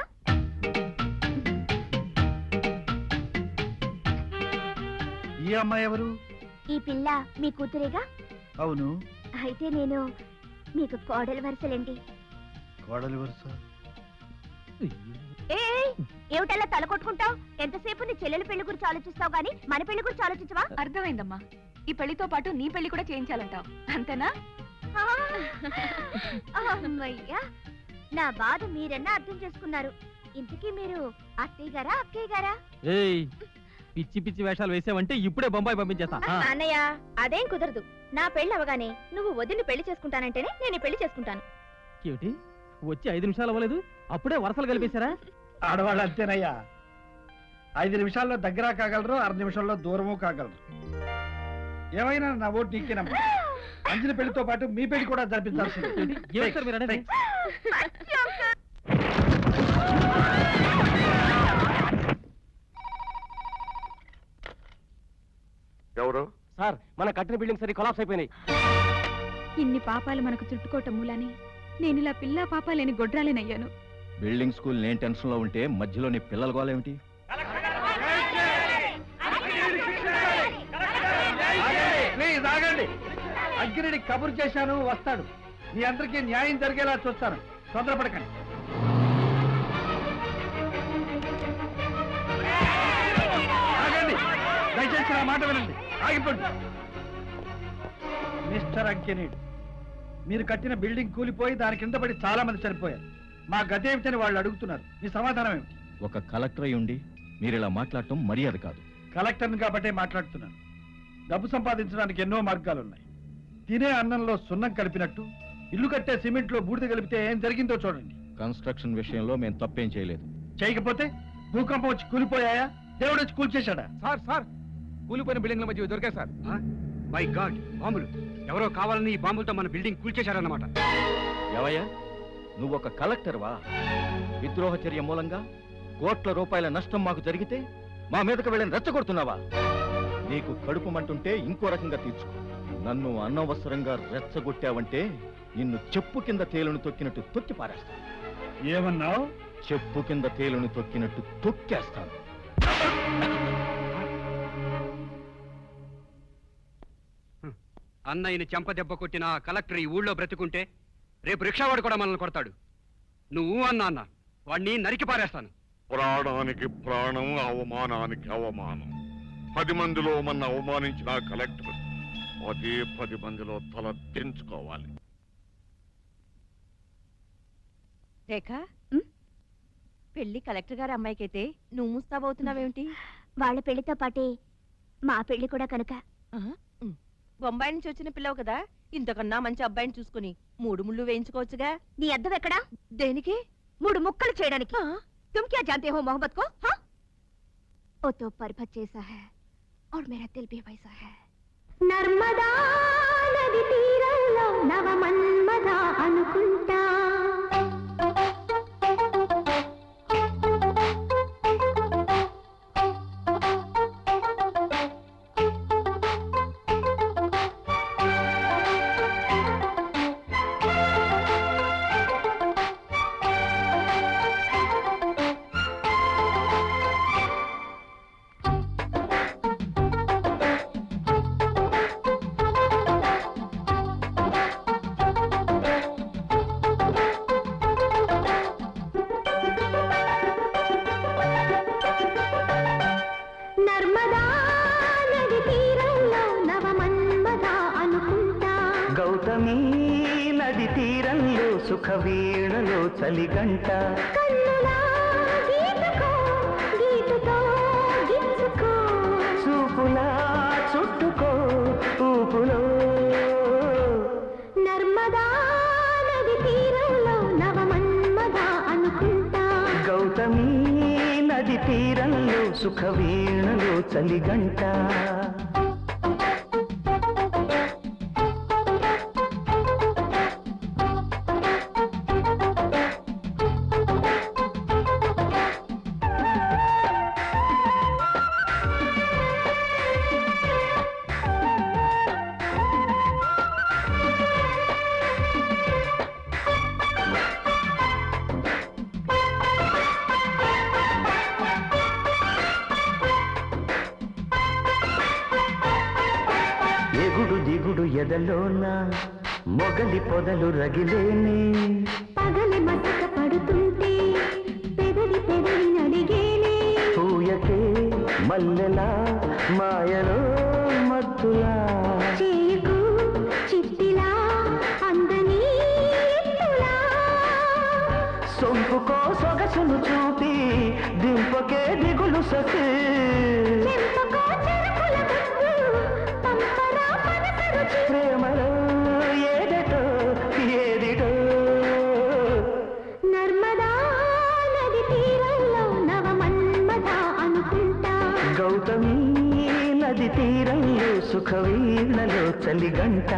I: ఈ అమ్మాయి ఎవరు
L: ఈ పిల్ల మీ కూతురేగా
I: అవును
L: అయితే నేను మీకు కోడలు వరుసలేండి
I: కోడలి వరుస
L: ఏ ఏమిటలా తల కొట్టుకుంటావు ఎంతసేపు నీ చెల్లెల పెళ్లి గురించి ఆలోచిస్తావు గానీ మన పెళ్లి గురించి ఆలోచించవా
Q: అర్థమైందమ్మా ఈ పెళ్లితో పాటు నీ పెళ్లి కూడా చేయించాలంటావు అంతేనా
L: అమ్మయ్యా నా బాధ మీరన్నా అర్థం చేసుకున్నారు ఇంతకీ మీరు అత్తయ్య గారా అక్కయ్య గారా
D: ఏయ్ పిచ్చి పిచ్చి వేషాలు వేసావంటే ఇప్పుడే బొంబాయి పంపించేస్తా ఆ.
L: అన్నయ్య అదేం కుదరదు నా పెళ్లి అవగానే నువ్వు వదిన పెళ్లి చేసుకుంటానంటేనే నేను ఈ పెళ్లి చేసుకుంటాను
D: ఏమిటి వచ్చి ఐదు నిమిషాలు అవ్వలేదు అప్పుడే వరసలు కలిపేశారా
I: ఆడవాళ్ళు అంతేనయ్యా ఐదు నిమిషాల్లో దగ్గర కాగలరు అర నిమిషాల్లో దూరము కాగలరు ఏమైనా నా ఓటు నీకేనమ్మా అంజలి పెళ్లితో పాటు మీ పెళ్లి కూడా జరిపించాల్సింది
D: ఏమిటి సార్ మీరు అనేది?
B: ఎవరు సార్ మన కట్టిన బిల్డింగ్ సరి కొలాప్స్ అయిపోయినాయి
Q: ఇన్ని పాపాలు మనకు చుట్టుకోవటం మూలని నేను ఇలా పిల్ల పాప లేని గొడ్రాలేనయ్యాను
J: బిల్డింగ్ స్కూల్ నేను టెన్షన్ లో ఉంటే మధ్యలో నీ పిల్లల గోలేమిటి
I: ప్లీజ్ ఆగండి అగ్గిరెడ్డి కబురు చేశాను వస్తాడు మీ అందరికీ న్యాయం జరిగేలా చూస్తాను తొందరపడకండి ఆగండి దయచేసి నా మాట వినండి ఆగిపోండి మిస్టర్ అంకినీడ్ మీరు కట్టిన బిల్డింగ్ కూలిపోయి దాని కింద పడి చాలా మంది చనిపోయారు మా గతి ఏమిటని వాళ్ళు అడుగుతున్నారు నీ సమాధానం ఏమిటి
J: ఒక కలెక్టర్ అయి ఉండి మీరు ఇలా మాట్లాడటం మర్యాద కాదు
I: కలెక్టర్ని కాబట్టే మాట్లాడుతున్నాను డబ్బు సంపాదించడానికి ఎన్నో మార్గాలు ఉన్నాయి తినే అన్నంలో సున్నం కలిపినట్టు ఇల్లు కట్టే సిమెంట్లో బూడిద కలిపితే ఏం జరిగిందో చూడండి
J: కన్స్ట్రక్షన్ విషయంలో మేము తప్పేం చేయలేదు
I: చేయకపోతే భూకంపం వచ్చి కూలిపోయాయా దేవుడు వచ్చి కూల్చేశాడా
N: సార్ సార్ కూలిపోయిన బిల్డింగ్ల మధ్య దొరికాయి సార్ మై గాడ్ బాంబులు ఎవరో కావాలని ఈ బాంబులతో మన బిల్డింగ్ కూల్చేశారన్నమాట
J: ఏవయ్యా నువ్వు ఒక కలెక్టర్వా విద్రోహ చర్య మూలంగా కోట్ల రూపాయల నష్టం మాకు జరిగితే మా మీదకు వెళ్ళని రెచ్చగొడుతున్నావా నీకు కడుపు మంటుంటే ఇంకో రకంగా తీర్చుకో నన్ను అనవసరంగా రెచ్చగొట్టావంటే నిన్ను చెప్పు కింద తేలును తొక్కినట్టు తొక్కి పారేస్తాను
I: ఏమన్నావు
J: చెప్పు కింద తేలును తొక్కినట్టు తొక్కేస్తాను
N: అన్నయ్యని చెంప దెబ్బ కొట్టిన ఆ కలెక్టర్ ఈ ఊళ్ళో బ్రతుకుంటే రేపు రిక్షావాడు కూడా మనల్ని కొడతాడు నువ్వు అన్నా అన్న వాడిని నరికి పారేస్తాను
K: ప్రాణానికి ప్రాణం అవమానానికి అవమానం పది మందిలో మన అవమానించిన కలెక్టర్ అదే పది మందిలో తల తెంచుకోవాలి
E: రేఖ పెళ్లి కలెక్టర్ గారి అమ్మాయికైతే నువ్వు ముస్తాబవుతున్నావేమిటి
L: వాళ్ళ పెళ్లితో పాటే మా పెళ్లి కూడా కనుక
E: బొంబాయి నుంచి వచ్చిన పిల్లవు కదా ఇంతకన్నా మంచి అబ్బాయిని చూసుకుని మూడు ముళ్ళు వేయించుకోవచ్చుగా
L: నీ అద్దం ఎక్కడా
E: దేనికి
L: మూడు ముక్కలు చేయడానికి तुम क्या जानते हो मोहब्बत को हाँ वो तो पर्वत जैसा है और मेरा दिल भी वैसा है
T: నర్మదా నది తీరంలో నవ మన్మద అనుకుంటా నర్మదా నది తీరంలో నవ మన్మద అనుకుంటా
M: గౌతమి నది తీరంలో సుఖ వీణలో చలిగంట
T: కన్నులా గీతుకో గీతుతో గిచ్చుకో
M: చూపులా చుట్టుకో ఊపులో
T: నర్మదా నది తీరంలో నవ మన్మద అనుకుంటా
M: గౌతమి నది తీరంలో సుఖ వీణలో చలిగంట ఎగుడు దిగుడు ఎదలోన మొగలి పొదలు రగిలేనే
T: పగలి మసక పడుతుంటే పెదవి పెదవి అడిగేనే
M: పూయకే మల్లెలా మాయలో మత్తులా
T: చేయకు చిట్టిలా అందని ఎత్తులా
M: సొంపుకో సొగసును చూపి దింపకే దిగులు సఖీ
T: చెంపకో చెరుకుల ముద్దు పంపరా మనసు రుచి
M: ప్రేమలో ఏదటో ఏదిటో
T: నర్మదా నది తీరంలో నవ మన్మద అనుకుంటా
M: గౌతమి నది తీరంలో సుఖ వీణలో చలిగంట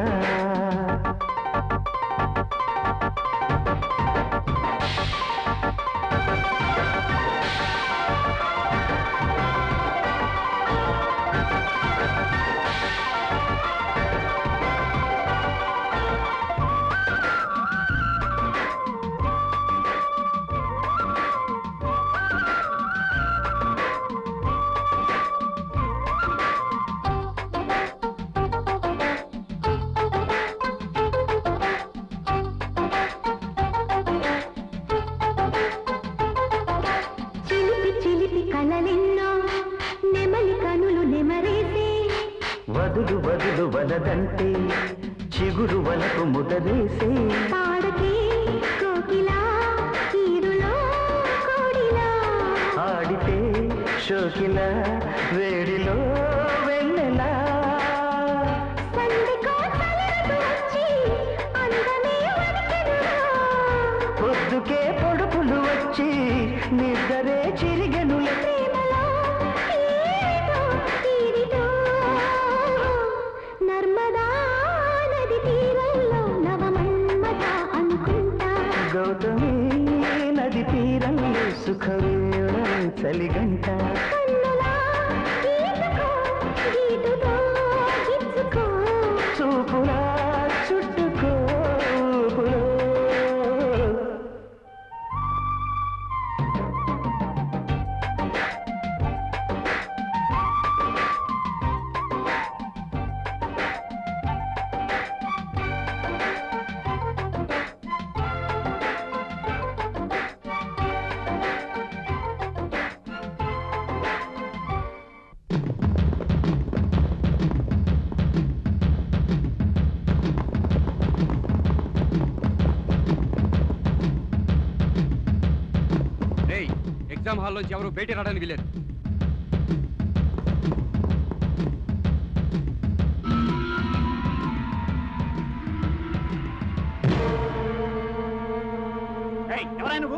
T: చిలిపి చిలిపి కలలెన్నో నెమలి కనులు నెమరేసే
M: వదులు వదులు వలదంటే చిగురు వలకు ముదరేసే
T: పాడకే కోకిలా ఈ
R: షోకిల వేడిలో వెన్నెలా పొద్దుకే పొడుపులు వచ్చి నిద్రే చిరిగెనులే
T: నర్మదా నది తీరంలో నవమన్మథ అనుకుంటా
R: గౌతమి నది తీరంలో సుఖవేళ చలిగంట
T: గీటుతో గిచ్చుకో
R: చూపులా చుట్టుకో ఊపులో.
N: ఏయ్ ఎగ్జామ్ హాల్లోంచి ఎవరు బయట రావడానికి వీలేదు
P: ఎవరా నువ్వు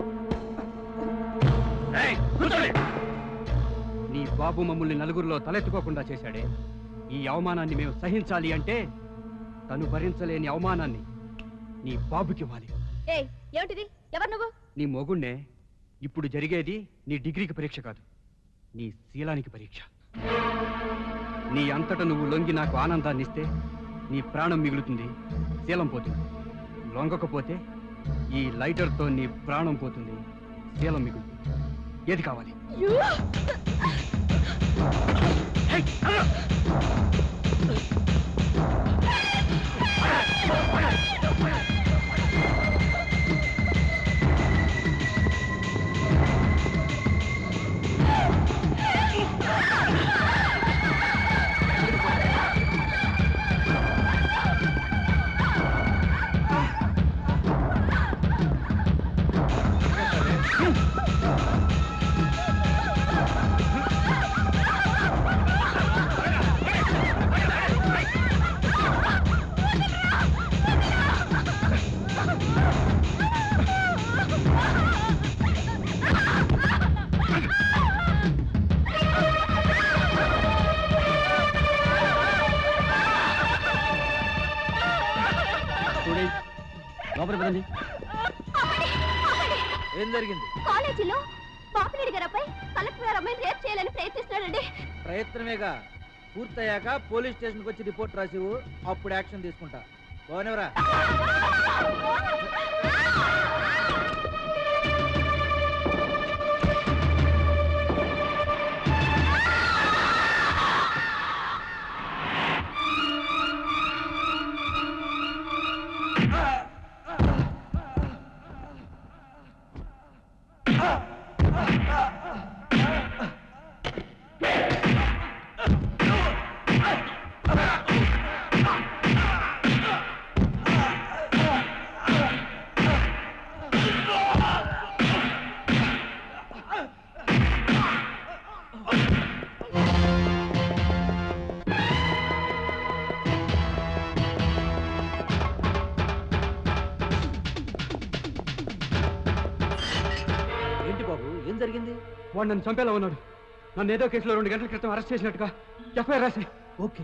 N: నీ బాబు మమ్మల్ని నలుగురిలో తలెత్తుకోకుండా చేశాడే ఈ అవమానాన్ని మేము సహించాలి అంటే తను భరించలేని అవమానాన్ని నీ బాబుకి ఇవ్వాలి
L: ఏయ్ ఏమిటిది ఎవరు నువ్వు
N: నీ మొగుణ్ణే ఇప్పుడు జరిగేది నీ డిగ్రీకి పరీక్ష కాదు నీ శీలానికి పరీక్ష నీ అంతట నువ్వు లొంగి నాకు ఆనందాన్ని ఇస్తే నీ ప్రాణం మిగులుతుంది శీలం పోతుంది లొంగకపోతే ఈ లైటర్తో నీ ప్రాణం పోతుంది శీలం మిగులుతుంది ఏది కావాలి
A: లోపలికి పదండి
S: ఏం జరిగింది
L: కాలేజీలో బాపిరెడ్డి గారిపై కలెక్టర్ గారు అమ్మాయిని రేప్ చేయాలని ప్రయత్నిస్తున్నాడండి
S: ప్రయత్నమేగా పూర్తయ్యాక పోలీస్ స్టేషన్కి వచ్చి రిపోర్ట్ రాసివు అప్పుడు యాక్షన్ తీసుకుంటా పోనివరా ఏంటి బాబు ఏం జరిగింది
N: వాడు నన్ను చంపేలా ఉన్నాడు నన్ను ఏదో కేసులో రెండు గంటల క్రితం అరెస్ట్ చేసినట్టుగా ఎఫ్ఐఆర్ రాసి
S: ఓకే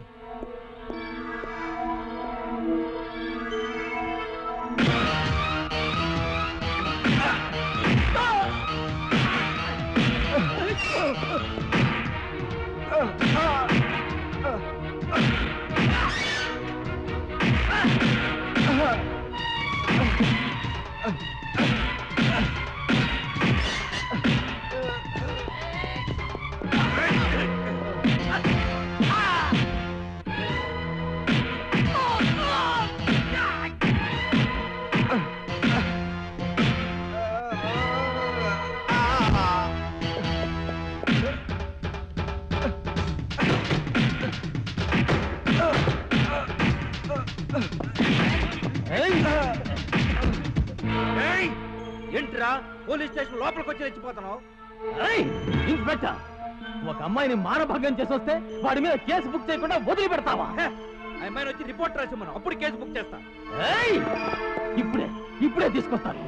S: ఏంట్రా పోలీస్ స్టేషన్ లోపలికి వచ్చి రెచ్చిపోతున్నావు
P: ఇన్స్పెక్టర్
D: ఒక అమ్మాయిని మానభంగం చేసి వస్తే వాడి మీద కేసు బుక్ చేయకుండా వదిలిపెడతావా
S: ఆ అమ్మాయిని వచ్చి రిపోర్ట్ రాసి మనం అప్పుడు కేసు బుక్ చేస్తా
D: ఏయ్! ఇప్పుడే ఇప్పుడే తీసుకొస్తాను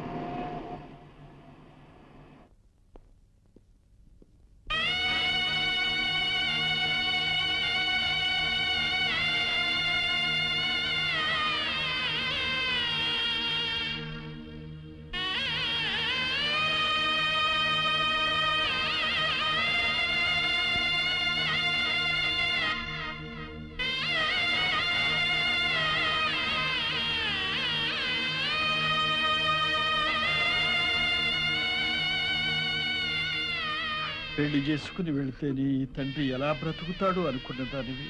I: పెళ్లి చేసుకుని వెళితేనే ఈ తండ్రి ఎలా బ్రతుకుతాడు అనుకున్న దానివి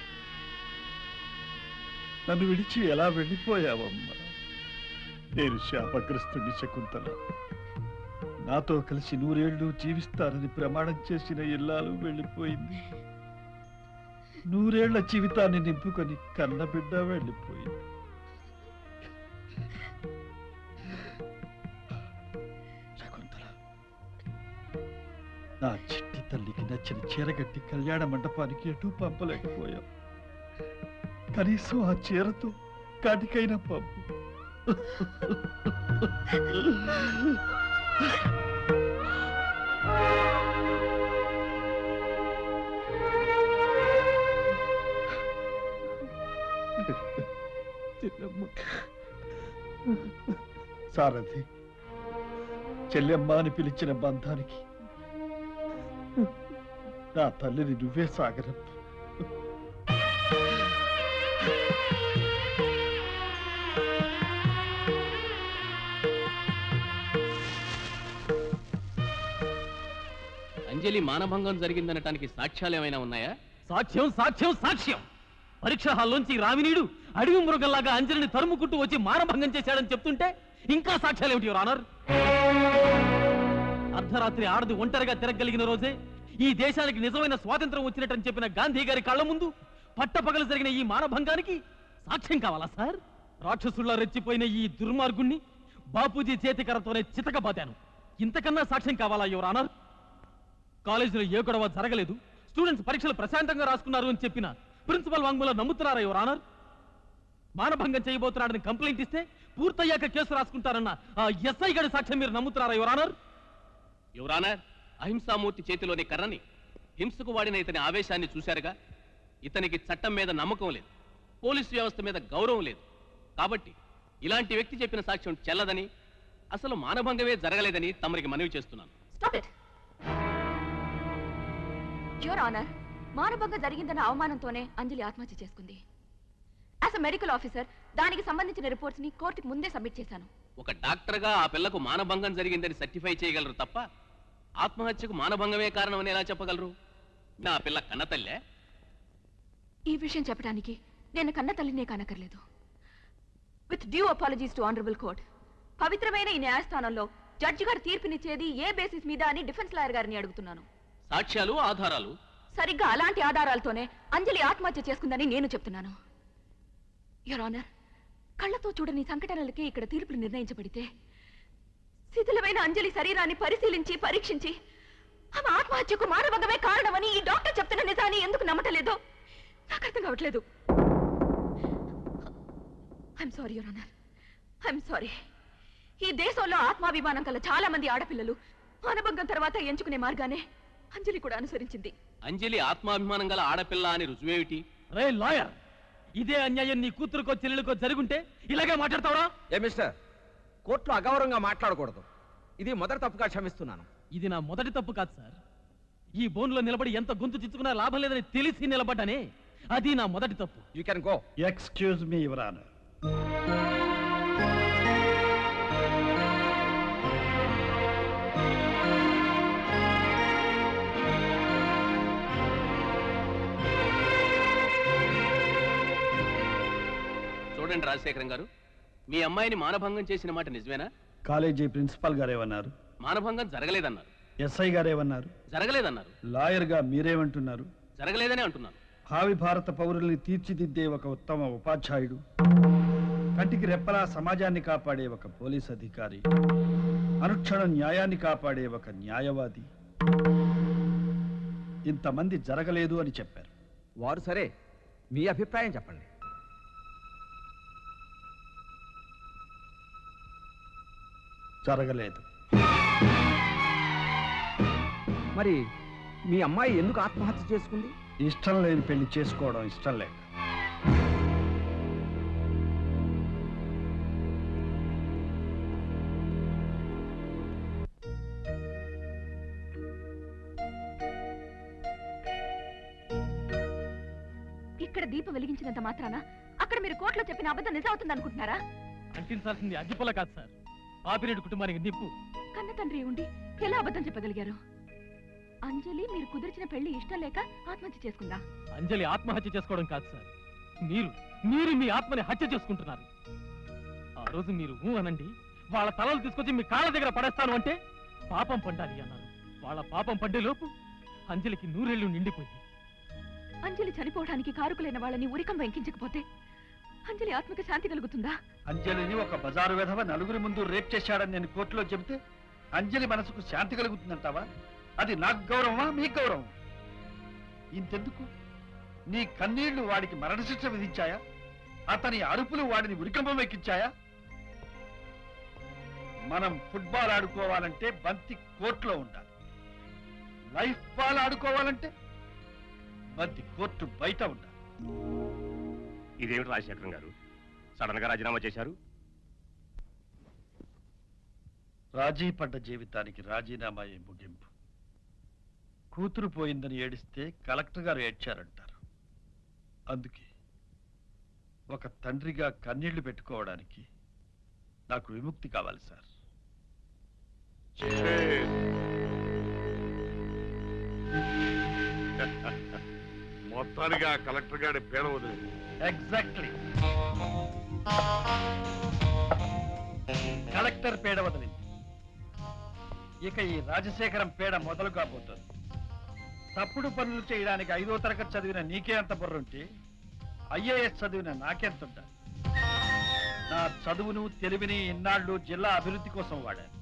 I: నన్ను విడిచి ఎలా వెళ్ళిపోయావమ్మా నేను శాపగ్రస్తుని శకుంతల నాతో కలిసి నూరేళ్లు జీవిస్తానని ప్రమాణం చేసిన ఇల్లాలు వెళ్ళిపోయింది నూరేళ్ల జీవితాన్ని నింపుకొని కన్నబిడ్డ వెళ్ళిపోయింది శకుంతల నా చిట్టి తల్లికి నచ్చిన చీరగట్టి కళ్యాణ మండపానికి ఎటు పంపలేకపోయాం కనీసం ఆ చీరతో కాటికైనా పంపు సారథి చెల్లెమ్మ అని పిలిచిన బంధానికి నా తల్లిని నువ్వే సాగరం
O: అంజలి మానభంగం జరిగిందనటానికి సాక్ష్యాలు ఏమైనా ఉన్నాయా
D: సాక్ష్యం సాక్ష్యం సాక్ష్యం పరీక్ష హాల్లోంచి రామినీడు అడవి మృగంలాగా అంజలిని తరుముకుంటూ వచ్చి మానభంగం చేశాడని చెప్తుంటే ఇంకా సాక్ష్యాలు ఏమిటి ఆనర్ అర్ధరాత్రి ఆడది ఒంటరిగా తిరగలిగిన రోజే ఈ దేశానికి నిజమైన స్వాతంత్రం వచ్చినట్టని చెప్పిన గాంధీ గారి కళ్ళ ముందు పట్టపగలు జరిగిన ఈ మానభంగానికి సాక్ష్యం కావాలా సార్ రాక్షసుల్లా రెచ్చిపోయిన ఈ దుర్మార్గుణ్ణి బాపూజీ చేతికరతోనే చితకబాతాను ఇంతకన్నా సాక్ష్యం కావాలా యువర్ ఆనర్ కాలేజీలో ఏ గొడవ జరగలేదు స్టూడెంట్స్ పరీక్షలు ప్రశాంతంగా రాసుకున్నారు అని చెప్పిన ప్రిన్సిపల్ వాంగ్మూలం నమ్ముతున్నారా యువర్ ఆనర్ మానభంగం చేయబోతున్నాడని కంప్లైంట్ ఇస్తే పూర్తయ్యాక కేసు రాసుకుంటారన్న ఆ ఎస్ఐ గడి సాక్ష్యం మీరు నమ్ముతున్నారా యువర్ ఆనర్
O: యువరానర్ అహింసామూర్తి చేతిలోని కర్రని హింసకు వాడిన ఇతని ఆవేశాన్ని చూశారుగా ఇతనికి చట్టం మీద నమ్మకం లేదు పోలీసు వ్యవస్థ మీద గౌరవం లేదు కాబట్టి ఇలాంటి వ్యక్తి చెప్పిన సాక్ష్యం చెల్లదని అసలు మానభంగమే జరగలేదని తమరికి మనవి చేస్తున్నాను
Q: స్టాప్ ఇట్ యువర్ ఆనర్ మానభంగం జరిగిందన్న అవమానంతోనే అంజలి ఆత్మహత్య చేసుకుంది యాజ్ అ మెడికల్ ఆఫీసర్ దానికి సంబంధించిన రిపోర్ట్స్ ని కోర్టుకి ముందే సబ్మిట్ చేశాను
O: ఒక డాక్టర్గా ఆ పిల్లకు మానభంగం జరిగిందని సర్టిఫై చేయగలరు తప్ప ఆత్మహత్యకు మానభంగమే కారణమని ఎలా చెప్పగలరు నా పిల్ల కన్నతల్లే
Q: ఈ విషయం చెప్పడానికి నేను కన్న తల్లినే కానక్కర్లేదు with due apologies to honourable court పవిత్రమైన ఈ న్యాయస్థానంలో జడ్జి గారు తీర్పునిచ్చేది ఏ బేసిస్ మీద అని డిఫెన్స్ లాయర్ గారిని అడుగుతున్నాను
O: సాక్ష్యాలు ఆధారాలు
Q: సరిగ్గా అలాంటి ఆధారాలతోనే అంజలి ఆత్మహత్య చేసుకుందని నేను చెప్తున్నాను యువర్ ఆనర్ కళ్ళతో చూడని సంఘటనలకి ఇక్కడ తీర్పులు నిర్ణయించబడితే శిథిలమైన అంజలి శరీరాన్ని పరిశీలించి పరీక్షించి ఆమె ఆత్మహత్యకు మానవగమే కారణమని ఈ డాక్టర్ చెప్తున్న నిజాన్ని ఎందుకు నమ్మటలేదో నాకు అర్థం కావట్లేదు I'm sorry your honour I'm sorry ఈ దేశంలో ఆత్మాభిమానం కల చాలా మంది ఆడపిల్లలు మానభంగం తర్వాత ఎంచుకునే మార్గానే అంజలి కూడా అనుసరించింది
O: అంజలి ఆత్మాభిమానం గల ఆడపిల్ల అని రుజువేమిటి
D: రే లాయర్ ఇదే అన్యాయం నీ కూతురుకో చెల్లెలకో జరుగుంటే ఇలాగే మాట్లాడతావరా
U: ఏ మిస్టర్ కోర్టులో అగౌరవంగా మాట్లాడకూడదు ఇది మొదటి తప్పుగా క్షమిస్తున్నాను
D: ఇది నా మొదటి తప్పు కాదు సార్ ఈ బోన్లో నిలబడి ఎంత గొంతు చిచ్చుకున్నా లాభం లేదని తెలిసి నిలబడ్డానే అది నా మొదటి తప్పు
U: you can go
I: excuse me your honour
O: చూడండి రాజశేఖరం గారు మీ అమ్మాయిని మానభంగం చేసిన మాట నిజమేనా
I: కాలేజీ ప్రిన్సిపాల్ గారు ఏమన్నారు
O: మానభంగం జరగలేదన్నారు
I: ఎస్ఐ గారు ఏమన్నారు
O: జరగలేదన్నారు
I: లాయర్ గా మీరేమంటున్నారు
O: జరగలేదనే అంటున్నాను
I: భావి భారత పౌరుల్ని తీర్చిదిద్దే ఒక ఉత్తమ ఉపాధ్యాయుడు కంటికి రెప్పలా సమాజాన్ని కాపాడే ఒక పోలీస్ అధికారి అనుక్షణం న్యాయాన్ని కాపాడే ఒక న్యాయవాది ఇంతమంది జరగలేదు అని చెప్పారు
U: వారు సరే మీ అభిప్రాయం చెప్పండి
I: జరగలేదు
U: మరి మీ అమ్మాయి ఎందుకు ఆత్మహత్య చేసుకుంది
I: ఇష్టం లేని పెళ్లి చేసుకోవడం ఇష్టం లేక
Q: ఇక్కడ దీపం వెలిగించినంత మాత్రాన అక్కడ మీరు కోర్టులో చెప్పిన అబద్ధం నిజం అవుతుంది అనుకుంటున్నారా
D: అంటించాల్సింది అగ్గిపొల కాదు సార్ పాపిరెడ్డి కుటుంబానికి నిప్పు
Q: కన్న తండ్రి ఉండి ఎలా అబద్ధం చెప్పగలిగారు అంజలి మీరు కుదిర్చిన పెళ్లి ఇష్టం లేక ఆత్మహత్య చేసుకుందా
D: అంజలి ఆత్మహత్య చేసుకోవడం కాదు సార్ మీరు మీరు మీ ఆత్మని హత్య చేసుకుంటున్నారు ఆ రోజు మీరు ఊ అనండి వాళ్ళ తలలు తీసుకొచ్చి మీ కాళ్ళ దగ్గర పడేస్తాను అంటే పాపం పండాలి అన్నారు వాళ్ళ పాపం పండే లోపు అంజలికి నూరేళ్లు నిండిపోయింది
Q: అంజలి చనిపోవడానికి కారుకులైన వాళ్ళని ఉరికం వెంకించకపోతే అంజలి ఆత్మకి శాంతి కలుగుతుందా
I: అంజలిని ఒక బజారు విధవ నలుగురి ముందు రేప్ చేశాడని నేను కోర్టులో చెబితే అంజలి మనసుకు శాంతి కలుగుతుందంటావా అది నాకు గౌరవమా మీ గౌరవం ఇంతెందుకు నీ కన్నీళ్లు వాడికి మరణశిక్ష విధించాయా అతని అరుపులు వాడిని ఉరికంపం ఎక్కించాయా మనం ఫుట్బాల్ ఆడుకోవాలంటే బంతి కోర్టులో ఉండాలి లైఫ్ బాల్ ఆడుకోవాలంటే బంతి కోర్టు బయట ఉండాలి
B: ఇదేమిటి రాజశేఖరం గారు సడన్ గా రాజీనామా చేశారు
I: రాజీ పడ్డ జీవితానికి రాజీనామా ఏ ముగింపు కూతురు పోయిందని ఏడిస్తే కలెక్టర్ గారు ఏడ్చారంటారు అందుకే ఒక తండ్రిగా కన్నీళ్లు పెట్టుకోవడానికి నాకు విముక్తి కావాలి సార్
K: మొత్తానికి ఆ కలెక్టర్ గారి పేడ వదిలేదు
I: ఎగ్జాక్ట్లీ కలెక్టర్ పేడ వదిలింది ఇక ఈ రాజశేఖరం పేడ మొదలు కాబోతుంది తప్పుడు పనులు చేయడానికి ఐదో తరగతి చదివిన నీకే అంత బుర్రుంటే ఐఏఎస్ చదివిన నాకెంత ఉండాలి నా చదువును తెలివిని ఇన్నాళ్ళు జిల్లా అభివృద్ధి కోసం వాడాను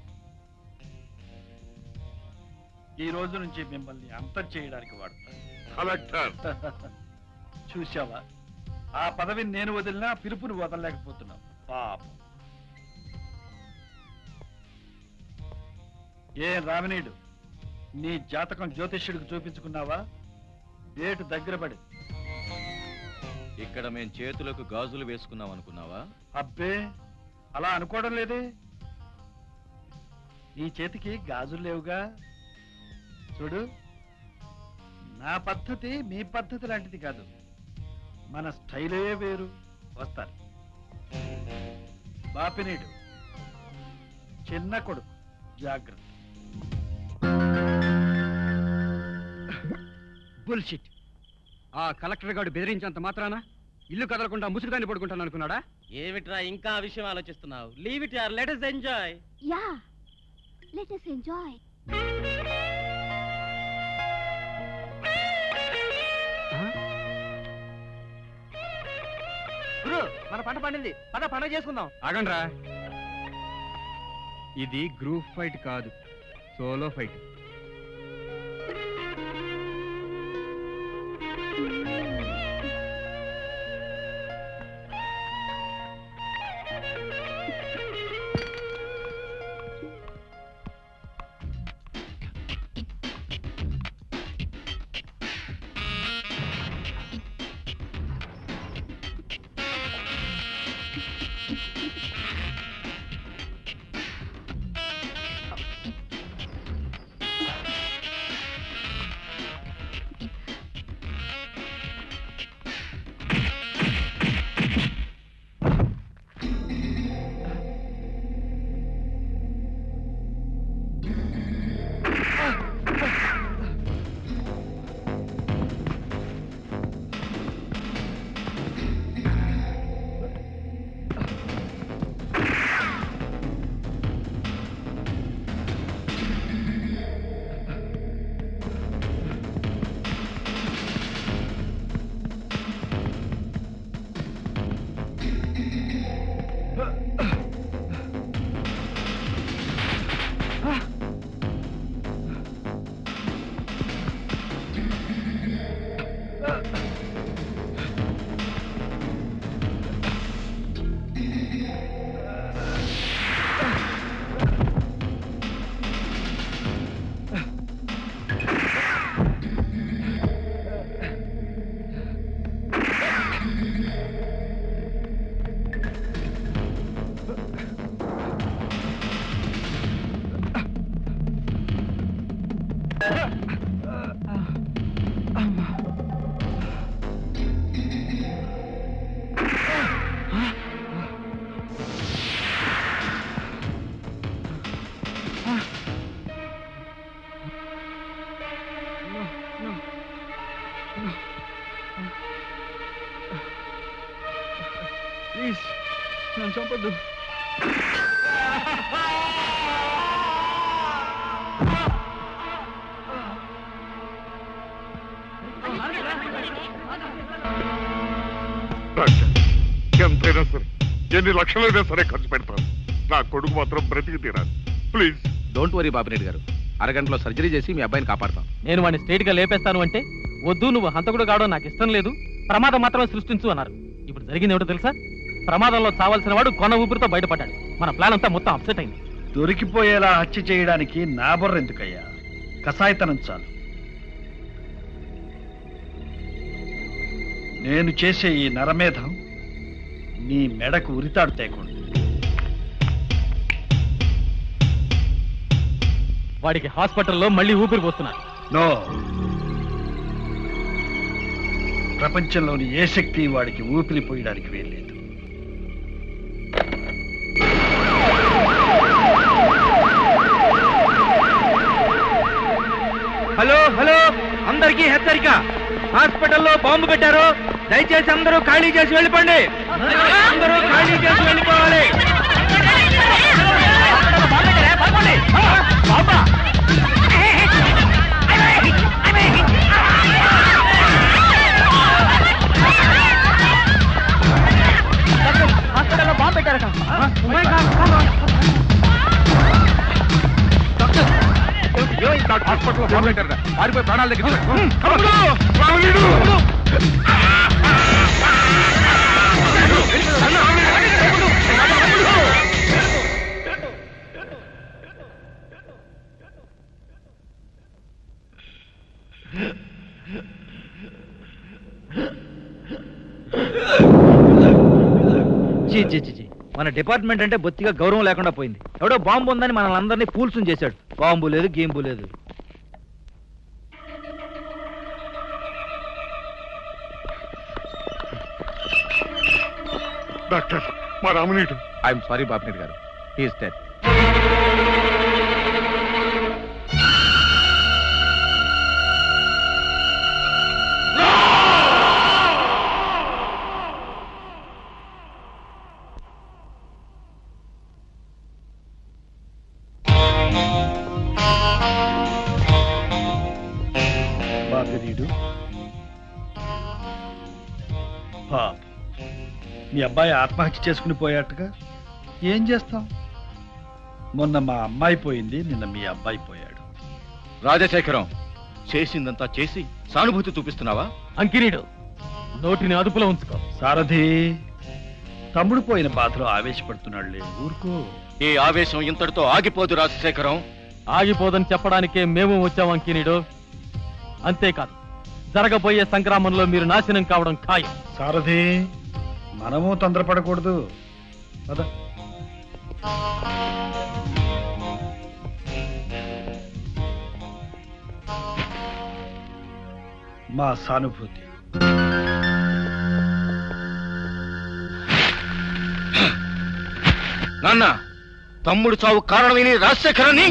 I: ఈ రోజు నుంచి మిమ్మల్ని అంతం చేయడానికి వాడతాను
K: కలెక్టర్
I: చూశావా ఆ పదవిని నేను వదిలినా పిలుపుని వదలలేకపోతున్నావు పాపం ఏ రామనీయుడు నీ జాతకం జ్యోతిష్యుడికి చూపించుకున్నావా డేటు దగ్గర పడి
J: ఇక్కడ మేం చేతులకు గాజులు వేసుకున్నాం అనుకున్నావా
I: అబ్బే అలా అనుకోవడం లేదే నీ చేతికి గాజులు లేవుగా చూడు నా పద్ధతి మీ పద్ధతి లాంటిది కాదు మన స్టైలే వేరు వస్తారు బాపినీడు చిన్న కొడుకు జాగ్రత్త
N: బుల్షిట్ ఆ కలెక్టర్ గారు బెదిరించేంత మాత్రాన ఇల్లు కదలకుండా ముసుగుదాన్ని పడుకుంటాను అనుకున్నాడా
C: ఏమిట్రా ఇంకా ఆ విషయం ఆలోచిస్తున్నావు లీవ్ ఇట్ యార్ let us enjoy
L: yeah let us enjoy
C: గురు మన పంట పండింది పద పండుగ చేసుకుందాం
N: ఆగండ్రా ఇది గ్రూప్ ఫైట్ కాదు సోలో ఫైట్
D: నన్ను చంపొద్దు
K: డాక్టర్ ఎంతైనా సరే ఎన్ని లక్షలైనా సరే ఖర్చు పెడతాను నా కొడుకు మాత్రం బ్రతికి తీరాలి ప్లీజ్
U: డోంట్ వరీ బాబిరెడ్డి గారు అరగంటలో సర్జరీ చేసి మీ అబ్బాయిని కాపాడతాం
D: నేను వాడిని స్ట్రైట్ గా లేపేస్తాను అంటే వద్దు నువ్వు హంతకుడు కావడం నాకు ఇష్టం లేదు ప్రమాదం మాత్రమే సృష్టించు అన్నారు ఇప్పుడు జరిగింది ఏమిటో తెలుసా ప్రమాదంలో చావాల్సిన వాడు కొన ఊపిరితో బయటపడ్డాడు మన ప్లాన్ అంతా మొత్తం అప్సెట్ అయింది
I: దొరికిపోయేలా హత్య చేయడానికి నా బుర్ర ఎందుకయ్యా కసాయితనం చాలు నేను చేసే ఈ నరమేధం నీ మెడకు ఉరితాడు తేకుండా
D: వాడికి హాస్పిటల్లో మళ్ళీ ఊపిరి పోస్తున్నారు
I: నో ప్రపంచంలోని ఏ శక్తి వాడికి ఊపిరి పోయడానికి వీల్లేదు
S: హలో హలో అందరికీ హెచ్చరిక హాస్పిటల్లో బాంబు పెట్టారు దయచేసి అందరూ ఖాళీ చేసి వెళ్ళిపోండి అందరూ ఖాళీ చేసి వెళ్ళిపోవాలి
R: హాస్పిటల్లో బాంబు పెట్టారట
U: హాస్పిటల్లో బాంబు పెట్టారట పారిపోయి ప్రాణాలు దగ్గర
S: చీ చీ చీ చీ. మన డిపార్ట్మెంట్ అంటే బొత్తిగా గౌరవం లేకుండా పోయింది ఎవడో బాంబు ఉందని మనల్ని అందరినీ పూల్సుని చేశాడు బాంబు లేదు గేంబు లేదు
K: డాక్టర్ మా రామనీయుడు
U: ఐఎమ్ సారీ బాబిరెడ్డి గారు హీస్ డెడ్
I: బాబిరీడు పాప మీ అబ్బాయి ఆత్మహత్య చేసుకుని పోయాట్టుగా ఏం చేస్తాం మొన్న మా అమ్మాయి పోయింది నిన్న మీ అబ్బాయి పోయాడు
J: రాజశేఖరం చేసిందంతా చేసి సానుభూతి చూపిస్తున్నావా
D: అంకినీడు నోటిని అదుపులో ఉంచుకో
I: సారథి తమ్ముడు పోయిన బాధలో ఆవేశపడుతున్నాడులే ఊరుకో
J: ఈ ఆవేశం ఇంతటితో ఆగిపోదు రాజశేఖరం
D: ఆగిపోదని చెప్పడానికే మేము వచ్చాం అంకినీడు అంతేకాదు జరగబోయే సంగ్రామంలో మీరు నాశనం కావడం ఖాయం
I: సారథి మనము తొందరపడకూడదు పద మా సానుభూతి
J: నాన్న తమ్ముడు చావు కారణమైన రాజశేఖరాన్ని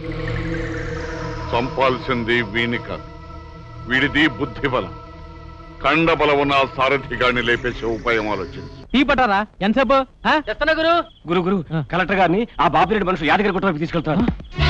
K: చంపాల్సింది వీని కాదు వీడిది బుద్ధి బలం కండ బలం ఉన్న ఆ సారథిగాన్ని లేపేసే ఉపాయం ఆలోచించు
D: టీ పట్టారా ఎంతసేపు
S: చెప్తున్నా గురు
N: గురు గురు కలెక్టర్ గారిని ఆ బాపిరెడ్డి మనుషులు యాదగిరి గుట్టలోకి తీసుకెళ్తారు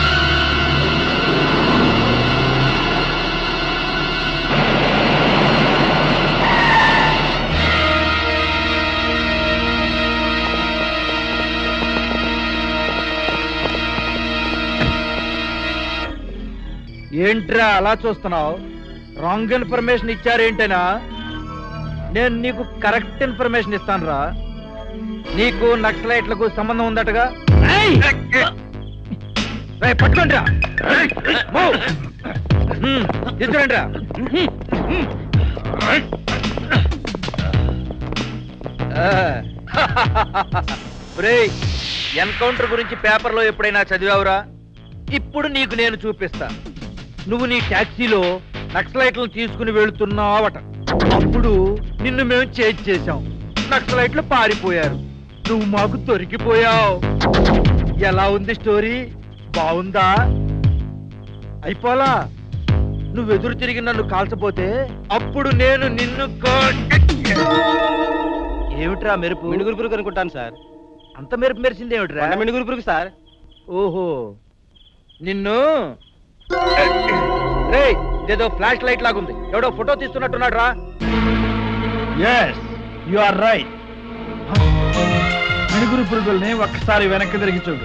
S: ఏంట్రా అలా చూస్తున్నావు రాంగ్ ఇన్ఫర్మేషన్ ఇచ్చారేంటేనా నేను నీకు కరెక్ట్ ఇన్ఫర్మేషన్ ఇస్తానురా నీకు నక్సలైట్లకు సంబంధం ఉందటగా రేయ్, పట్టుకోండిరా Move. హ్మ్, తీసుకురండిరా ఎన్కౌంటర్ గురించి పేపర్లో ఎప్పుడైనా చదివావురా ఇప్పుడు నీకు నేను చూపిస్తా నువ్వు నీ టాక్సీలో నక్సలైట్లను తీసుకుని వెళుతున్నావట అప్పుడు నిన్ను మేము చేజ్ చేశాం నక్సలైట్లు పారిపోయారు నువ్వు మాకు దొరికిపోయావు ఎలా ఉంది స్టోరీ బాగుందా అయిపోలా నువ్వు ఎదురు తిరిగి నన్ను కాల్చపోతే అప్పుడు నేను నిన్ను కా- ఏమిట్రా మెరుపు
A: మినుగురు పురుగు అనుకుంటాను సార్
S: అంత మెరుపు మెరిసింది ఏమిట్రా
A: మినుగురు పురుగు సార్
S: ఓహో నిన్ను రే ఇదేదో ఫ్లాష్ లైట్ లాగుంది ఎవడో ఫోటో తీస్తున్నట్టున్నాడు రా
I: ఎస్ యు ఆర్ రైట్ మినుగురు పురుగుల్ని ఒక్కసారి వెనక్కి తిరిగి చూడు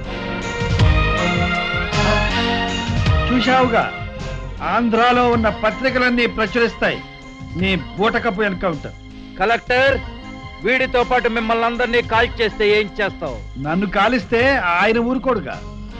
I: చూశావుగా ఆంధ్రాలో ఉన్న పత్రికలన్నీ ప్రచురిస్తాయి నీ బూటకపు ఎన్కౌంటర్
S: కలెక్టర్ వీడితో పాటు మిమ్మల్ని అందరినీ కాల్ చేస్తే ఏం చేస్తావు
I: నన్ను కాలిస్తే ఆయన ఊరుకోడుగా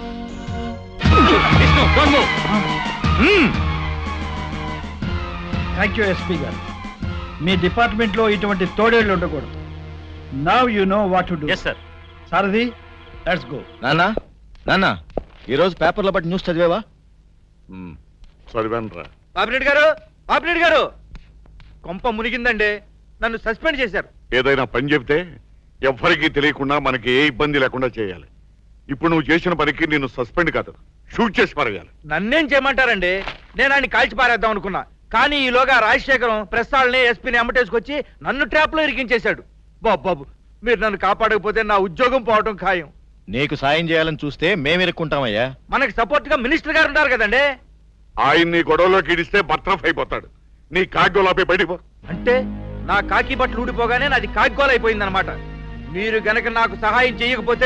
I: థ్యాంక్ యూ ఎస్పీ గారు మీ డిపార్ట్మెంట్ లో ఇటువంటి తోడేళ్లు ఉండకూడదు now you know what to do
J: sir
I: Sarathi let's go
J: నాన్న నాన్న ఈరోజు పేపర్లో బట్టి న్యూస్ చదివావా
K: చదివాను రా
S: పాపిరెడ్డి గారు పాపిరెడ్డి గారు కొంప మునిగిందండి నన్ను సస్పెండ్ చేశారు
K: ఏదైనా పని చెప్తే ఎవ్వరికీ తెలియకుండా మనకి ఏ ఇబ్బంది లేకుండా చేయాలి ఇప్పుడు నువ్వు చేసిన పనికి నేను సస్పెండ్ కాదు షూట్ చేసి పడేయాలి
S: నన్నేం చేయమంటారండి నేను ఆయన కాల్చి పారేద్దాం అనుకున్నా కానీ ఈలోగా రాజశేఖరం ప్రెస్ వాళ్ళని ఎస్పీని అమ్మటేసుకొచ్చి నన్ను ట్రాప్ లో ఇరికించేశాడు బాబు బాబు మీరు నన్ను కాపాడకపోతే నా ఉద్యోగం పోవటం ఖాయం
J: నీకు సాయం చేయాలని చూస్తే మేమిరుక్కుంటామయ్యా
S: మనకి సపోర్ట్ గా మినిస్టర్ గారు ఉన్నారు కదండి
K: ఆయన్ని గొడవలోకి ఇడిస్తే బర్తరఫ్ అయిపోతాడు నీ కాగ్గోలాపై బయటిపో
S: అంటే నా కాకి బట్టలు ఊడిపోగానే నాది కాగ్గోలు అయిపోయిందనమాట మీరు గనక నాకు సహాయం చేయకపోతే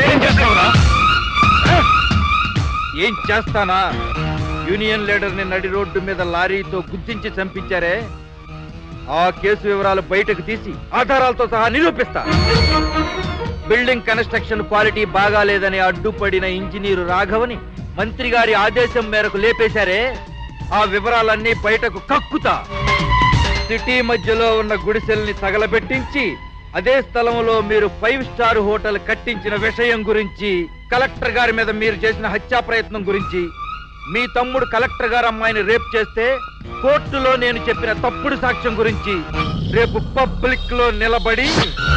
S: ఏం చేస్తానా యూనియన్ లీడర్ ని నడి రోడ్డు మీద లారీతో గుర్తించి చంపించారే ఆ కేసు వివరాలు బయటకు తీసి ఆధారాలతో సహా నిరూపిస్తా బిల్డింగ్ కన్స్ట్రక్షన్ క్వాలిటీ బాగాలేదని అడ్డుపడిన ఇంజనీరు రాఘవని మంత్రి గారి ఆదేశం మేరకు లేపేశారే ఆ వివరాలన్నీ బయటకు కక్కుతా సిటీ మధ్యలో ఉన్న గుడిసెల్ని తగలబెట్టించి అదే స్థలంలో మీరు ఫైవ్ స్టార్ హోటల్ కట్టించిన విషయం గురించి కలెక్టర్ గారి మీద మీరు చేసిన హత్యా ప్రయత్నం గురించి మీ తమ్ముడు కలెక్టర్ గారు అమ్మాయిని రేప్ చేస్తే కోర్టులో నేను చెప్పిన తప్పుడు సాక్ష్యం గురించి రేపు పబ్లిక్ లో నిలబడి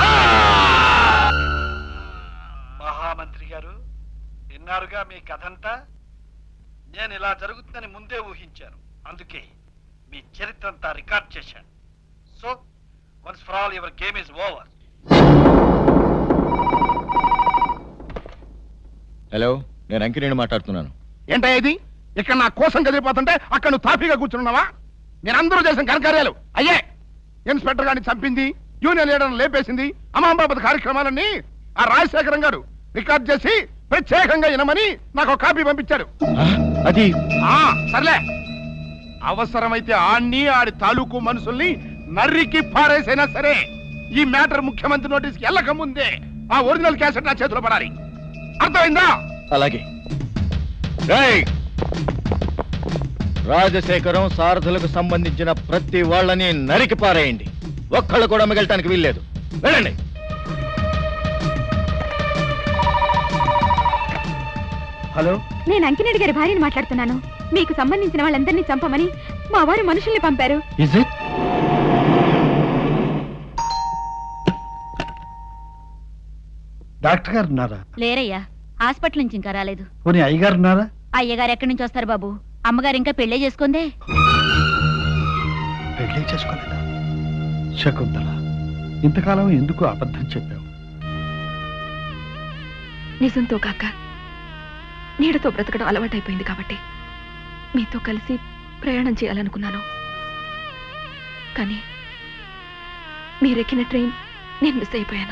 I: మహామంత్రి గారు విన్నారుగా మీ కథంతా నేను ఇలా జరుగుతుందని ముందే ఊహించాను అందుకే మీ చరిత్ర అంతా రికార్డ్ చేశాను so once for all your game is over
J: hello నేను అంకినేని మాట్లాడుతున్నాను
G: ఏంటా ఇది ఇక్కడ నా కోసం కదిలిపోతుంటే అక్కడ నువ్వు తాపీగా కూర్చున్నావా మీరందరూ చేసిన ఘనకార్యాలు అయ్యే ఇన్స్పెక్టర్ గారిని చంపింది యూనియన్ లీడర్ లేపేసింది అమాంబాబత్ కార్యక్రమాలన్నీ ఆ రాజశేఖరం గారు రికార్డ్ చేసి ప్రత్యేకంగా వినమని నాకు ఒక కాపీ పంపించాడు
J: అది
G: ఆ సర్లే అవసరమైతే ఆణ్ణి ఆడి తాలూకు మనుషుల్ని నర్రికి పారేసైనా సరే ఈ మ్యాటర్ ముఖ్యమంత్రి నోటీస్కి వెళ్ళక ముందే ఆ ఒరిజినల్ క్యాసెట్ నా చేతిలో పడాలి అర్థమైందా
J: అలాగే రేయ్! రాజశేఖరం సారథులకు సంబంధించిన ప్రతి వాళ్ళని నరికి పారేయండి ఒక్కళ్ళు కూడా మిగలటానికి వీల్లేదు వెళ్ళండి
I: హలో
L: నేను అంకినేడి గారి భార్యని మాట్లాడుతున్నాను మీకు సంబంధించిన వాళ్ళందరినీ చంపమని మా వారు మనుషుల్ని పంపారు
I: ఇజ్ ఇట్ డాక్టర్ గారు ఉన్నారా
V: లేరయ్యా హాస్పిటల్ నుంచి ఇంకా రాలేదు
I: పోనీ అయ్యగారు ఉన్నారా
V: అయ్యగారు ఎక్కడి నుంచి వస్తారు బాబు అమ్మగారు ఇంకా పెళ్లే చేసుకుందే
I: పెళ్లి చేసుకోలేదా శకుంతల ఇంతకాలం ఎందుకు అబద్ధం చెప్పావు
Q: నిజంతో కాక నీడతో బ్రతకడం అలవాటైపోయింది కాబట్టి మీతో కలిసి ప్రయాణం చేయాలనుకున్నాను కానీ మీరెక్కిన ట్రైన్ నేను మిస్ అయిపోయాను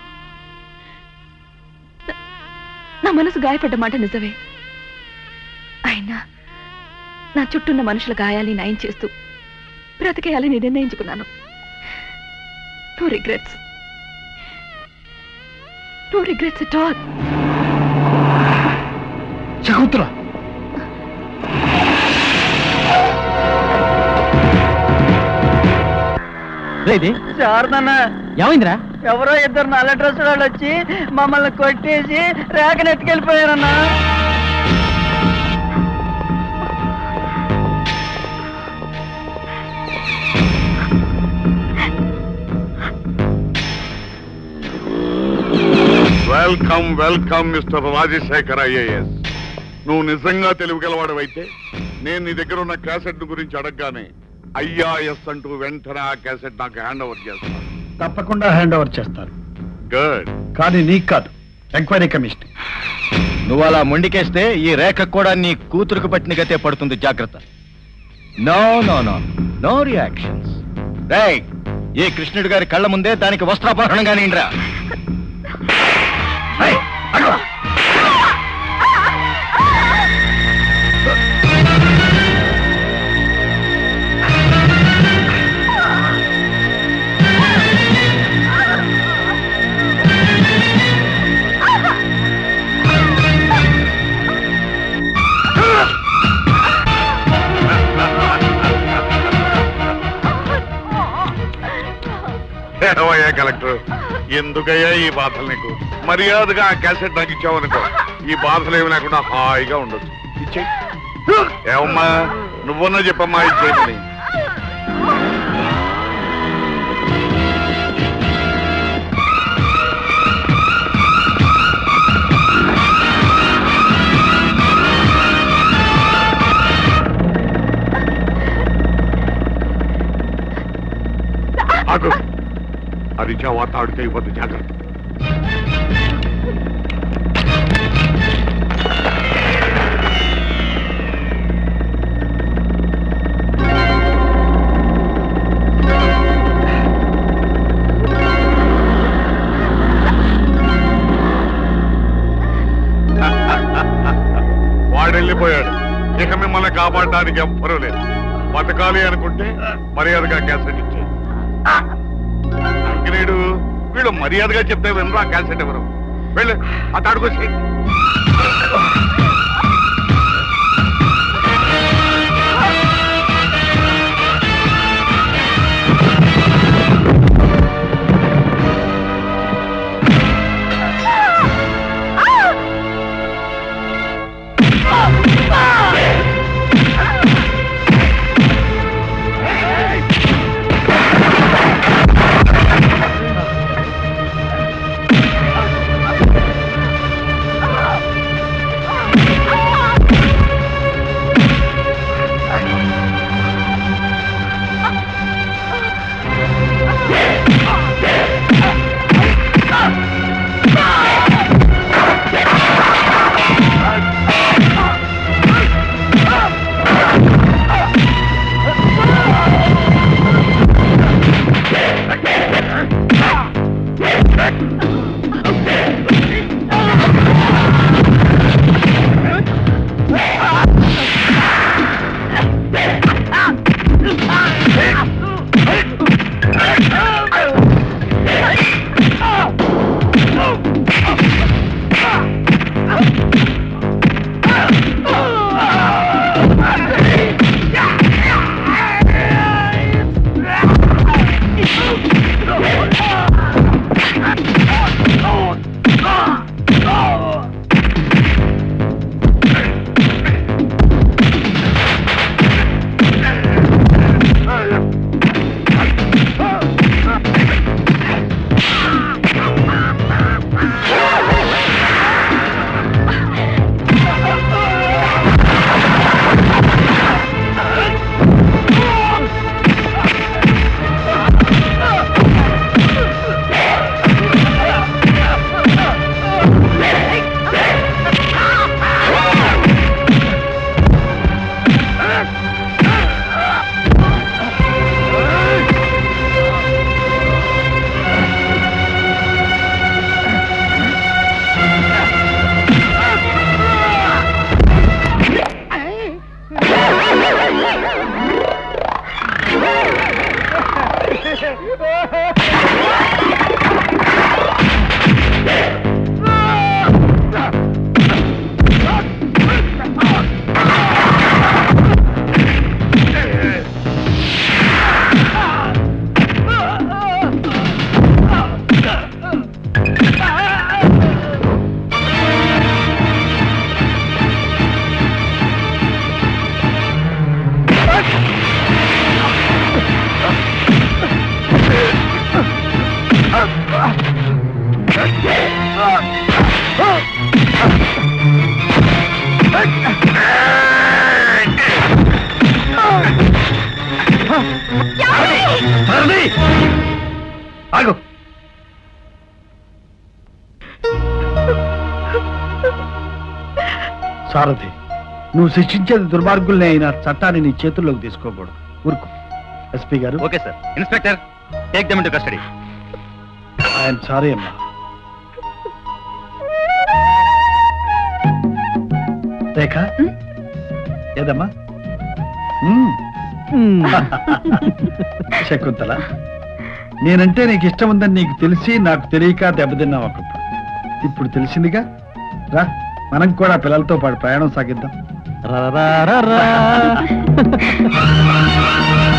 Q: నా- నా మనసు గాయపడ్డ మాట నిజమే అయినా నా చుట్టూన్న మనుషుల గాయాల్ని నయం చేస్తూ బ్రతికేయాలని నిర్ణయించుకున్నాను no regrets no regrets at all
I: Shakuntala
P: శారదన్న
A: ఏమైందిరా
P: ఎవరో ఇద్దరు నల్ల డ్రెస్ వాళ్ళు వచ్చి మమ్మల్ని కొట్టేసి రేకను ఎత్తుకెళ్ళిపోయారన్నా
K: welcome welcome mister Rajasekhar IAS నువ్వు నిజంగా తెలివిగలవాడవైతే నేను నీ దగ్గర ఉన్న క్యాసెట్ గురించి అడగగానే అయ్యా ఎస్ అంటూ వెంటనే ఆ క్యాసెట్ నాకు హ్యాండ్ ఓవర్ చేస్తాను
I: తప్పకుండా హ్యాండ్ ఓవర్ చేస్తారు
K: గుడ్
I: కానీ నీకు కాదు
G: ఎంక్వైరీ కమిషన్
J: నువ్వు అలా మొండికేస్తే ఈ రేఖ కూడా నీ కూతురుకు పట్టిన గతే పడుతుంది జాగ్రత్త no no no no reactions రే ఈ కృష్ణుడి గారి కళ్ళ ముందే దానికి వస్త్రాపహరణంగా నిండ్రా
K: ఏమయ్యా కలెక్టర్ ఎందుకయ్యా ఈ బాధలు నీకు మర్యాదగా ఆ క్యాసెట్ నాకు ఇచ్చావనుకో ఈ బాధలు ఏమి లేకుండా హాయిగా ఉండొచ్చు ఇచ్చేయి ఏమమ్మా నువ్వన్నా చెప్పమ్మా ఇచ్చేయమని ఆగు అరిచావా తాడితే ఇవ్వద్దు జాగ్రత్త వాడు వెళ్ళిపోయాడు ఇక మిమ్మల్ని కాపాడడానికి ఎవ్వరూ లేదు బతకాలి అనుకుంటే మర్యాదగా క్యాసెట్ ఇచ్చే అంకినేడు వీళ్ళు మర్యాదగా చెప్తే వినరు ఆ క్యాసెట్ ఎవరు వెళ్ళు ఆ తాడుకొచ్చి
R: ఆగు
I: సారథి నువ్వు శిక్షించేది దుర్మార్గుల్ని అయిన చట్టాన్ని నీ చేతుల్లోకి తీసుకోకూడదు ఊరుకో ఎస్పీ గారు
D: okay sir inspector take them into custody
I: I'm sorry అమ్మా రేఖ ఏదమ్మా మ్మ్. శకుంతల నేనంటే నీకు ఇష్టం ఉందని నీకు తెలిసి నాకు తెలియక దెబ్బతిన్నావు ఒకప్పుడు ఇప్పుడు తెలిసిందిగా రా మనం కూడా పిల్లలతో పాటు ప్రయాణం సాగిద్దాం
D: రా